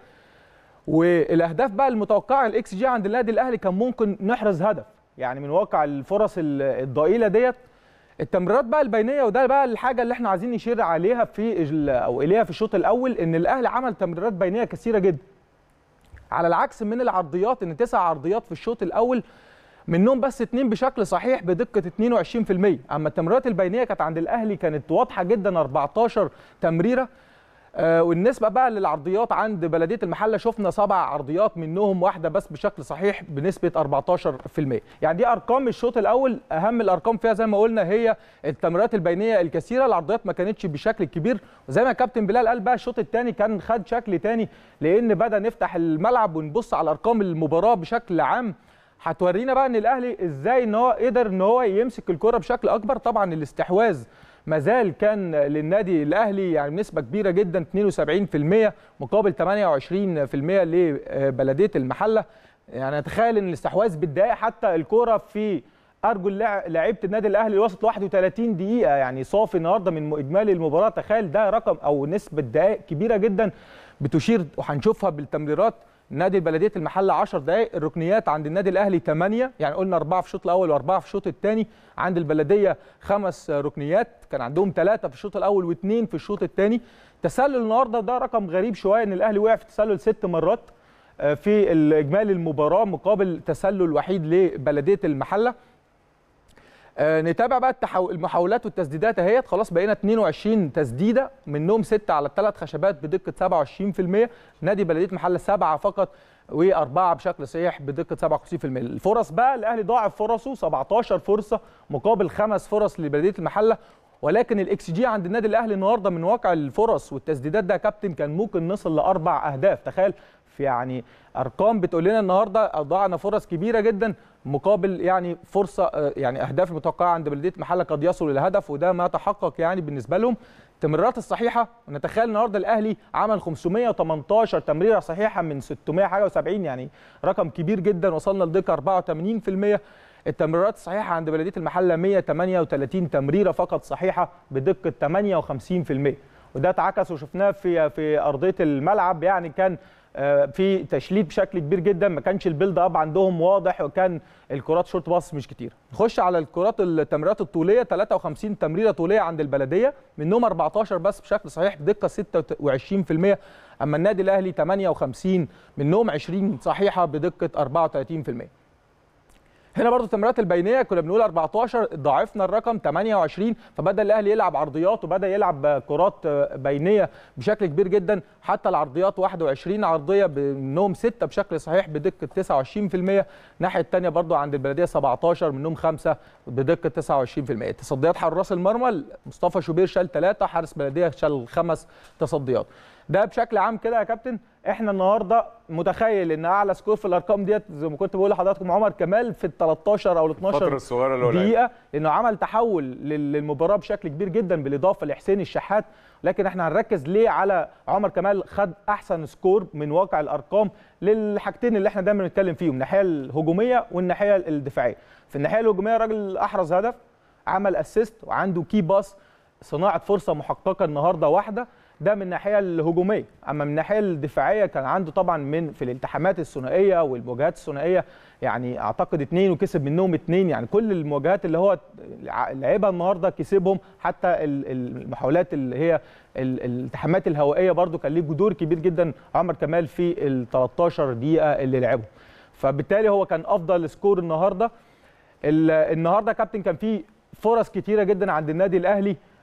[SPEAKER 14] والاهداف بقى المتوقعه الاكس جي عند النادي الاهلي كان ممكن نحرز هدف يعني من واقع الفرص ال- الضئيله ديت التمريرات بقى البينيه وده بقى الحاجه اللي احنا عايزين نشير عليها في ال- او اليها في الشوط الاول ان الاهلي عمل تمريرات بينيه كثيره جدا على العكس من العرضيات ان تسع عرضيات في الشوط الاول منهم بس اتنين بشكل صحيح بدقه 22% اما التمريرات البينيه كانت عند الاهلي كانت واضحه جدا 14 تمريره آه، والنسبه بقى للعرضيات عند بلديه المحله شفنا سبع عرضيات منهم واحده بس بشكل صحيح بنسبه 14% يعني دي ارقام الشوط الاول اهم الارقام فيها زي ما قلنا هي التمريرات البينيه الكثيره العرضيات ما كانتش بشكل كبير وزي ما كابتن بلال قال بقى الشوط الثاني كان خد شكل تاني لان بدا نفتح الملعب ونبص على ارقام المباراه بشكل عام هتورينا بقى ان الاهلي ازاي ان هو قدر ان هو يمسك الكره بشكل اكبر طبعا الاستحواذ مازال كان للنادي الاهلي يعني بنسبه كبيره جدا 72% مقابل 28% لبلديه المحله يعني اتخيل ان الاستحواذ بالدقائق حتى الكره في ارجل لاع- لعيبه النادي الاهلي وصلت 31 دقيقه يعني صافي النهارده من اجمالي المباراه تخيل ده رقم او نسبه دقائق كبيره جدا بتشير وهنشوفها بالتمريرات نادي بلديه المحله 10 دقائق الركنيات عند النادي الاهلي 8 يعني قلنا اربعه في الشوط الاول واربعه في الشوط الثاني عند البلديه خمس ركنيات كان عندهم ثلاثه في الشوط الاول واثنين في الشوط الثاني تسلل النهارده ده رقم غريب شويه ان الاهلي وقع في تسلل ست مرات آه، في الاجمالي المباراه مقابل تسلل وحيد لبلديه المحله آه، نتابع بقى التحو... المحاولات والتسديدات اهيت خلاص بقينا 22 تسديده منهم 6 على الثلاث خشبات بدقه 27% نادي بلديه محله سبعه فقط واربعه بشكل صحيح بدقه 67% الفرص بقى الاهلي ضاعف فرصه 17 فرصه مقابل خمس فرص لبلديه المحله ولكن الاكس جي عند النادي الاهلي النهارده من واقع الفرص والتسديدات ده يا كابتن كان ممكن نصل لاربع اهداف تخيل في يعني ارقام بتقول لنا النهارده اضاعنا فرص كبيره جدا مقابل يعني فرصه آه، يعني اهداف المتوقعه عند بلديه محله قد يصل للهدف وده ما تحقق يعني بالنسبه لهم التمريرات الصحيحه نتخيل النهارده الاهلي عمل 518 تمريره صحيحه من 600 حاجه و70 يعني رقم كبير جدا وصلنا لدقه 84% التمريرات الصحيحه عند بلديه المحله 138 تمريره فقط صحيحه بدقه 58% وده اتعكس وشفناه في في ارضيه الملعب يعني كان آه، في تشليت بشكل كبير جدا ما كانش البيلد اب عندهم واضح وكان الكرات شورت باص مش كتير نخش على الكرات التمريرات الطوليه 53 تمريره طوليه عند البلديه منهم 14 بس بشكل صحيح بدقه 26% اما النادي الاهلي 58 منهم 20 صحيحه بدقه 34% هنا برضو التمريرات البينيه كنا بنقول 14 ضاعفنا الرقم 28 فبدا الاهلي يلعب عرضيات وبدا يلعب كرات بينيه بشكل كبير جدا حتى العرضيات 21 عرضيه منهم 6 بشكل صحيح بدقه 29% الناحيه الثانيه برضو عند البلديه 17 منهم 5 بدقه 29% تصديات حراس المرمى مصطفى شوبير شال 3 حارس بلديه شال 5 تصديات ده بشكل عام كده يا كابتن احنا النهارده متخيل ان اعلى سكور في الارقام ديت زي ما كنت بقول لحضراتكم عمر كمال في ال 13 او ال 12
[SPEAKER 1] الفترة الصغيرة اللي هو لعبها.
[SPEAKER 14] دقيقه لانه عمل تحول لل- للمباراه بشكل كبير جدا بالاضافه لحسين الشحات لكن احنا هنركز ليه على عمر كمال خد احسن سكور من واقع الارقام للحاجتين اللي احنا دايما بنتكلم فيهم الناحيه الهجوميه والناحيه الدفاعيه في الناحيه الهجوميه الراجل احرز هدف عمل اسيست وعنده كي باس صناعه فرصه محققه النهارده واحده ده من الناحيه الهجوميه اما من الناحيه الدفاعيه كان عنده طبعا من في الالتحامات الثنائيه والمواجهات الثنائيه يعني اعتقد اثنين وكسب منهم اثنين يعني كل المواجهات اللي هو لعبها النهارده كسبهم حتى ال- المحاولات اللي هي ال- الالتحامات الهوائيه برده كان ليه دور كبير جدا عمر كمال في ال 13 دقيقه اللي لعبهم فبالتالي هو كان افضل سكور النهارده ال- النهارده كابتن كان في فرص كتيره جدا عند النادي الاهلي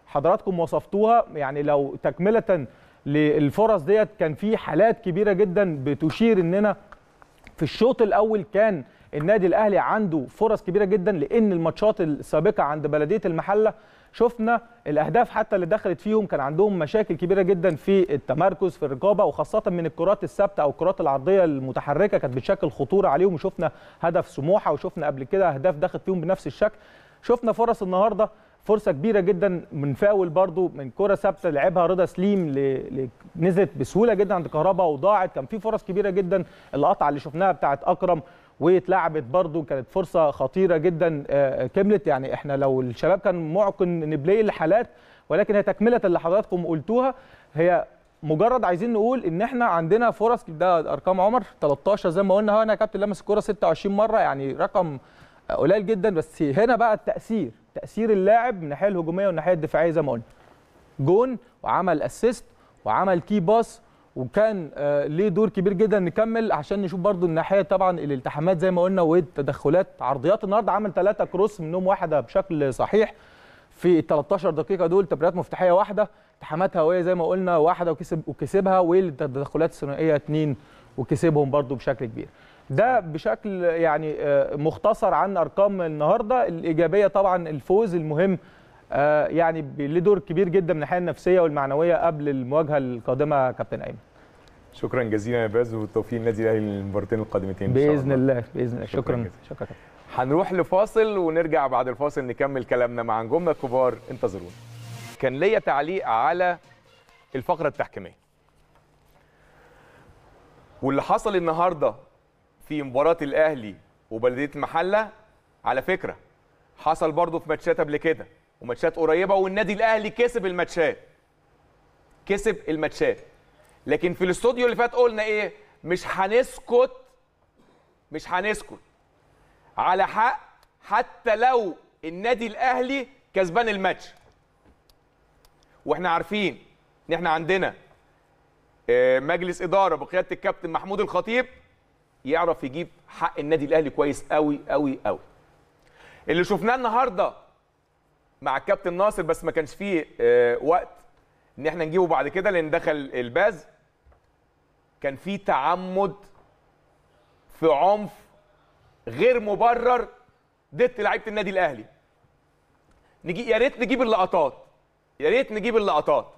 [SPEAKER 14] حضراتكم وصفتوها يعني لو تكمله للفرص ديت كان في حالات كبيره جدا بتشير اننا في الشوط الاول كان النادي الاهلي عنده فرص كبيره جدا لان الماتشات السابقه عند بلديه المحله شفنا الاهداف حتى اللي دخلت فيهم كان عندهم مشاكل كبيره جدا في التمركز في الرقابه وخاصه من الكرات الثابته او الكرات العرضيه المتحركه كانت بتشكل خطوره عليهم وشفنا هدف سموحه وشفنا قبل كده اهداف دخلت فيهم بنفس الشكل شفنا فرص النهارده فرصه كبيره جدا من فاول برضو من كره ثابته لعبها رضا سليم ل... ل... نزلت بسهوله جدا عند كهربا وضاعت كان في فرص كبيره جدا القطعه اللي شفناها بتاعت اكرم واتلعبت برضو كانت فرصه خطيره جدا آه، كملت يعني احنا لو الشباب كان معقن نبلاي الحالات ولكن هي تكمله اللي حضراتكم قلتوها هي مجرد عايزين نقول ان احنا عندنا فرص ده ارقام عمر 13 زي ما قلنا هو انا يا كابتن لمس الكوره 26 مره يعني رقم قليل جدا بس هنا بقى التاثير تاثير اللاعب من الناحيه الهجوميه والناحيه الدفاعيه زي ما قلنا جون وعمل اسيست وعمل كي باس وكان آه ليه دور كبير جدا نكمل عشان نشوف برضو الناحيه طبعا الالتحامات زي ما قلنا والتدخلات عرضيات النهارده عمل ثلاثه كروس منهم واحده بشكل صحيح في ال 13 دقيقه دول تمريرات مفتاحيه واحده التحامات هوائيه زي ما قلنا واحده وكسب وكسبها والتدخلات الثنائيه اثنين وكسبهم برضو بشكل كبير ده بشكل يعني آه، مختصر عن ارقام النهارده الايجابيه طبعا الفوز المهم آه، يعني ب- ليه دور كبير جدا من الناحيه النفسيه والمعنويه قبل المواجهه القادمه يا كابتن ايمن
[SPEAKER 1] شكرا جزيلا يا باز والتوفيق للنادي الاهلي للمباراتين القادمتين إن شاء
[SPEAKER 14] باذن الله باذن الله
[SPEAKER 1] شكراً
[SPEAKER 14] شكرا
[SPEAKER 1] جزيلا.
[SPEAKER 14] شكرا
[SPEAKER 1] هنروح لفاصل ونرجع بعد الفاصل نكمل كلامنا مع نجومنا الكبار انتظرونا كان ليا تعليق على الفقره التحكيميه واللي حصل النهارده في مباراه الاهلي وبلديه المحله على فكره حصل برضه في ماتشات قبل كده وماتشات قريبه والنادي الاهلي كسب الماتشات كسب الماتشات لكن في الاستوديو اللي فات قلنا ايه مش هنسكت مش هنسكت على حق حتى لو النادي الاهلي كسبان الماتش واحنا عارفين ان احنا عندنا آه، مجلس اداره بقياده الكابتن محمود الخطيب يعرف يجيب حق النادي الاهلي كويس قوي قوي قوي اللي شفناه النهارده مع الكابتن ناصر بس ما كانش فيه آه، وقت ان احنا نجيبه بعد كده لان دخل الباز كان في تعمد في عنف غير مبرر ضد لعيبه النادي الاهلي نجي يا ريت نجيب اللقطات يا ريت نجيب اللقطات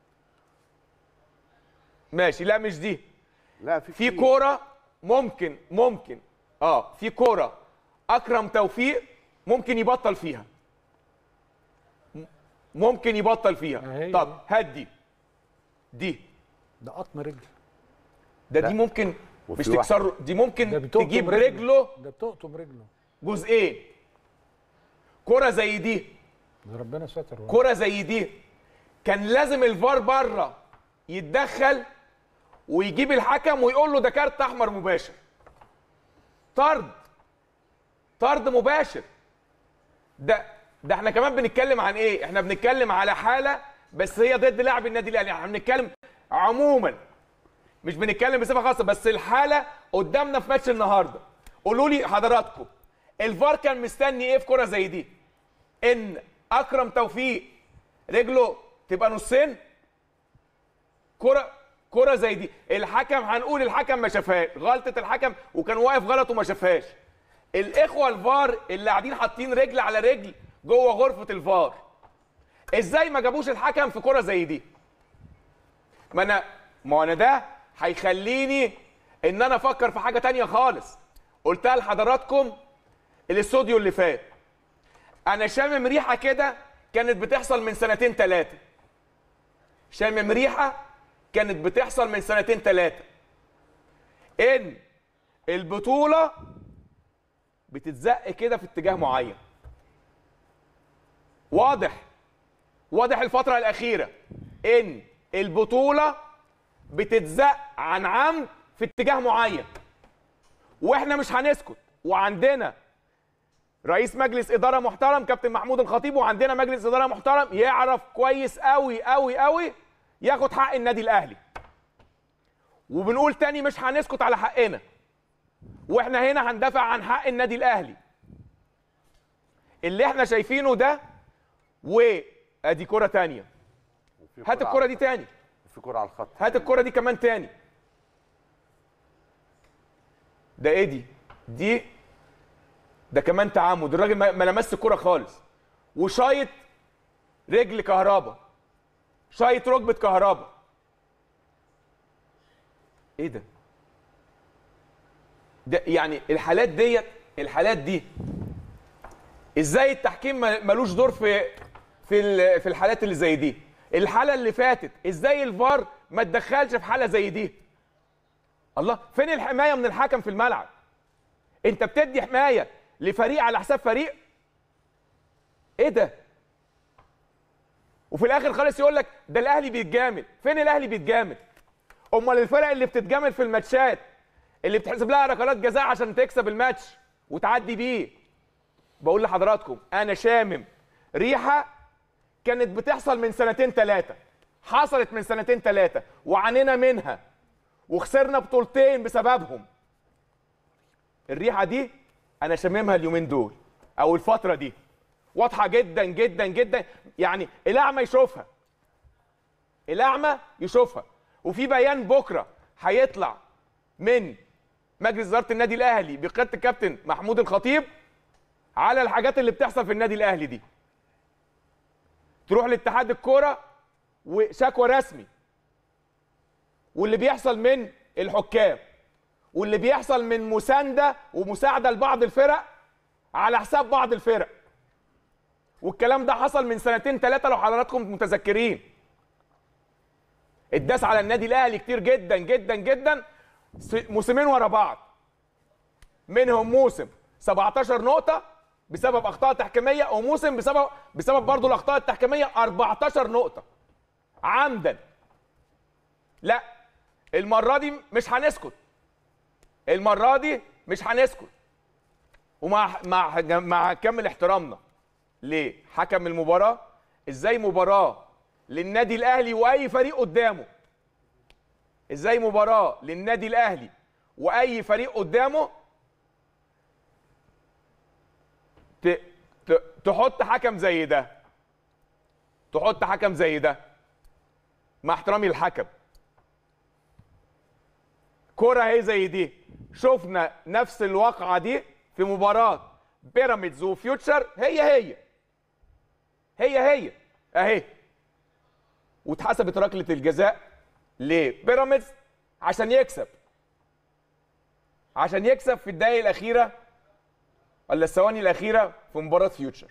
[SPEAKER 1] ماشي لا مش دي
[SPEAKER 4] لا في
[SPEAKER 1] في كوره ممكن ممكن اه في كوره اكرم توفيق ممكن يبطل فيها م- ممكن يبطل فيها طب هات دي دي
[SPEAKER 2] ده قطم رجل
[SPEAKER 1] ده
[SPEAKER 2] لا.
[SPEAKER 1] دي ممكن
[SPEAKER 2] وفي
[SPEAKER 1] مش
[SPEAKER 2] واحد.
[SPEAKER 1] تكسر دي
[SPEAKER 2] ده
[SPEAKER 1] ممكن
[SPEAKER 2] بتقطم
[SPEAKER 1] تجيب
[SPEAKER 2] رجله.
[SPEAKER 1] رجله
[SPEAKER 2] ده بتقطم رجله
[SPEAKER 1] جزئين كرة زي دي
[SPEAKER 2] ده ربنا ستر والله.
[SPEAKER 1] كرة زي دي كان لازم الفار بره يتدخل ويجيب الحكم ويقول له ده كارت احمر مباشر طرد طرد مباشر ده ده احنا كمان بنتكلم عن ايه احنا بنتكلم على حاله بس هي ضد لاعب النادي الاهلي احنا بنتكلم عموما مش بنتكلم بصفه خاصه بس الحاله قدامنا في ماتش النهارده قولوا لي حضراتكم الفار كان مستني ايه في كره زي دي ان اكرم توفيق رجله تبقى نصين كره كره زي دي الحكم هنقول الحكم ما شافهاش غلطه الحكم وكان واقف غلط وما شافهاش الاخوه الفار اللي قاعدين حاطين رجل على رجل جوه غرفه الفار ازاي ما جابوش الحكم في كره زي دي ما انا ما انا ده هيخليني ان انا افكر في حاجه تانية خالص قلتها لحضراتكم الاستوديو اللي فات انا شامم ريحه كده كانت بتحصل من سنتين ثلاثه شامم ريحه كانت بتحصل من سنتين ثلاثه ان البطوله بتتزق كده في اتجاه معين واضح واضح الفتره الاخيره ان البطوله بتتزق عن عمد في اتجاه معين واحنا مش هنسكت وعندنا رئيس مجلس اداره محترم كابتن محمود الخطيب وعندنا مجلس اداره محترم يعرف كويس قوي قوي قوي ياخد حق النادي الاهلي وبنقول تاني مش هنسكت على حقنا واحنا هنا هندافع عن حق النادي الاهلي اللي احنا شايفينه ده و ادي كره تانية هات
[SPEAKER 4] كرة
[SPEAKER 1] الكره دي تاني
[SPEAKER 4] في كرة على الخط
[SPEAKER 1] هات الكره دي كمان تاني ده ايه دي دي ده كمان تعمد الراجل ما ما لمس الكره خالص وشايط رجل كهربا شايط ركبه كهربا ايه ده ده يعني الحالات ديت الحالات دي ازاي التحكيم ما- ملوش دور في في ال- في الحالات اللي زي دي الحاله اللي فاتت ازاي الفار ما اتدخلش في حاله زي دي الله فين الحمايه من الحكم في الملعب انت بتدي حمايه لفريق على حساب فريق ايه ده وفي الاخر خالص يقول لك ده الاهلي بيتجامل فين الاهلي بيتجامل امال الفرق اللي بتتجامل في الماتشات اللي بتحسب لها ركلات جزاء عشان تكسب الماتش وتعدي بيه بقول لحضراتكم انا شامم ريحه كانت بتحصل من سنتين ثلاثه حصلت من سنتين ثلاثه وعانينا منها وخسرنا بطولتين بسببهم الريحه دي انا شاممها اليومين دول او الفتره دي واضحه جدا جدا جدا يعني الاعمى يشوفها الاعمى يشوفها وفي بيان بكره هيطلع من مجلس اداره النادي الاهلي بقياده الكابتن محمود الخطيب على الحاجات اللي بتحصل في النادي الاهلي دي تروح لاتحاد الكوره وشكوى رسمي واللي بيحصل من الحكام واللي بيحصل من مسانده ومساعده لبعض الفرق على حساب بعض الفرق والكلام ده حصل من سنتين ثلاثه لو حضراتكم متذكرين اتداس على النادي الاهلي كتير جدا جدا جدا س- موسمين ورا بعض منهم موسم 17 نقطه بسبب اخطاء تحكيميه وموسم بسبب بسبب برضه الاخطاء التحكيميه 14 نقطه عمدا لا المره دي مش هنسكت المره دي مش هنسكت ومع مع مع كامل احترامنا لحكم المباراه ازاي مباراه للنادي الاهلي واي فريق قدامه ازاي مباراه للنادي الاهلي واي فريق قدامه ت... ت... تحط حكم زي ده تحط حكم زي ده مع احترامي للحكم كرة هي زي دي شفنا نفس الواقعة دي في مباراة بيراميدز وفيوتشر هي هي هي هي اهي واتحسبت ركلة الجزاء لبيراميدز عشان يكسب عشان يكسب في الدقايق الأخيرة ولا الثواني الأخيرة في مباراة فيوتشر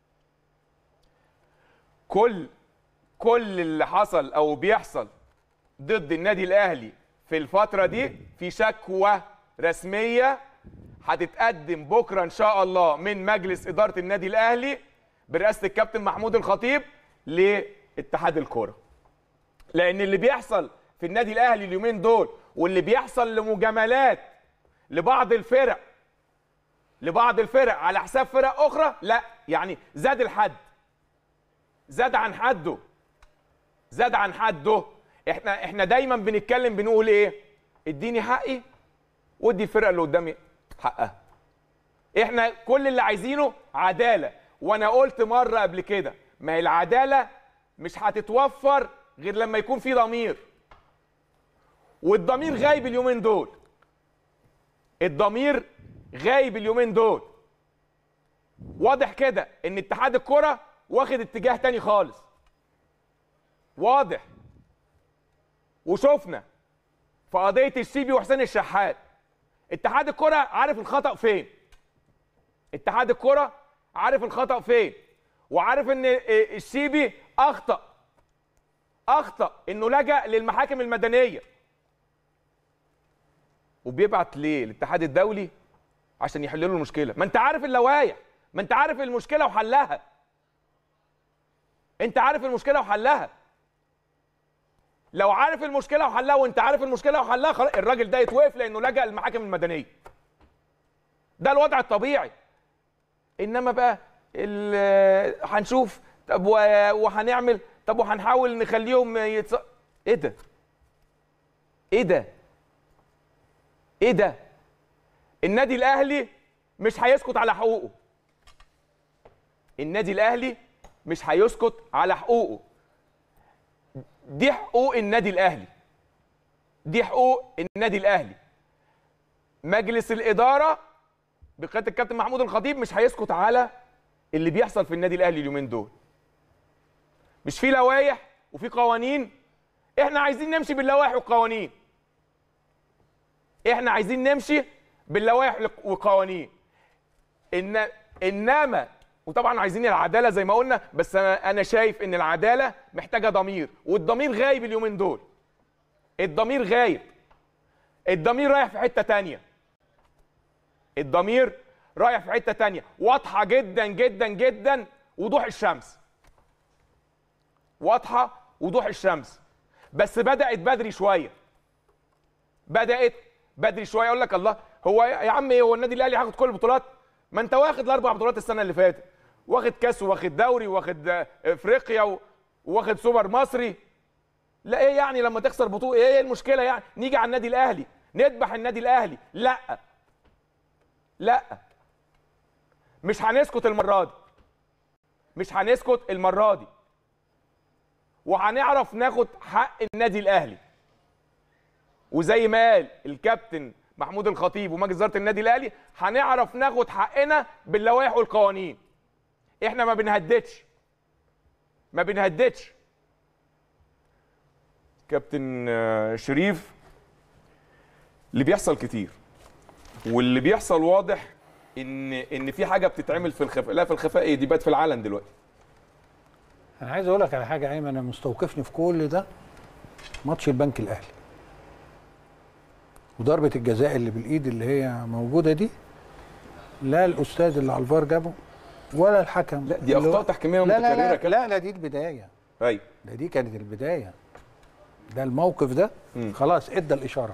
[SPEAKER 1] كل كل اللي حصل أو بيحصل ضد النادي الأهلي في الفترة دي في شكوى رسمية هتتقدم بكرة إن شاء الله من مجلس إدارة النادي الأهلي برئاسة الكابتن محمود الخطيب لاتحاد الكرة لأن اللي بيحصل في النادي الأهلي اليومين دول واللي بيحصل لمجاملات لبعض الفرق لبعض الفرق على حساب فرق أخرى لا يعني زاد الحد زاد عن حده زاد عن حده احنا احنا دايما بنتكلم بنقول ايه اديني حقي وادي الفرقه اللي قدامي حقها احنا كل اللي عايزينه عداله وانا قلت مره قبل كده ما هي العداله مش هتتوفر غير لما يكون في ضمير والضمير غايب اليومين دول الضمير غايب اليومين دول واضح كده ان اتحاد الكره واخد اتجاه تاني خالص واضح وشفنا في قضيه الشيبي وحسين الشحات اتحاد الكره عارف الخطا فين اتحاد الكره عارف الخطا فين وعارف ان الشيبي اخطا اخطا انه لجا للمحاكم المدنيه وبيبعت ليه الاتحاد الدولي عشان يحل له المشكله ما انت عارف اللوائح ما انت عارف المشكله وحلها انت عارف المشكله وحلها لو عارف المشكله وحلها وانت عارف المشكله وحلها خلاص الراجل ده يتوقف لانه لجا للمحاكم المدنيه ده الوضع الطبيعي انما بقى ال- هنشوف طب و- وهنعمل طب وهنحاول نخليهم يتص... ايه ده ايه ده ايه ده النادي الاهلي مش هيسكت على حقوقه النادي الاهلي مش هيسكت على حقوقه دي حقوق النادي الاهلي دي حقوق النادي الاهلي مجلس الاداره بقياده الكابتن محمود الخطيب مش هيسكت على اللي بيحصل في النادي الاهلي اليومين دول مش في لوائح وفي قوانين احنا عايزين نمشي باللوائح والقوانين احنا عايزين نمشي باللوائح والقوانين ان انما وطبعا عايزين العداله زي ما قلنا بس انا انا شايف ان العداله محتاجه ضمير والضمير غايب اليومين دول الضمير غايب الضمير رايح في حته تانية الضمير رايح في حته تانية واضحه جدا جدا جدا وضوح الشمس واضحه وضوح الشمس بس بدات بدري شويه بدات بدري شويه اقول لك الله هو يا عم ايه هو النادي الاهلي هياخد كل البطولات ما انت واخد الاربع بطولات السنه اللي فاتت واخد كاس واخد دوري واخد افريقيا واخد سوبر مصري لا ايه يعني لما تخسر بطوله ايه المشكله يعني نيجي على النادي الاهلي نذبح النادي الاهلي لا لا مش هنسكت المره دي مش هنسكت المره دي وهنعرف ناخد حق النادي الاهلي وزي ما قال الكابتن محمود الخطيب ومجلس اداره النادي الاهلي هنعرف ناخد حقنا باللوائح والقوانين احنا ما بنهددش ما بنهددش كابتن شريف اللي بيحصل كتير واللي بيحصل واضح ان ان في حاجه بتتعمل في الخفاء لا في الخفاء ايه دي بقت في العلن دلوقتي
[SPEAKER 2] انا عايز اقول لك على حاجه ايمن انا مستوقفني في كل ده ماتش البنك الاهلي وضربه الجزاء اللي بالايد اللي هي موجوده دي لا الاستاذ اللي على الفار جابه ولا الحكم
[SPEAKER 1] لا دي اخطاء تحكيميه
[SPEAKER 2] لا لا
[SPEAKER 1] متكرره
[SPEAKER 2] لا,
[SPEAKER 1] كده
[SPEAKER 2] لا لا دي البدايه
[SPEAKER 1] ايوه
[SPEAKER 2] ده دي كانت البدايه ده الموقف ده
[SPEAKER 1] مم.
[SPEAKER 2] خلاص ادى الاشاره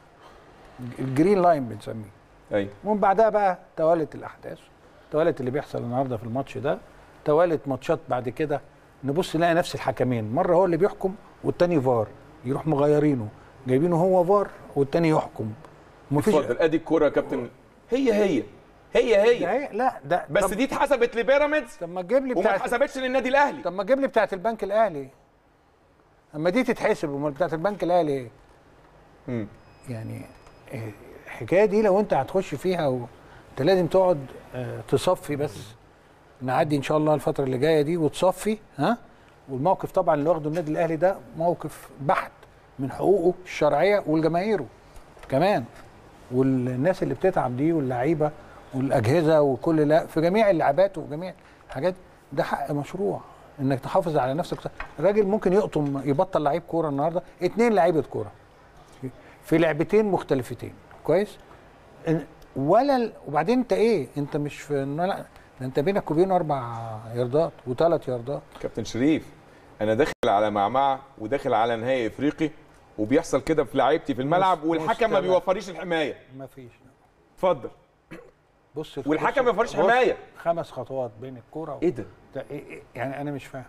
[SPEAKER 2] الجرين لاين بنسميه
[SPEAKER 1] ايوه
[SPEAKER 2] ومن بعدها بقى توالت الاحداث توالت اللي بيحصل النهارده في الماتش ده توالت ماتشات بعد كده نبص نلاقي نفس الحكمين مره هو اللي بيحكم والتاني فار يروح مغيرينه جايبينه هو فار والتاني يحكم ومفيش
[SPEAKER 1] اتفضل ادي الكوره يا كابتن هي هي هي هي
[SPEAKER 2] ده هي لا ده
[SPEAKER 1] بس
[SPEAKER 2] طب-
[SPEAKER 1] دي اتحسبت لبيراميدز
[SPEAKER 2] طب ما تجيب لي
[SPEAKER 1] وما
[SPEAKER 2] بتاعت
[SPEAKER 1] اتحسبتش للنادي الاهلي
[SPEAKER 2] طب ما تجيب لي بتاعت البنك الاهلي اما دي تتحسب امال بتاعت البنك الاهلي ايه
[SPEAKER 1] مم.
[SPEAKER 2] يعني إيه، الحكايه دي لو انت هتخش فيها و... انت لازم تقعد آه، تصفي بس نعدي ان شاء الله الفتره اللي جايه دي وتصفي ها والموقف طبعا اللي واخده النادي الاهلي ده موقف بحت من حقوقه الشرعيه والجماهيره كمان والناس اللي بتتعب دي واللعيبه والاجهزه وكل لا في جميع اللعبات وفي جميع الحاجات ده حق مشروع انك تحافظ على نفسك الراجل ممكن يقطم يبطل لعيب كوره النهارده اتنين لعيبه كوره في لعبتين مختلفتين كويس إن- ولا ال... وبعدين انت ايه انت مش في لا ده انت بينك وبينه اربع ياردات وثلاث ياردات
[SPEAKER 1] كابتن شريف انا داخل على معمعه وداخل على نهائي افريقي وبيحصل كده في لعيبتي في الملعب
[SPEAKER 2] مست-
[SPEAKER 1] والحكم ما
[SPEAKER 2] مستبعد.
[SPEAKER 1] بيوفريش الحمايه
[SPEAKER 2] ما فيش
[SPEAKER 1] اتفضل
[SPEAKER 2] بص
[SPEAKER 1] والحكم
[SPEAKER 2] بص-
[SPEAKER 1] ما يوفرش
[SPEAKER 2] بص،
[SPEAKER 1] حمايه
[SPEAKER 2] خمس خطوات بين الكوره و...
[SPEAKER 1] ايه ده؟
[SPEAKER 2] ده إيه إيه يعني انا مش فاهم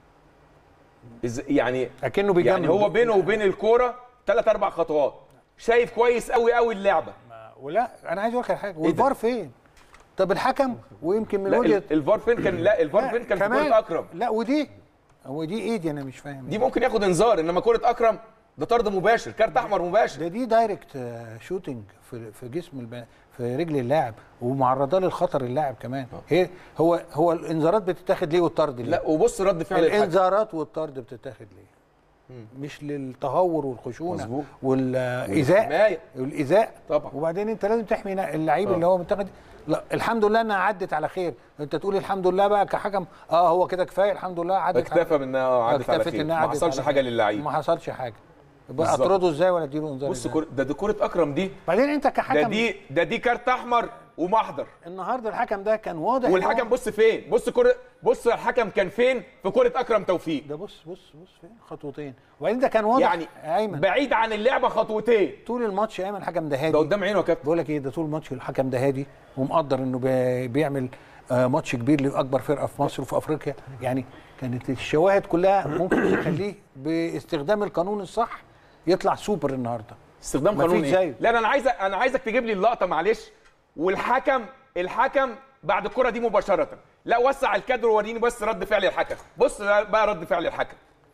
[SPEAKER 1] إز... يعني
[SPEAKER 2] اكنه بيجمل
[SPEAKER 1] يعني هو بينه وبين الكوره ثلاث اربع خطوات شايف كويس قوي قوي اللعبه
[SPEAKER 2] ولا انا عايز اقول لك على حاجه والفار فين طب الحكم ويمكن من
[SPEAKER 1] لا
[SPEAKER 2] وجهه
[SPEAKER 1] ال- الفار فين كان لا الفار فين كان في كره اكرم
[SPEAKER 2] لا ودي هو دي ايدي انا مش فاهم
[SPEAKER 1] دي ممكن ياخد انذار انما كره اكرم ده طرد مباشر كارت احمر مباشر
[SPEAKER 2] ده دي دايركت آه، شوتنج في في جسم الب... في رجل اللاعب ومعرضه للخطر اللاعب كمان هي هو هو الانذارات بتتاخد ليه والطرد ليه
[SPEAKER 1] لا وبص رد فعل الحكم
[SPEAKER 2] الانذارات والطرد بتتاخد ليه مش للتهور والخشونه
[SPEAKER 1] مظبوط.
[SPEAKER 2] والايذاء
[SPEAKER 1] والحماية.
[SPEAKER 2] والايذاء
[SPEAKER 1] طبعا
[SPEAKER 2] وبعدين انت لازم تحمي اللعيب
[SPEAKER 1] آه.
[SPEAKER 2] اللي هو منتخب لا الحمد لله انها عدت على خير انت تقول الحمد لله بقى كحكم اه هو كده كفايه الحمد لله عدت على-
[SPEAKER 1] اكتفى بانها عدت على
[SPEAKER 2] اكتفت
[SPEAKER 1] خير
[SPEAKER 2] إنها
[SPEAKER 1] ما
[SPEAKER 2] عدت
[SPEAKER 1] حصلش
[SPEAKER 2] على
[SPEAKER 1] حاجه
[SPEAKER 2] خير.
[SPEAKER 1] للعيب
[SPEAKER 2] ما حصلش حاجه يبقى
[SPEAKER 1] بالظبط.
[SPEAKER 2] اطرده ازاي ولا اديله انذار
[SPEAKER 1] بص
[SPEAKER 2] إزاي؟
[SPEAKER 1] كرة ده دي كره اكرم دي
[SPEAKER 2] بعدين انت كحكم
[SPEAKER 1] ده دي ده دي كارت احمر ومحضر
[SPEAKER 2] النهارده الحكم ده كان واضح
[SPEAKER 1] والحكم
[SPEAKER 2] إن هو-
[SPEAKER 1] بص فين بص كره بص الحكم كان فين في كره اكرم توفيق
[SPEAKER 2] ده بص بص بص فين خطوتين وبعدين ده كان واضح
[SPEAKER 1] يعني
[SPEAKER 2] ايمن
[SPEAKER 1] بعيد عن اللعبه خطوتين
[SPEAKER 2] طول الماتش ايمن الحكم ده هادي
[SPEAKER 1] ده قدام عينه يا كابتن
[SPEAKER 2] بقول لك ايه ده طول الماتش الحكم ده هادي ومقدر انه بي- بيعمل آه، ماتش كبير لاكبر فرقه في مصر وفي افريقيا يعني كانت الشواهد كلها ممكن تخليه باستخدام القانون الصح يطلع سوبر النهارده
[SPEAKER 1] استخدام
[SPEAKER 2] مفيش
[SPEAKER 1] قانون ايه
[SPEAKER 2] زيه.
[SPEAKER 1] لا انا عايز انا عايزك تجيب لي اللقطه معلش والحكم الحكم بعد الكره دي مباشره لا وسع الكادر ووريني بس رد فعل الحكم بص بقى رد فعل الحكم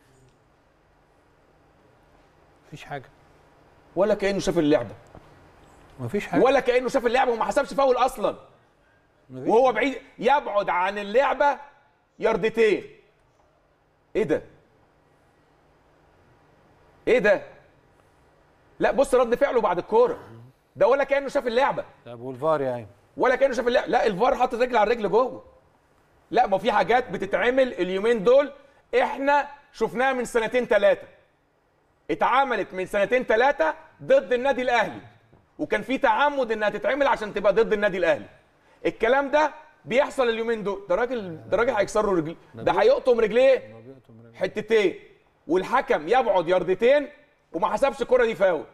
[SPEAKER 2] مفيش حاجه
[SPEAKER 1] ولا كانه شاف اللعبه
[SPEAKER 2] مفيش حاجه
[SPEAKER 1] ولا كانه شاف اللعبه وما حسبش فاول اصلا وهو بعيد يبعد عن اللعبه يردتين ايه ده ايه ده لا بص رد فعله بعد الكوره ده ولا كانه شاف اللعبه
[SPEAKER 2] طب والفار يا ايمن
[SPEAKER 1] ولا كانه شاف اللعبه لا الفار حاطط رجل على الرجل جوه لا ما في حاجات بتتعمل اليومين دول احنا شفناها من سنتين ثلاثه اتعملت من سنتين ثلاثه ضد النادي الاهلي وكان في تعمد انها تتعمل عشان تبقى ضد النادي الاهلي الكلام ده بيحصل اليومين دول ده راجل ده راجل هيكسر له رجليه ده هيقطم رجليه حتتين والحكم يبعد يردتين وما حسبش الكره دي فاول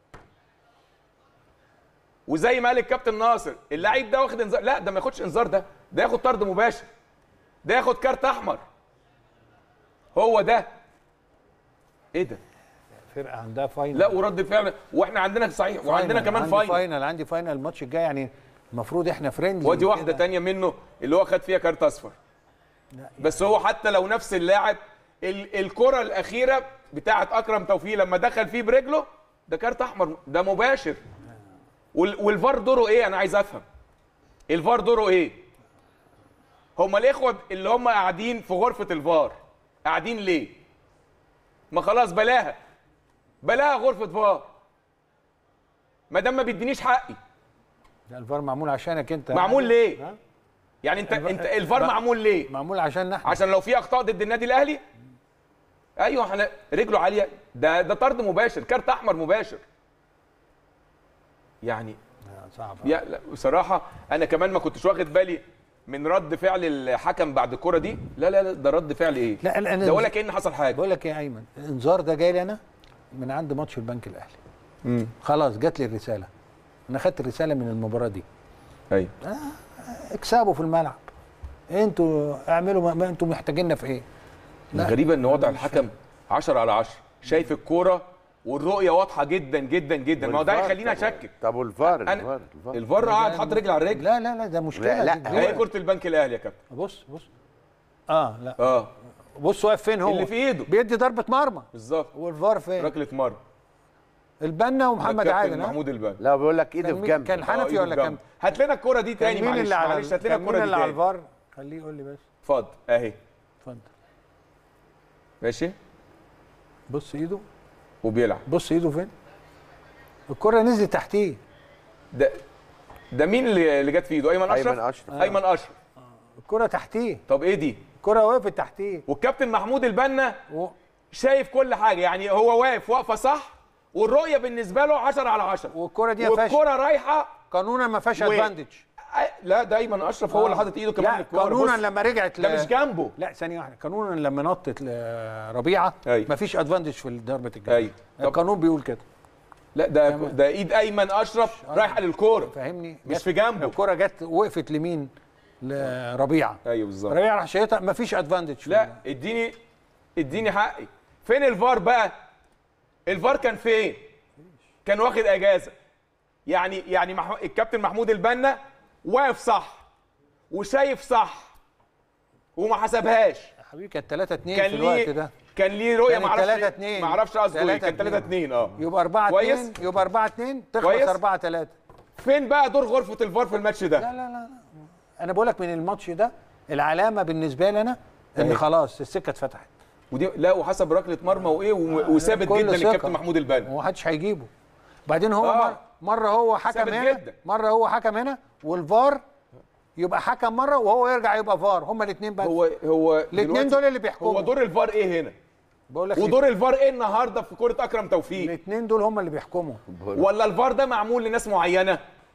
[SPEAKER 1] وزي ما قال الكابتن ناصر اللعيب ده واخد انذار لا ده ما ياخدش انذار ده ده ياخد طرد مباشر ده ياخد كارت احمر هو ده ايه ده
[SPEAKER 2] فرقه عندها فاينل
[SPEAKER 1] لا ورد فعل واحنا عندنا صحيح وعندنا كمان
[SPEAKER 2] عندي
[SPEAKER 1] فاينل
[SPEAKER 2] فاينل عندي فاينل الماتش الجاي يعني المفروض احنا فريندلي
[SPEAKER 1] ودي واحده تانية منه اللي هو خد فيها كارت اصفر بس هو حتى لو نفس اللاعب ال- الكره الاخيره بتاعه اكرم توفيق لما دخل فيه برجله ده كارت احمر ده مباشر وال- والفار دوره ايه انا عايز افهم الفار دوره ايه هما الاخوه اللي هم قاعدين في غرفه الفار قاعدين ليه ما خلاص بلاها بلاها غرفه فار ما دام ما بيدينيش حقي
[SPEAKER 2] ده الفار معمول عشانك انت
[SPEAKER 1] معمول ليه يعني انت انت الفار معمول ليه
[SPEAKER 2] معمول عشان احنا
[SPEAKER 1] عشان لو في اخطاء ضد النادي الاهلي ايوه احنا رجله عاليه ده ده طرد مباشر كارت احمر مباشر يعني
[SPEAKER 2] صعب
[SPEAKER 1] يا لا بصراحه انا كمان ما كنتش واخد بالي من رد فعل الحكم بعد الكره دي لا لا لا ده رد فعل ايه
[SPEAKER 2] لا انا
[SPEAKER 1] ده ولا كان حصل حاجه
[SPEAKER 2] بقول لك ايه يا ايمن الانذار ده جاي لي انا من عند ماتش البنك الاهلي خلاص جات لي الرساله انا خدت الرساله من المباراه دي
[SPEAKER 1] ايوه
[SPEAKER 2] اكسبوا في الملعب انتوا اعملوا ما- ما انتوا محتاجيننا في ايه لا.
[SPEAKER 1] الغريبه ان وضع الحكم 10 على 10 شايف الكوره والرؤيه واضحه جدا جدا جدا ما هو ده
[SPEAKER 4] والفار
[SPEAKER 1] هيخليني
[SPEAKER 4] طبعا.
[SPEAKER 1] اشكك
[SPEAKER 4] طب والفار
[SPEAKER 1] أنا-
[SPEAKER 4] الفار الفار
[SPEAKER 1] الفار قاعد حاطط رجل على الرجل
[SPEAKER 2] لا لا لا ده مشكله
[SPEAKER 4] لا،
[SPEAKER 2] دي
[SPEAKER 4] لا،
[SPEAKER 1] هي
[SPEAKER 2] كبيرة.
[SPEAKER 1] كره البنك الاهلي يا كابتن
[SPEAKER 2] بص بص اه لا
[SPEAKER 1] اه
[SPEAKER 2] بص واقف فين هو
[SPEAKER 1] اللي في ايده
[SPEAKER 2] بيدي ضربه مرمى
[SPEAKER 1] بالظبط
[SPEAKER 2] والفار فين
[SPEAKER 1] ركله مرمى
[SPEAKER 2] البنا ومحمد
[SPEAKER 1] الكابتن
[SPEAKER 2] عادل ها؟
[SPEAKER 1] محمود البان
[SPEAKER 4] لا بيقول لك ايده
[SPEAKER 2] كان
[SPEAKER 4] في
[SPEAKER 2] مين-
[SPEAKER 4] جنب
[SPEAKER 2] كان
[SPEAKER 1] آه،
[SPEAKER 2] حنفي
[SPEAKER 1] إيده
[SPEAKER 2] ولا
[SPEAKER 1] في
[SPEAKER 2] كان
[SPEAKER 1] جنب. هات لنا الكره دي تاني
[SPEAKER 2] كان مين
[SPEAKER 1] معلش
[SPEAKER 2] اللي على
[SPEAKER 1] معلش هات لنا
[SPEAKER 2] كان مين
[SPEAKER 1] الكره دي
[SPEAKER 2] اللي على
[SPEAKER 1] تاني
[SPEAKER 2] الفار خليه يقول لي بس
[SPEAKER 1] اتفضل اهي
[SPEAKER 2] اتفضل
[SPEAKER 1] ماشي
[SPEAKER 2] بص ايده
[SPEAKER 1] وبيلعب
[SPEAKER 2] بص ايده فين الكره نزلت تحتيه
[SPEAKER 1] ده ده مين اللي اللي جت في ايده ايمن اشرف
[SPEAKER 4] أيمن أشرف.
[SPEAKER 1] ايمن اشرف
[SPEAKER 2] الكره تحتيه
[SPEAKER 1] طب ايه دي
[SPEAKER 2] الكره وقفت تحتيه
[SPEAKER 1] والكابتن محمود البنا
[SPEAKER 2] و...
[SPEAKER 1] شايف كل حاجه يعني هو واقف واقفه صح والرؤيه بالنسبه له 10 على 10
[SPEAKER 2] والكره دي ما فيهاش
[SPEAKER 1] والكره رايحه
[SPEAKER 2] قانونا ما فيهاش
[SPEAKER 1] و-
[SPEAKER 2] ادفانتج
[SPEAKER 1] أي- لا ده ايمن اشرف هو اللي حاطط ايده كمان
[SPEAKER 2] لا
[SPEAKER 1] للكوره
[SPEAKER 2] قانونا
[SPEAKER 1] بص.
[SPEAKER 2] لما رجعت
[SPEAKER 1] ده مش جنبه
[SPEAKER 2] لا ثانيه واحده قانونا لما نطت لربيعه
[SPEAKER 1] أيوة.
[SPEAKER 2] ما فيش ادفانتج في ضربه الجزاء
[SPEAKER 1] أيوة. طب-
[SPEAKER 2] القانون بيقول كده
[SPEAKER 1] لا ده ده ايد ايمن اشرف رايحه للكوره
[SPEAKER 2] فاهمني
[SPEAKER 1] مش
[SPEAKER 2] جت-
[SPEAKER 1] في جنبه
[SPEAKER 2] الكره جت وقفت لمين لربيعه
[SPEAKER 1] ايوه بالظبط
[SPEAKER 2] ربيعه راح شايطها ما فيش ادفانتج
[SPEAKER 1] لا اديني اديني حقي فين الفار بقى الفار كان فين كان واخد اجازه يعني يعني مح... الكابتن محمود البنا واقف صح وشايف صح وما حسبهاش
[SPEAKER 2] يا حبيبي كانت 3 2
[SPEAKER 1] كان
[SPEAKER 2] في الوقت
[SPEAKER 1] ليه
[SPEAKER 2] ده
[SPEAKER 1] كان ليه رؤيه
[SPEAKER 2] كانت
[SPEAKER 1] ما اعرفش
[SPEAKER 2] 3 2
[SPEAKER 1] ما اعرفش قصده ايه
[SPEAKER 2] 3
[SPEAKER 1] كان 3 2 اه
[SPEAKER 2] يبقى 4
[SPEAKER 1] كويس
[SPEAKER 2] 2 يبقى 4 2 تخلص
[SPEAKER 1] كويس.
[SPEAKER 2] 4 3
[SPEAKER 1] فين بقى دور غرفه الفار في الماتش ده
[SPEAKER 2] لا لا لا انا بقول لك من الماتش ده العلامه بالنسبه لي انا ان
[SPEAKER 1] أيوة.
[SPEAKER 2] خلاص السكه اتفتحت
[SPEAKER 1] ودي لا وحسب ركله مرمى وايه و- وثابت
[SPEAKER 2] بكل
[SPEAKER 1] جدا
[SPEAKER 2] ثقة.
[SPEAKER 1] الكابتن محمود البنا
[SPEAKER 2] ومحدش هيجيبه بعدين هو
[SPEAKER 1] آه.
[SPEAKER 2] مر مره هو حكم
[SPEAKER 1] ثابت
[SPEAKER 2] هنا
[SPEAKER 1] جدا.
[SPEAKER 2] مره هو حكم هنا والفار يبقى حكم مره وهو يرجع يبقى فار هما الاثنين بس
[SPEAKER 1] هو هو
[SPEAKER 2] الاثنين
[SPEAKER 1] دلوقتي
[SPEAKER 2] دول اللي بيحكموا
[SPEAKER 1] هو دور الفار ايه هنا
[SPEAKER 2] بقول لك
[SPEAKER 1] ودور الفار ايه النهارده في كره اكرم توفيق
[SPEAKER 2] الاثنين دول هما اللي بيحكموا
[SPEAKER 1] ولا الفار ده معمول لناس معينه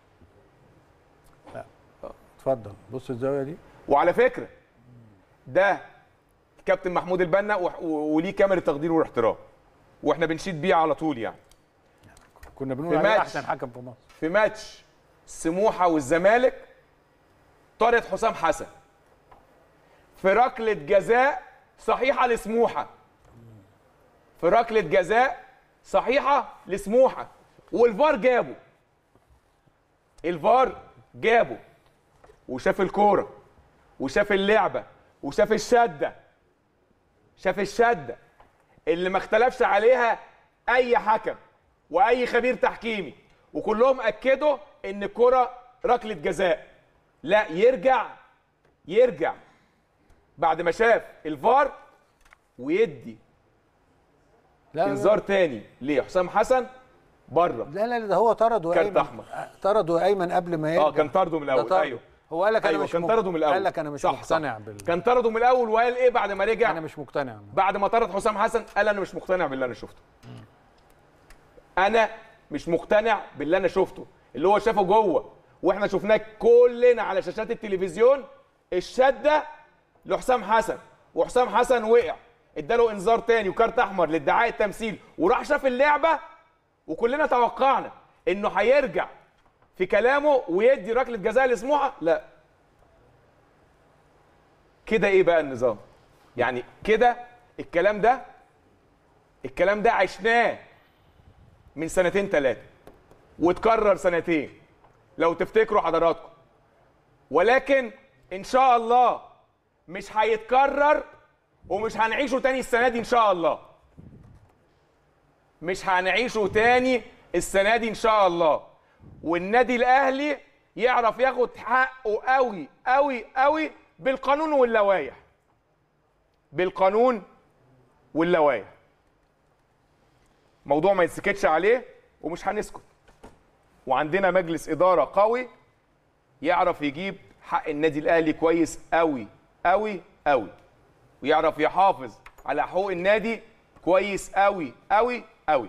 [SPEAKER 2] اتفضل بص الزاويه دي
[SPEAKER 1] وعلى فكره ده كابتن محمود البنا وح- و- وليه كاميرا تقدير واحترام واحنا بنشيد بيه على طول يعني
[SPEAKER 2] كنا بنقول
[SPEAKER 1] في
[SPEAKER 2] عليه
[SPEAKER 1] ماتش.
[SPEAKER 2] احسن حكم في مصر
[SPEAKER 1] في ماتش سموحه والزمالك طارد حسام حسن في ركله جزاء صحيحه لسموحه في ركله جزاء صحيحه لسموحه والفار جابه الفار جابه وشاف الكوره وشاف اللعبه وشاف الشده شاف الشده اللي ما اختلفش عليها اي حكم واي خبير تحكيمي وكلهم اكدوا ان الكره ركله جزاء لا يرجع يرجع بعد ما شاف الفار ويدي
[SPEAKER 2] لا،
[SPEAKER 1] انذار تاني لحسام حسن بره
[SPEAKER 2] لا لا ده هو طرده
[SPEAKER 1] كارت
[SPEAKER 2] ايمن
[SPEAKER 1] احمر
[SPEAKER 2] طرده ايمن قبل ما يرجع
[SPEAKER 1] اه كان طرده من
[SPEAKER 2] ده
[SPEAKER 1] الاول
[SPEAKER 2] طرده.
[SPEAKER 1] ايوه
[SPEAKER 2] هو قال لك انا
[SPEAKER 1] أيوة
[SPEAKER 2] مش
[SPEAKER 1] كان
[SPEAKER 2] مق-
[SPEAKER 1] طرده من الاول
[SPEAKER 2] قال لك انا مش
[SPEAKER 1] صح
[SPEAKER 2] مقتنع
[SPEAKER 1] صح.
[SPEAKER 2] بال
[SPEAKER 1] كان طرده من الاول وقال ايه بعد ما رجع
[SPEAKER 2] انا مش مقتنع
[SPEAKER 1] بعد ما طرد حسام حسن قال انا مش مقتنع باللي انا شفته انا مش مقتنع باللي انا شفته اللي هو شافه جوه واحنا شفناه كلنا على شاشات التلفزيون الشده لحسام حسن وحسام حسن وقع اداله انذار تاني وكارت احمر لادعاء التمثيل وراح شاف اللعبه وكلنا توقعنا انه هيرجع في كلامه ويدي ركله جزاء لسموحه لا كده ايه بقى النظام يعني كده الكلام ده الكلام ده عشناه من سنتين ثلاثه واتكرر سنتين لو تفتكروا حضراتكم ولكن ان شاء الله مش هيتكرر ومش هنعيشه تاني السنه دي ان شاء الله مش هنعيشه تاني السنه دي ان شاء الله والنادي الاهلي يعرف ياخد حقه قوي قوي قوي بالقانون واللوائح بالقانون واللوائح موضوع ما يتسكتش عليه ومش هنسكت وعندنا مجلس اداره قوي يعرف يجيب حق النادي الاهلي كويس قوي قوي قوي ويعرف يحافظ على حقوق النادي كويس قوي قوي قوي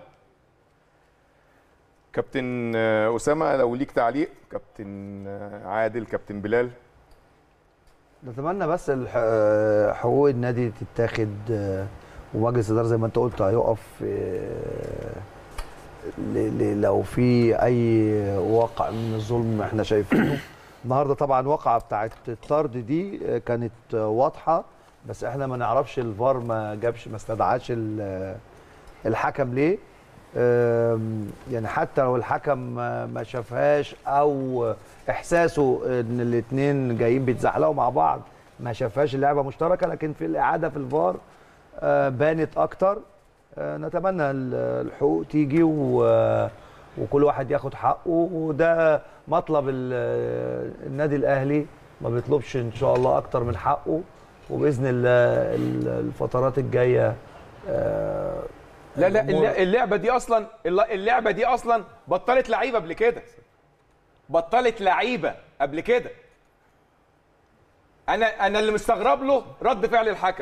[SPEAKER 1] كابتن آه، اسامه لو ليك تعليق كابتن آه، عادل كابتن بلال
[SPEAKER 3] نتمنى بس الح- آه، حقوق النادي تتاخد آه، ومجلس الاداره زي ما انت قلت هيقف آه، ل- ل- لو في اي واقع من الظلم احنا شايفينه النهارده طبعا واقعه بتاعت الطرد دي آه، كانت آه، واضحه بس احنا ما نعرفش الفار ما جابش ما استدعاش ال- الحكم ليه آم، يعني حتى لو الحكم ما ما شافهاش او احساسه ان الاثنين جايين بيتزحلقوا مع بعض ما شافهاش اللعبه مشتركه لكن في الاعاده في الفار آه، بانت اكتر آه، نتمنى ال- الحقوق تيجي و- وكل واحد ياخد حقه وده مطلب ال- النادي الاهلي ما بيطلبش ان شاء الله اكتر من حقه وباذن الله ال- الفترات الجايه آه،
[SPEAKER 1] لا لا
[SPEAKER 3] الأمور-
[SPEAKER 1] الل- اللعبه دي اصلا الل- اللعبه دي اصلا بطلت لعيبه قبل كده بطلت لعيبه قبل كده انا انا اللي مستغرب له رد فعل الحكم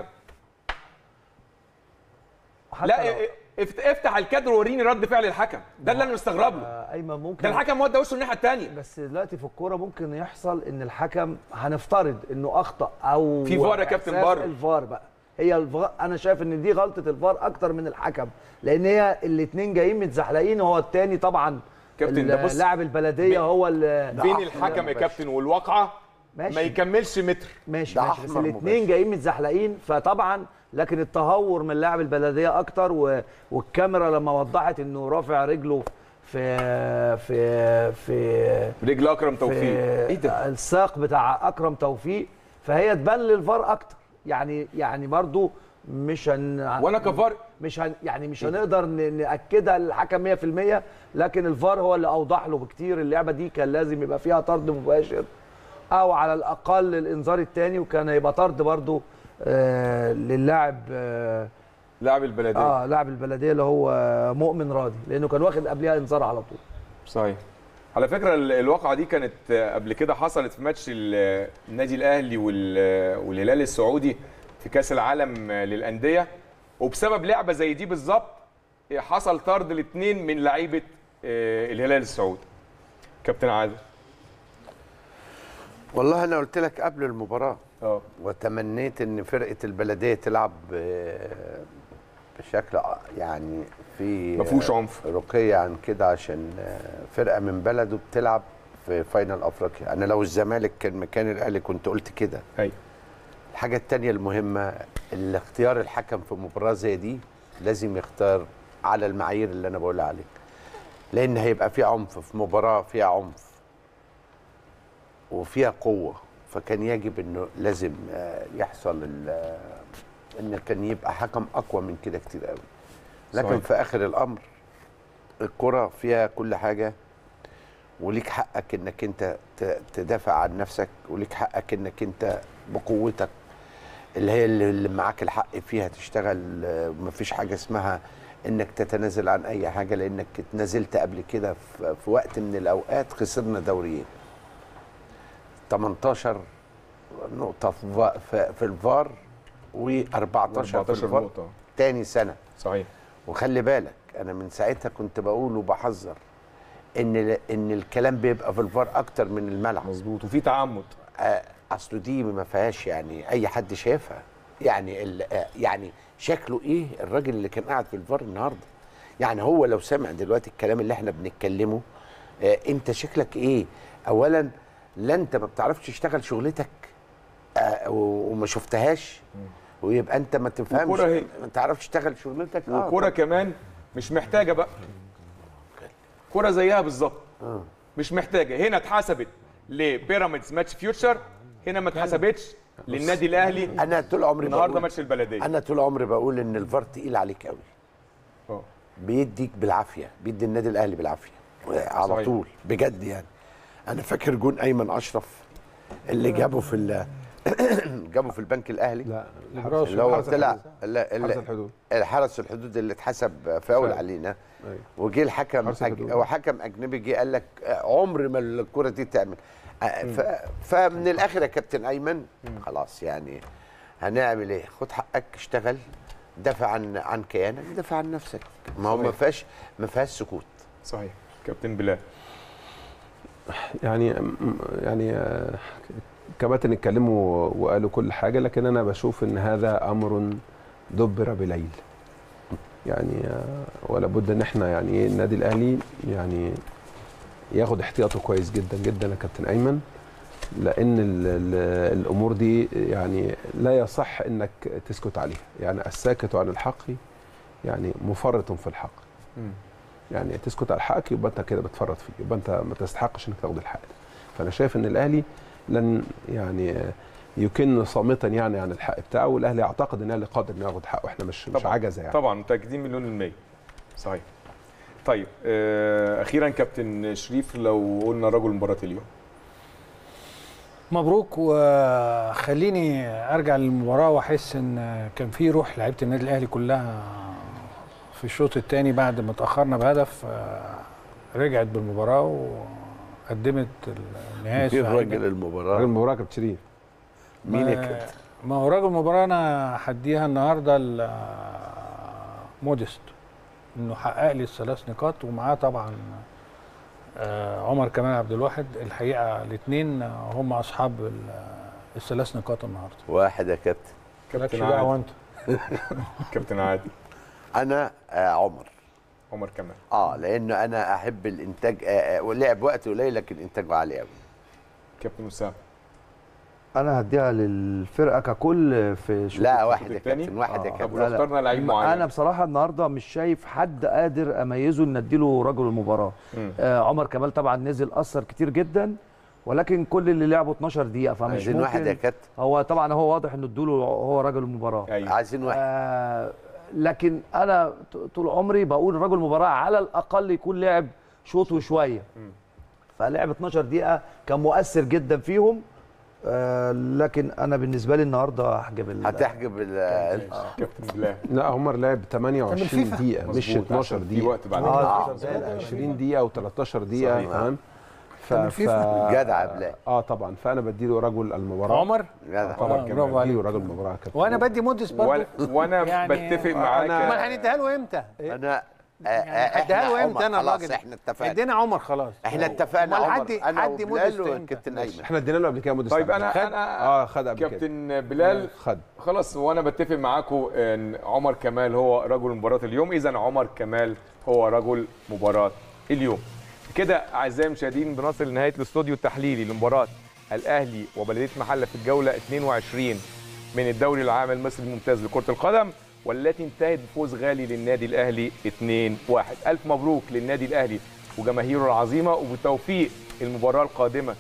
[SPEAKER 1] لا ا- افت- افتح الكادر ووريني رد فعل الحكم ده اللي انا مستغرب له
[SPEAKER 3] ايمن ممكن
[SPEAKER 1] ده الحكم ودى وشه الناحيه الثانيه
[SPEAKER 3] بس دلوقتي في الكوره ممكن يحصل ان الحكم هنفترض انه اخطا او
[SPEAKER 1] في فار يا كابتن
[SPEAKER 3] إحساس
[SPEAKER 1] بره.
[SPEAKER 3] الفار بقى هي الفار انا شايف ان دي غلطه الفار اكتر من الحكم لان هي الاثنين جايين متزحلقين هو الثاني طبعا
[SPEAKER 1] كابتن ده بص
[SPEAKER 3] لاعب البلديه هو اللي
[SPEAKER 1] بين الحكم يا كابتن والواقعه
[SPEAKER 3] ماشي.
[SPEAKER 1] ما يكملش متر
[SPEAKER 3] ماشي
[SPEAKER 1] ده
[SPEAKER 3] ماشي بس
[SPEAKER 1] أحمر
[SPEAKER 3] الاثنين
[SPEAKER 1] مباشر.
[SPEAKER 3] جايين متزحلقين فطبعا لكن التهور من لاعب البلديه اكتر و... والكاميرا لما وضحت انه رافع رجله في في في
[SPEAKER 1] رجل اكرم توفيق
[SPEAKER 3] في
[SPEAKER 1] ايه ده
[SPEAKER 3] الساق بتاع اكرم توفيق فهي تبان للفار اكتر يعني يعني برضو مش هن
[SPEAKER 1] وانا كفار
[SPEAKER 3] مش هن يعني مش هنقدر ن- ناكدها للحكم 100% لكن الفار هو اللي اوضح له بكتير اللعبه دي كان لازم يبقى فيها طرد مباشر او على الاقل الانذار الثاني وكان هيبقى طرد برضو آه للاعب آه
[SPEAKER 1] لاعب البلديه
[SPEAKER 3] اه لاعب البلديه اللي هو مؤمن راضي لانه كان واخد قبلها انذار على طول
[SPEAKER 1] صحيح على فكره ال- الواقعه دي كانت قبل كده حصلت في ماتش ال- النادي الاهلي وال- والهلال السعودي في كاس العالم للانديه وبسبب لعبه زي دي بالظبط حصل طرد الاثنين من لعيبه آه، الهلال السعودي كابتن عادل
[SPEAKER 4] والله انا قلت لك قبل المباراه
[SPEAKER 1] اه
[SPEAKER 4] وتمنيت ان فرقه البلديه تلعب آه، بشكل ع- يعني في
[SPEAKER 1] مفهوش عنف.
[SPEAKER 4] رقيه عن كده عشان آه، فرقه من بلده بتلعب في فاينل افريقيا انا لو الزمالك كان مكان الاهلي كنت قلت كده
[SPEAKER 1] ايوه
[SPEAKER 4] الحاجه الثانيه المهمه اللي اختيار الحكم في مباراه زي دي لازم يختار على المعايير اللي انا بقول عليها لان هيبقى في عنف في مباراه فيها عنف وفيها قوه فكان يجب انه لازم آه، يحصل ال- آه، ان كان يبقى حكم اقوى من كده كتير قوي لكن
[SPEAKER 1] صحيح.
[SPEAKER 4] في اخر الامر الكره فيها كل حاجه وليك حقك انك انت ت- تدافع عن نفسك وليك حقك انك انت بقوتك اللي هي اللي اللي معاك الحق فيها تشتغل آه، مفيش حاجه اسمها انك تتنازل عن اي حاجه لانك اتنازلت قبل كده في في وقت من الاوقات خسرنا دوريين 18 نقطه في فا- في, في الفار و14 في
[SPEAKER 1] 14
[SPEAKER 4] الفار
[SPEAKER 1] نقطة.
[SPEAKER 4] تاني سنه
[SPEAKER 1] صحيح
[SPEAKER 4] وخلي بالك انا من ساعتها كنت بقول وبحذر ان ان الكلام بيبقى في الفار اكتر من الملعب
[SPEAKER 1] مظبوط وفي تعمد
[SPEAKER 4] آه، اصله دي ما فيهاش يعني اي حد شايفها يعني ال- آه، يعني شكله ايه الراجل اللي كان قاعد في الفار النهارده يعني هو لو سمع دلوقتي الكلام اللي احنا بنتكلمه آه، انت شكلك ايه اولا لا انت ما بتعرفش تشتغل شغلتك آه، و- وما شفتهاش ويبقى انت ما تفهمش
[SPEAKER 1] والكرة هي.
[SPEAKER 4] ما تعرفش تشتغل شغلتك آه،
[SPEAKER 1] والكرة كمان مش محتاجة بقى كرة زيها بالظبط مش محتاجة هنا اتحسبت لبيراميدز ماتش فيوتشر هنا ما اتحسبتش للنادي الاهلي
[SPEAKER 4] انا طول عمري
[SPEAKER 1] النهارده
[SPEAKER 4] بقول-
[SPEAKER 1] ماتش البلديه
[SPEAKER 4] انا طول عمري بقول ان الفار تقيل عليك قوي
[SPEAKER 1] اه
[SPEAKER 4] بيديك بالعافيه بيدي النادي الاهلي بالعافيه على
[SPEAKER 1] صحيح.
[SPEAKER 4] طول بجد يعني انا فاكر جون ايمن اشرف اللي جابه في ال- جابه في البنك الاهلي لا
[SPEAKER 5] الحراس-
[SPEAKER 4] اللي هو
[SPEAKER 5] حرس
[SPEAKER 4] طلع
[SPEAKER 5] الحدود.
[SPEAKER 4] لا- لا-
[SPEAKER 5] حرس الحدود.
[SPEAKER 4] الحرس الحدود اللي اتحسب فاول
[SPEAKER 5] فاول.
[SPEAKER 4] علينا
[SPEAKER 5] أيوة.
[SPEAKER 4] وجه الحكم
[SPEAKER 5] حرس
[SPEAKER 4] أج...
[SPEAKER 5] الحدود.
[SPEAKER 4] هو حكم اجنبي جه قال لك آه، عمر ما الكره دي تعمل آه، ف... فمن الاخر يا كابتن ايمن خلاص يعني هنعمل ايه خد حقك اشتغل دافع عن عن كيانك دافع عن نفسك ما هو ما
[SPEAKER 1] صحيح.
[SPEAKER 4] فيهاش ما فيهاش سكوت
[SPEAKER 1] صحيح كابتن بلال
[SPEAKER 5] يعني يعني آه، كباتن اتكلموا وقالوا كل حاجه لكن انا بشوف ان هذا امر دبر بليل يعني آه، ولا بد ان احنا يعني ايه النادي الاهلي يعني ياخد احتياطه كويس جدا جدا يا كابتن ايمن لان ال ال الامور دي يعني لا يصح انك تسكت عليها يعني الساكت عن الحق يعني مفرط في الحق يعني تسكت على الحق يبقى انت كده بتفرط فيه يبقى انت ما تستحقش انك تاخد الحق ده فانا شايف ان الاهلي لن يعني يكن صامتا يعني عن الحق بتاعه والاهلي اعتقد ان الاهلي قادر انه ياخد حقه احنا مش مش
[SPEAKER 1] طبعا
[SPEAKER 5] عجزه يعني
[SPEAKER 1] طبعا متاكدين مليون المية صحيح طيب آه اخيرا كابتن شريف لو قلنا رجل مباراه اليوم
[SPEAKER 2] مبروك وخليني ارجع للمباراه واحس ان كان في روح لعيبه النادي الاهلي كلها في الشوط الثاني بعد ما اتاخرنا بهدف آه، رجعت بالمباراه وقدمت النهايه
[SPEAKER 4] مين
[SPEAKER 2] السعيدة.
[SPEAKER 4] راجل المباراه
[SPEAKER 5] راجل المباراه كابتن شريف
[SPEAKER 4] مين يا
[SPEAKER 2] ما-
[SPEAKER 4] كابتن
[SPEAKER 2] ما هو راجل المباراه انا هديها النهارده موديست انه حقق لي الثلاث نقاط ومعاه طبعا آه، عمر كمال عبد الواحد الحقيقه الاثنين هم اصحاب ال- الثلاث نقاط النهارده
[SPEAKER 4] واحد يا كابتن
[SPEAKER 2] مالكش دعوه انت
[SPEAKER 1] كابتن عادل
[SPEAKER 4] انا آه عمر
[SPEAKER 1] عمر كمال
[SPEAKER 4] اه لانه انا احب الانتاج آه آه ولعب وقت قليل لكن انتاجه عالي قوي
[SPEAKER 1] كابتن اسامه
[SPEAKER 3] انا هديها للفرقه ككل في شوط
[SPEAKER 4] لا
[SPEAKER 3] الشوط
[SPEAKER 4] واحد يا
[SPEAKER 3] التاني.
[SPEAKER 4] كابتن واحد يا
[SPEAKER 3] آه.
[SPEAKER 4] كابتن
[SPEAKER 1] ولو اخترنا لعيب معين
[SPEAKER 3] انا بصراحه النهارده مش شايف حد قادر اميزه ان اديله رجل المباراه
[SPEAKER 1] مم.
[SPEAKER 3] آه عمر كمال طبعا نزل اثر كتير جدا ولكن كل اللي لعبوا 12 دقيقه فمش
[SPEAKER 4] عايزين
[SPEAKER 3] ممكن
[SPEAKER 4] واحد يا كابتن
[SPEAKER 3] هو طبعا هو واضح انه ادوله هو رجل المباراه
[SPEAKER 1] ايوه
[SPEAKER 4] عايزين واحد
[SPEAKER 3] آه لكن انا ط- طول عمري بقول رجل المباراه على الاقل يكون لعب شوط وشويه فلعب 12 دقيقه كان مؤثر جدا فيهم آه لكن انا بالنسبه لي النهارده هحجب ال-
[SPEAKER 4] هتحجب ال-
[SPEAKER 1] كابتن بلال
[SPEAKER 5] لا عمر لعب 28
[SPEAKER 2] فيفا.
[SPEAKER 5] دقيقه مش
[SPEAKER 1] مظبوط،
[SPEAKER 5] 12
[SPEAKER 1] عشان في
[SPEAKER 5] دقيقه
[SPEAKER 1] وقت بعد
[SPEAKER 3] آه.
[SPEAKER 5] آه 20 دقيقه او 13 دقيقه
[SPEAKER 1] صحيح.
[SPEAKER 5] تمام ف...
[SPEAKER 2] كان
[SPEAKER 5] ف...
[SPEAKER 2] فيفا.
[SPEAKER 4] جدع يا بلال
[SPEAKER 5] اه طبعا فانا بديله رجل المباراه
[SPEAKER 2] عمر
[SPEAKER 4] جدع
[SPEAKER 1] طبعا
[SPEAKER 2] آه،
[SPEAKER 1] كمان
[SPEAKER 2] برافو عليك
[SPEAKER 5] بديله رجل المباراه كابتن
[SPEAKER 2] وانا بدي موديست برضه
[SPEAKER 1] وانا وانا
[SPEAKER 2] يعني
[SPEAKER 1] بتفق معاك
[SPEAKER 5] أنا-
[SPEAKER 2] امال هنديها له امتى؟
[SPEAKER 4] انا آه،
[SPEAKER 2] يعني
[SPEAKER 4] آه،
[SPEAKER 2] هديها
[SPEAKER 4] احنا
[SPEAKER 2] له امتى
[SPEAKER 4] عمر
[SPEAKER 2] انا
[SPEAKER 4] خلاص
[SPEAKER 2] الراجل
[SPEAKER 4] احنا اتفقنا
[SPEAKER 2] ادينا عمر خلاص
[SPEAKER 4] احنا اتفقنا
[SPEAKER 2] امال
[SPEAKER 4] عمر
[SPEAKER 2] حد
[SPEAKER 4] انا
[SPEAKER 2] حد
[SPEAKER 4] وبلال
[SPEAKER 2] موديست امتى؟
[SPEAKER 4] والكابتن ايمن
[SPEAKER 5] احنا ادينا له قبل كده موديست
[SPEAKER 1] طيب انا
[SPEAKER 2] خد.
[SPEAKER 1] انا
[SPEAKER 5] اه خد قبل كده
[SPEAKER 1] كابتن بلال
[SPEAKER 5] خد
[SPEAKER 1] خلاص وانا بتفق معاكم ان عمر كمال هو رجل مباراه اليوم اذا عمر كمال هو رجل مباراه اليوم كده اعزائي المشاهدين بنصل لنهايه الاستوديو التحليلي لمباراه الاهلي وبلديه محله في الجوله 22 من الدوري العام المصري الممتاز لكره القدم والتي انتهت بفوز غالي للنادي الاهلي 2-1 الف مبروك للنادي الاهلي وجماهيره العظيمه وبالتوفيق المباراه القادمه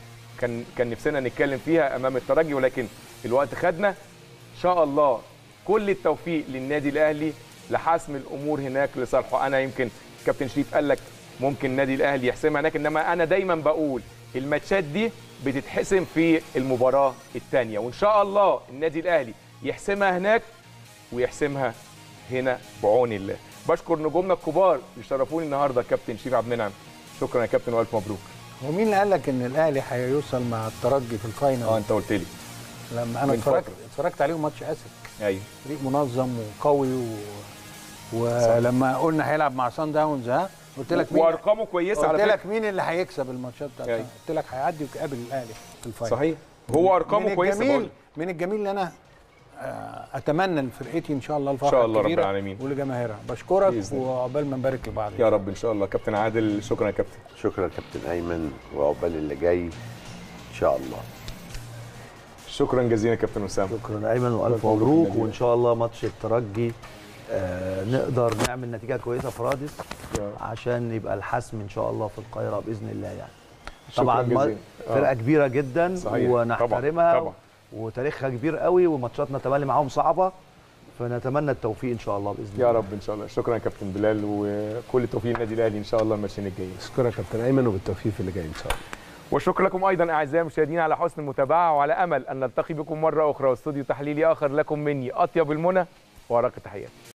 [SPEAKER 1] كان كان نفسنا نتكلم فيها امام الترجي ولكن الوقت خدنا ان شاء الله كل التوفيق للنادي الاهلي لحسم الامور هناك لصالحه انا يمكن كابتن شريف قال لك ممكن النادي الاهلي يحسمها هناك انما انا دايما بقول الماتشات دي بتتحسم في المباراه الثانيه وان شاء الله النادي الاهلي يحسمها هناك ويحسمها هنا بعون الله بشكر نجومنا الكبار اللي شرفوني النهارده كابتن شريف عبد المنعم شكرا يا كابتن والف مبروك
[SPEAKER 2] ومين اللي قال لك ان الاهلي هيوصل مع الترجي في الفاينل
[SPEAKER 1] اه انت قلت لي
[SPEAKER 2] لما انا
[SPEAKER 1] من
[SPEAKER 2] اتفرجت
[SPEAKER 1] فترة.
[SPEAKER 2] اتفرجت عليهم ماتش اسك
[SPEAKER 1] ايوه
[SPEAKER 2] فريق منظم وقوي و... ولما قلنا هيلعب مع سان داونز ها قلت لك مين
[SPEAKER 1] وارقامه كويسه على
[SPEAKER 2] قلت
[SPEAKER 1] فكره
[SPEAKER 2] لك مين اللي هيكسب الماتشات بتاعت
[SPEAKER 1] أيوة.
[SPEAKER 2] قلت لك هيعدي ويقابل الاهلي في الفاينل
[SPEAKER 1] صحيح هو ارقامه
[SPEAKER 2] من
[SPEAKER 1] كويسه
[SPEAKER 2] الجميل
[SPEAKER 1] بقول
[SPEAKER 2] من الجميل اللي انا آه، اتمنى لفرقتي ان شاء الله الفرحه
[SPEAKER 1] إن شاء الله رب
[SPEAKER 2] الكبيرة
[SPEAKER 1] العالمين.
[SPEAKER 2] ولجماهيرها بشكرك
[SPEAKER 1] بإذن الله.
[SPEAKER 2] وعقبال ما نبارك لبعض
[SPEAKER 1] يا رب ان شاء الله كابتن عادل شكرا يا كابتن
[SPEAKER 4] شكرا كابتن ايمن وعقبال اللي جاي ان شاء الله
[SPEAKER 1] شكرا جزيلا كابتن اسامه
[SPEAKER 3] شكرا ايمن والف
[SPEAKER 1] مبروك
[SPEAKER 3] مبروك
[SPEAKER 1] للنادي
[SPEAKER 3] وان شاء الله ماتش الترجي آه نقدر نعمل نتيجه كويسه في رادس عشان يبقى الحسم ان شاء الله في القاهره باذن الله يعني
[SPEAKER 1] شكراً
[SPEAKER 3] طبعا ما-
[SPEAKER 1] جزيلاً. آه.
[SPEAKER 3] فرقه كبيره جدا
[SPEAKER 1] صحيح.
[SPEAKER 3] ونحترمها
[SPEAKER 1] طبعاً. طبعاً.
[SPEAKER 3] وتاريخها كبير قوي وماتشاتنا تملي معاهم صعبه فنتمنى التوفيق ان شاء الله باذن الله
[SPEAKER 1] يا رب ان شاء الله شكرا يا كابتن بلال وكل التوفيق للنادي الاهلي ان شاء الله الماتشين الجايين
[SPEAKER 5] اشكرك يا كابتن ايمن وبالتوفيق في اللي جاي ان شاء الله
[SPEAKER 1] وشكرا لكم ايضا اعزائي المشاهدين على حسن المتابعه وعلى امل ان نلتقي بكم مره اخرى واستوديو تحليلي اخر لكم مني اطيب المنى وارق التحيات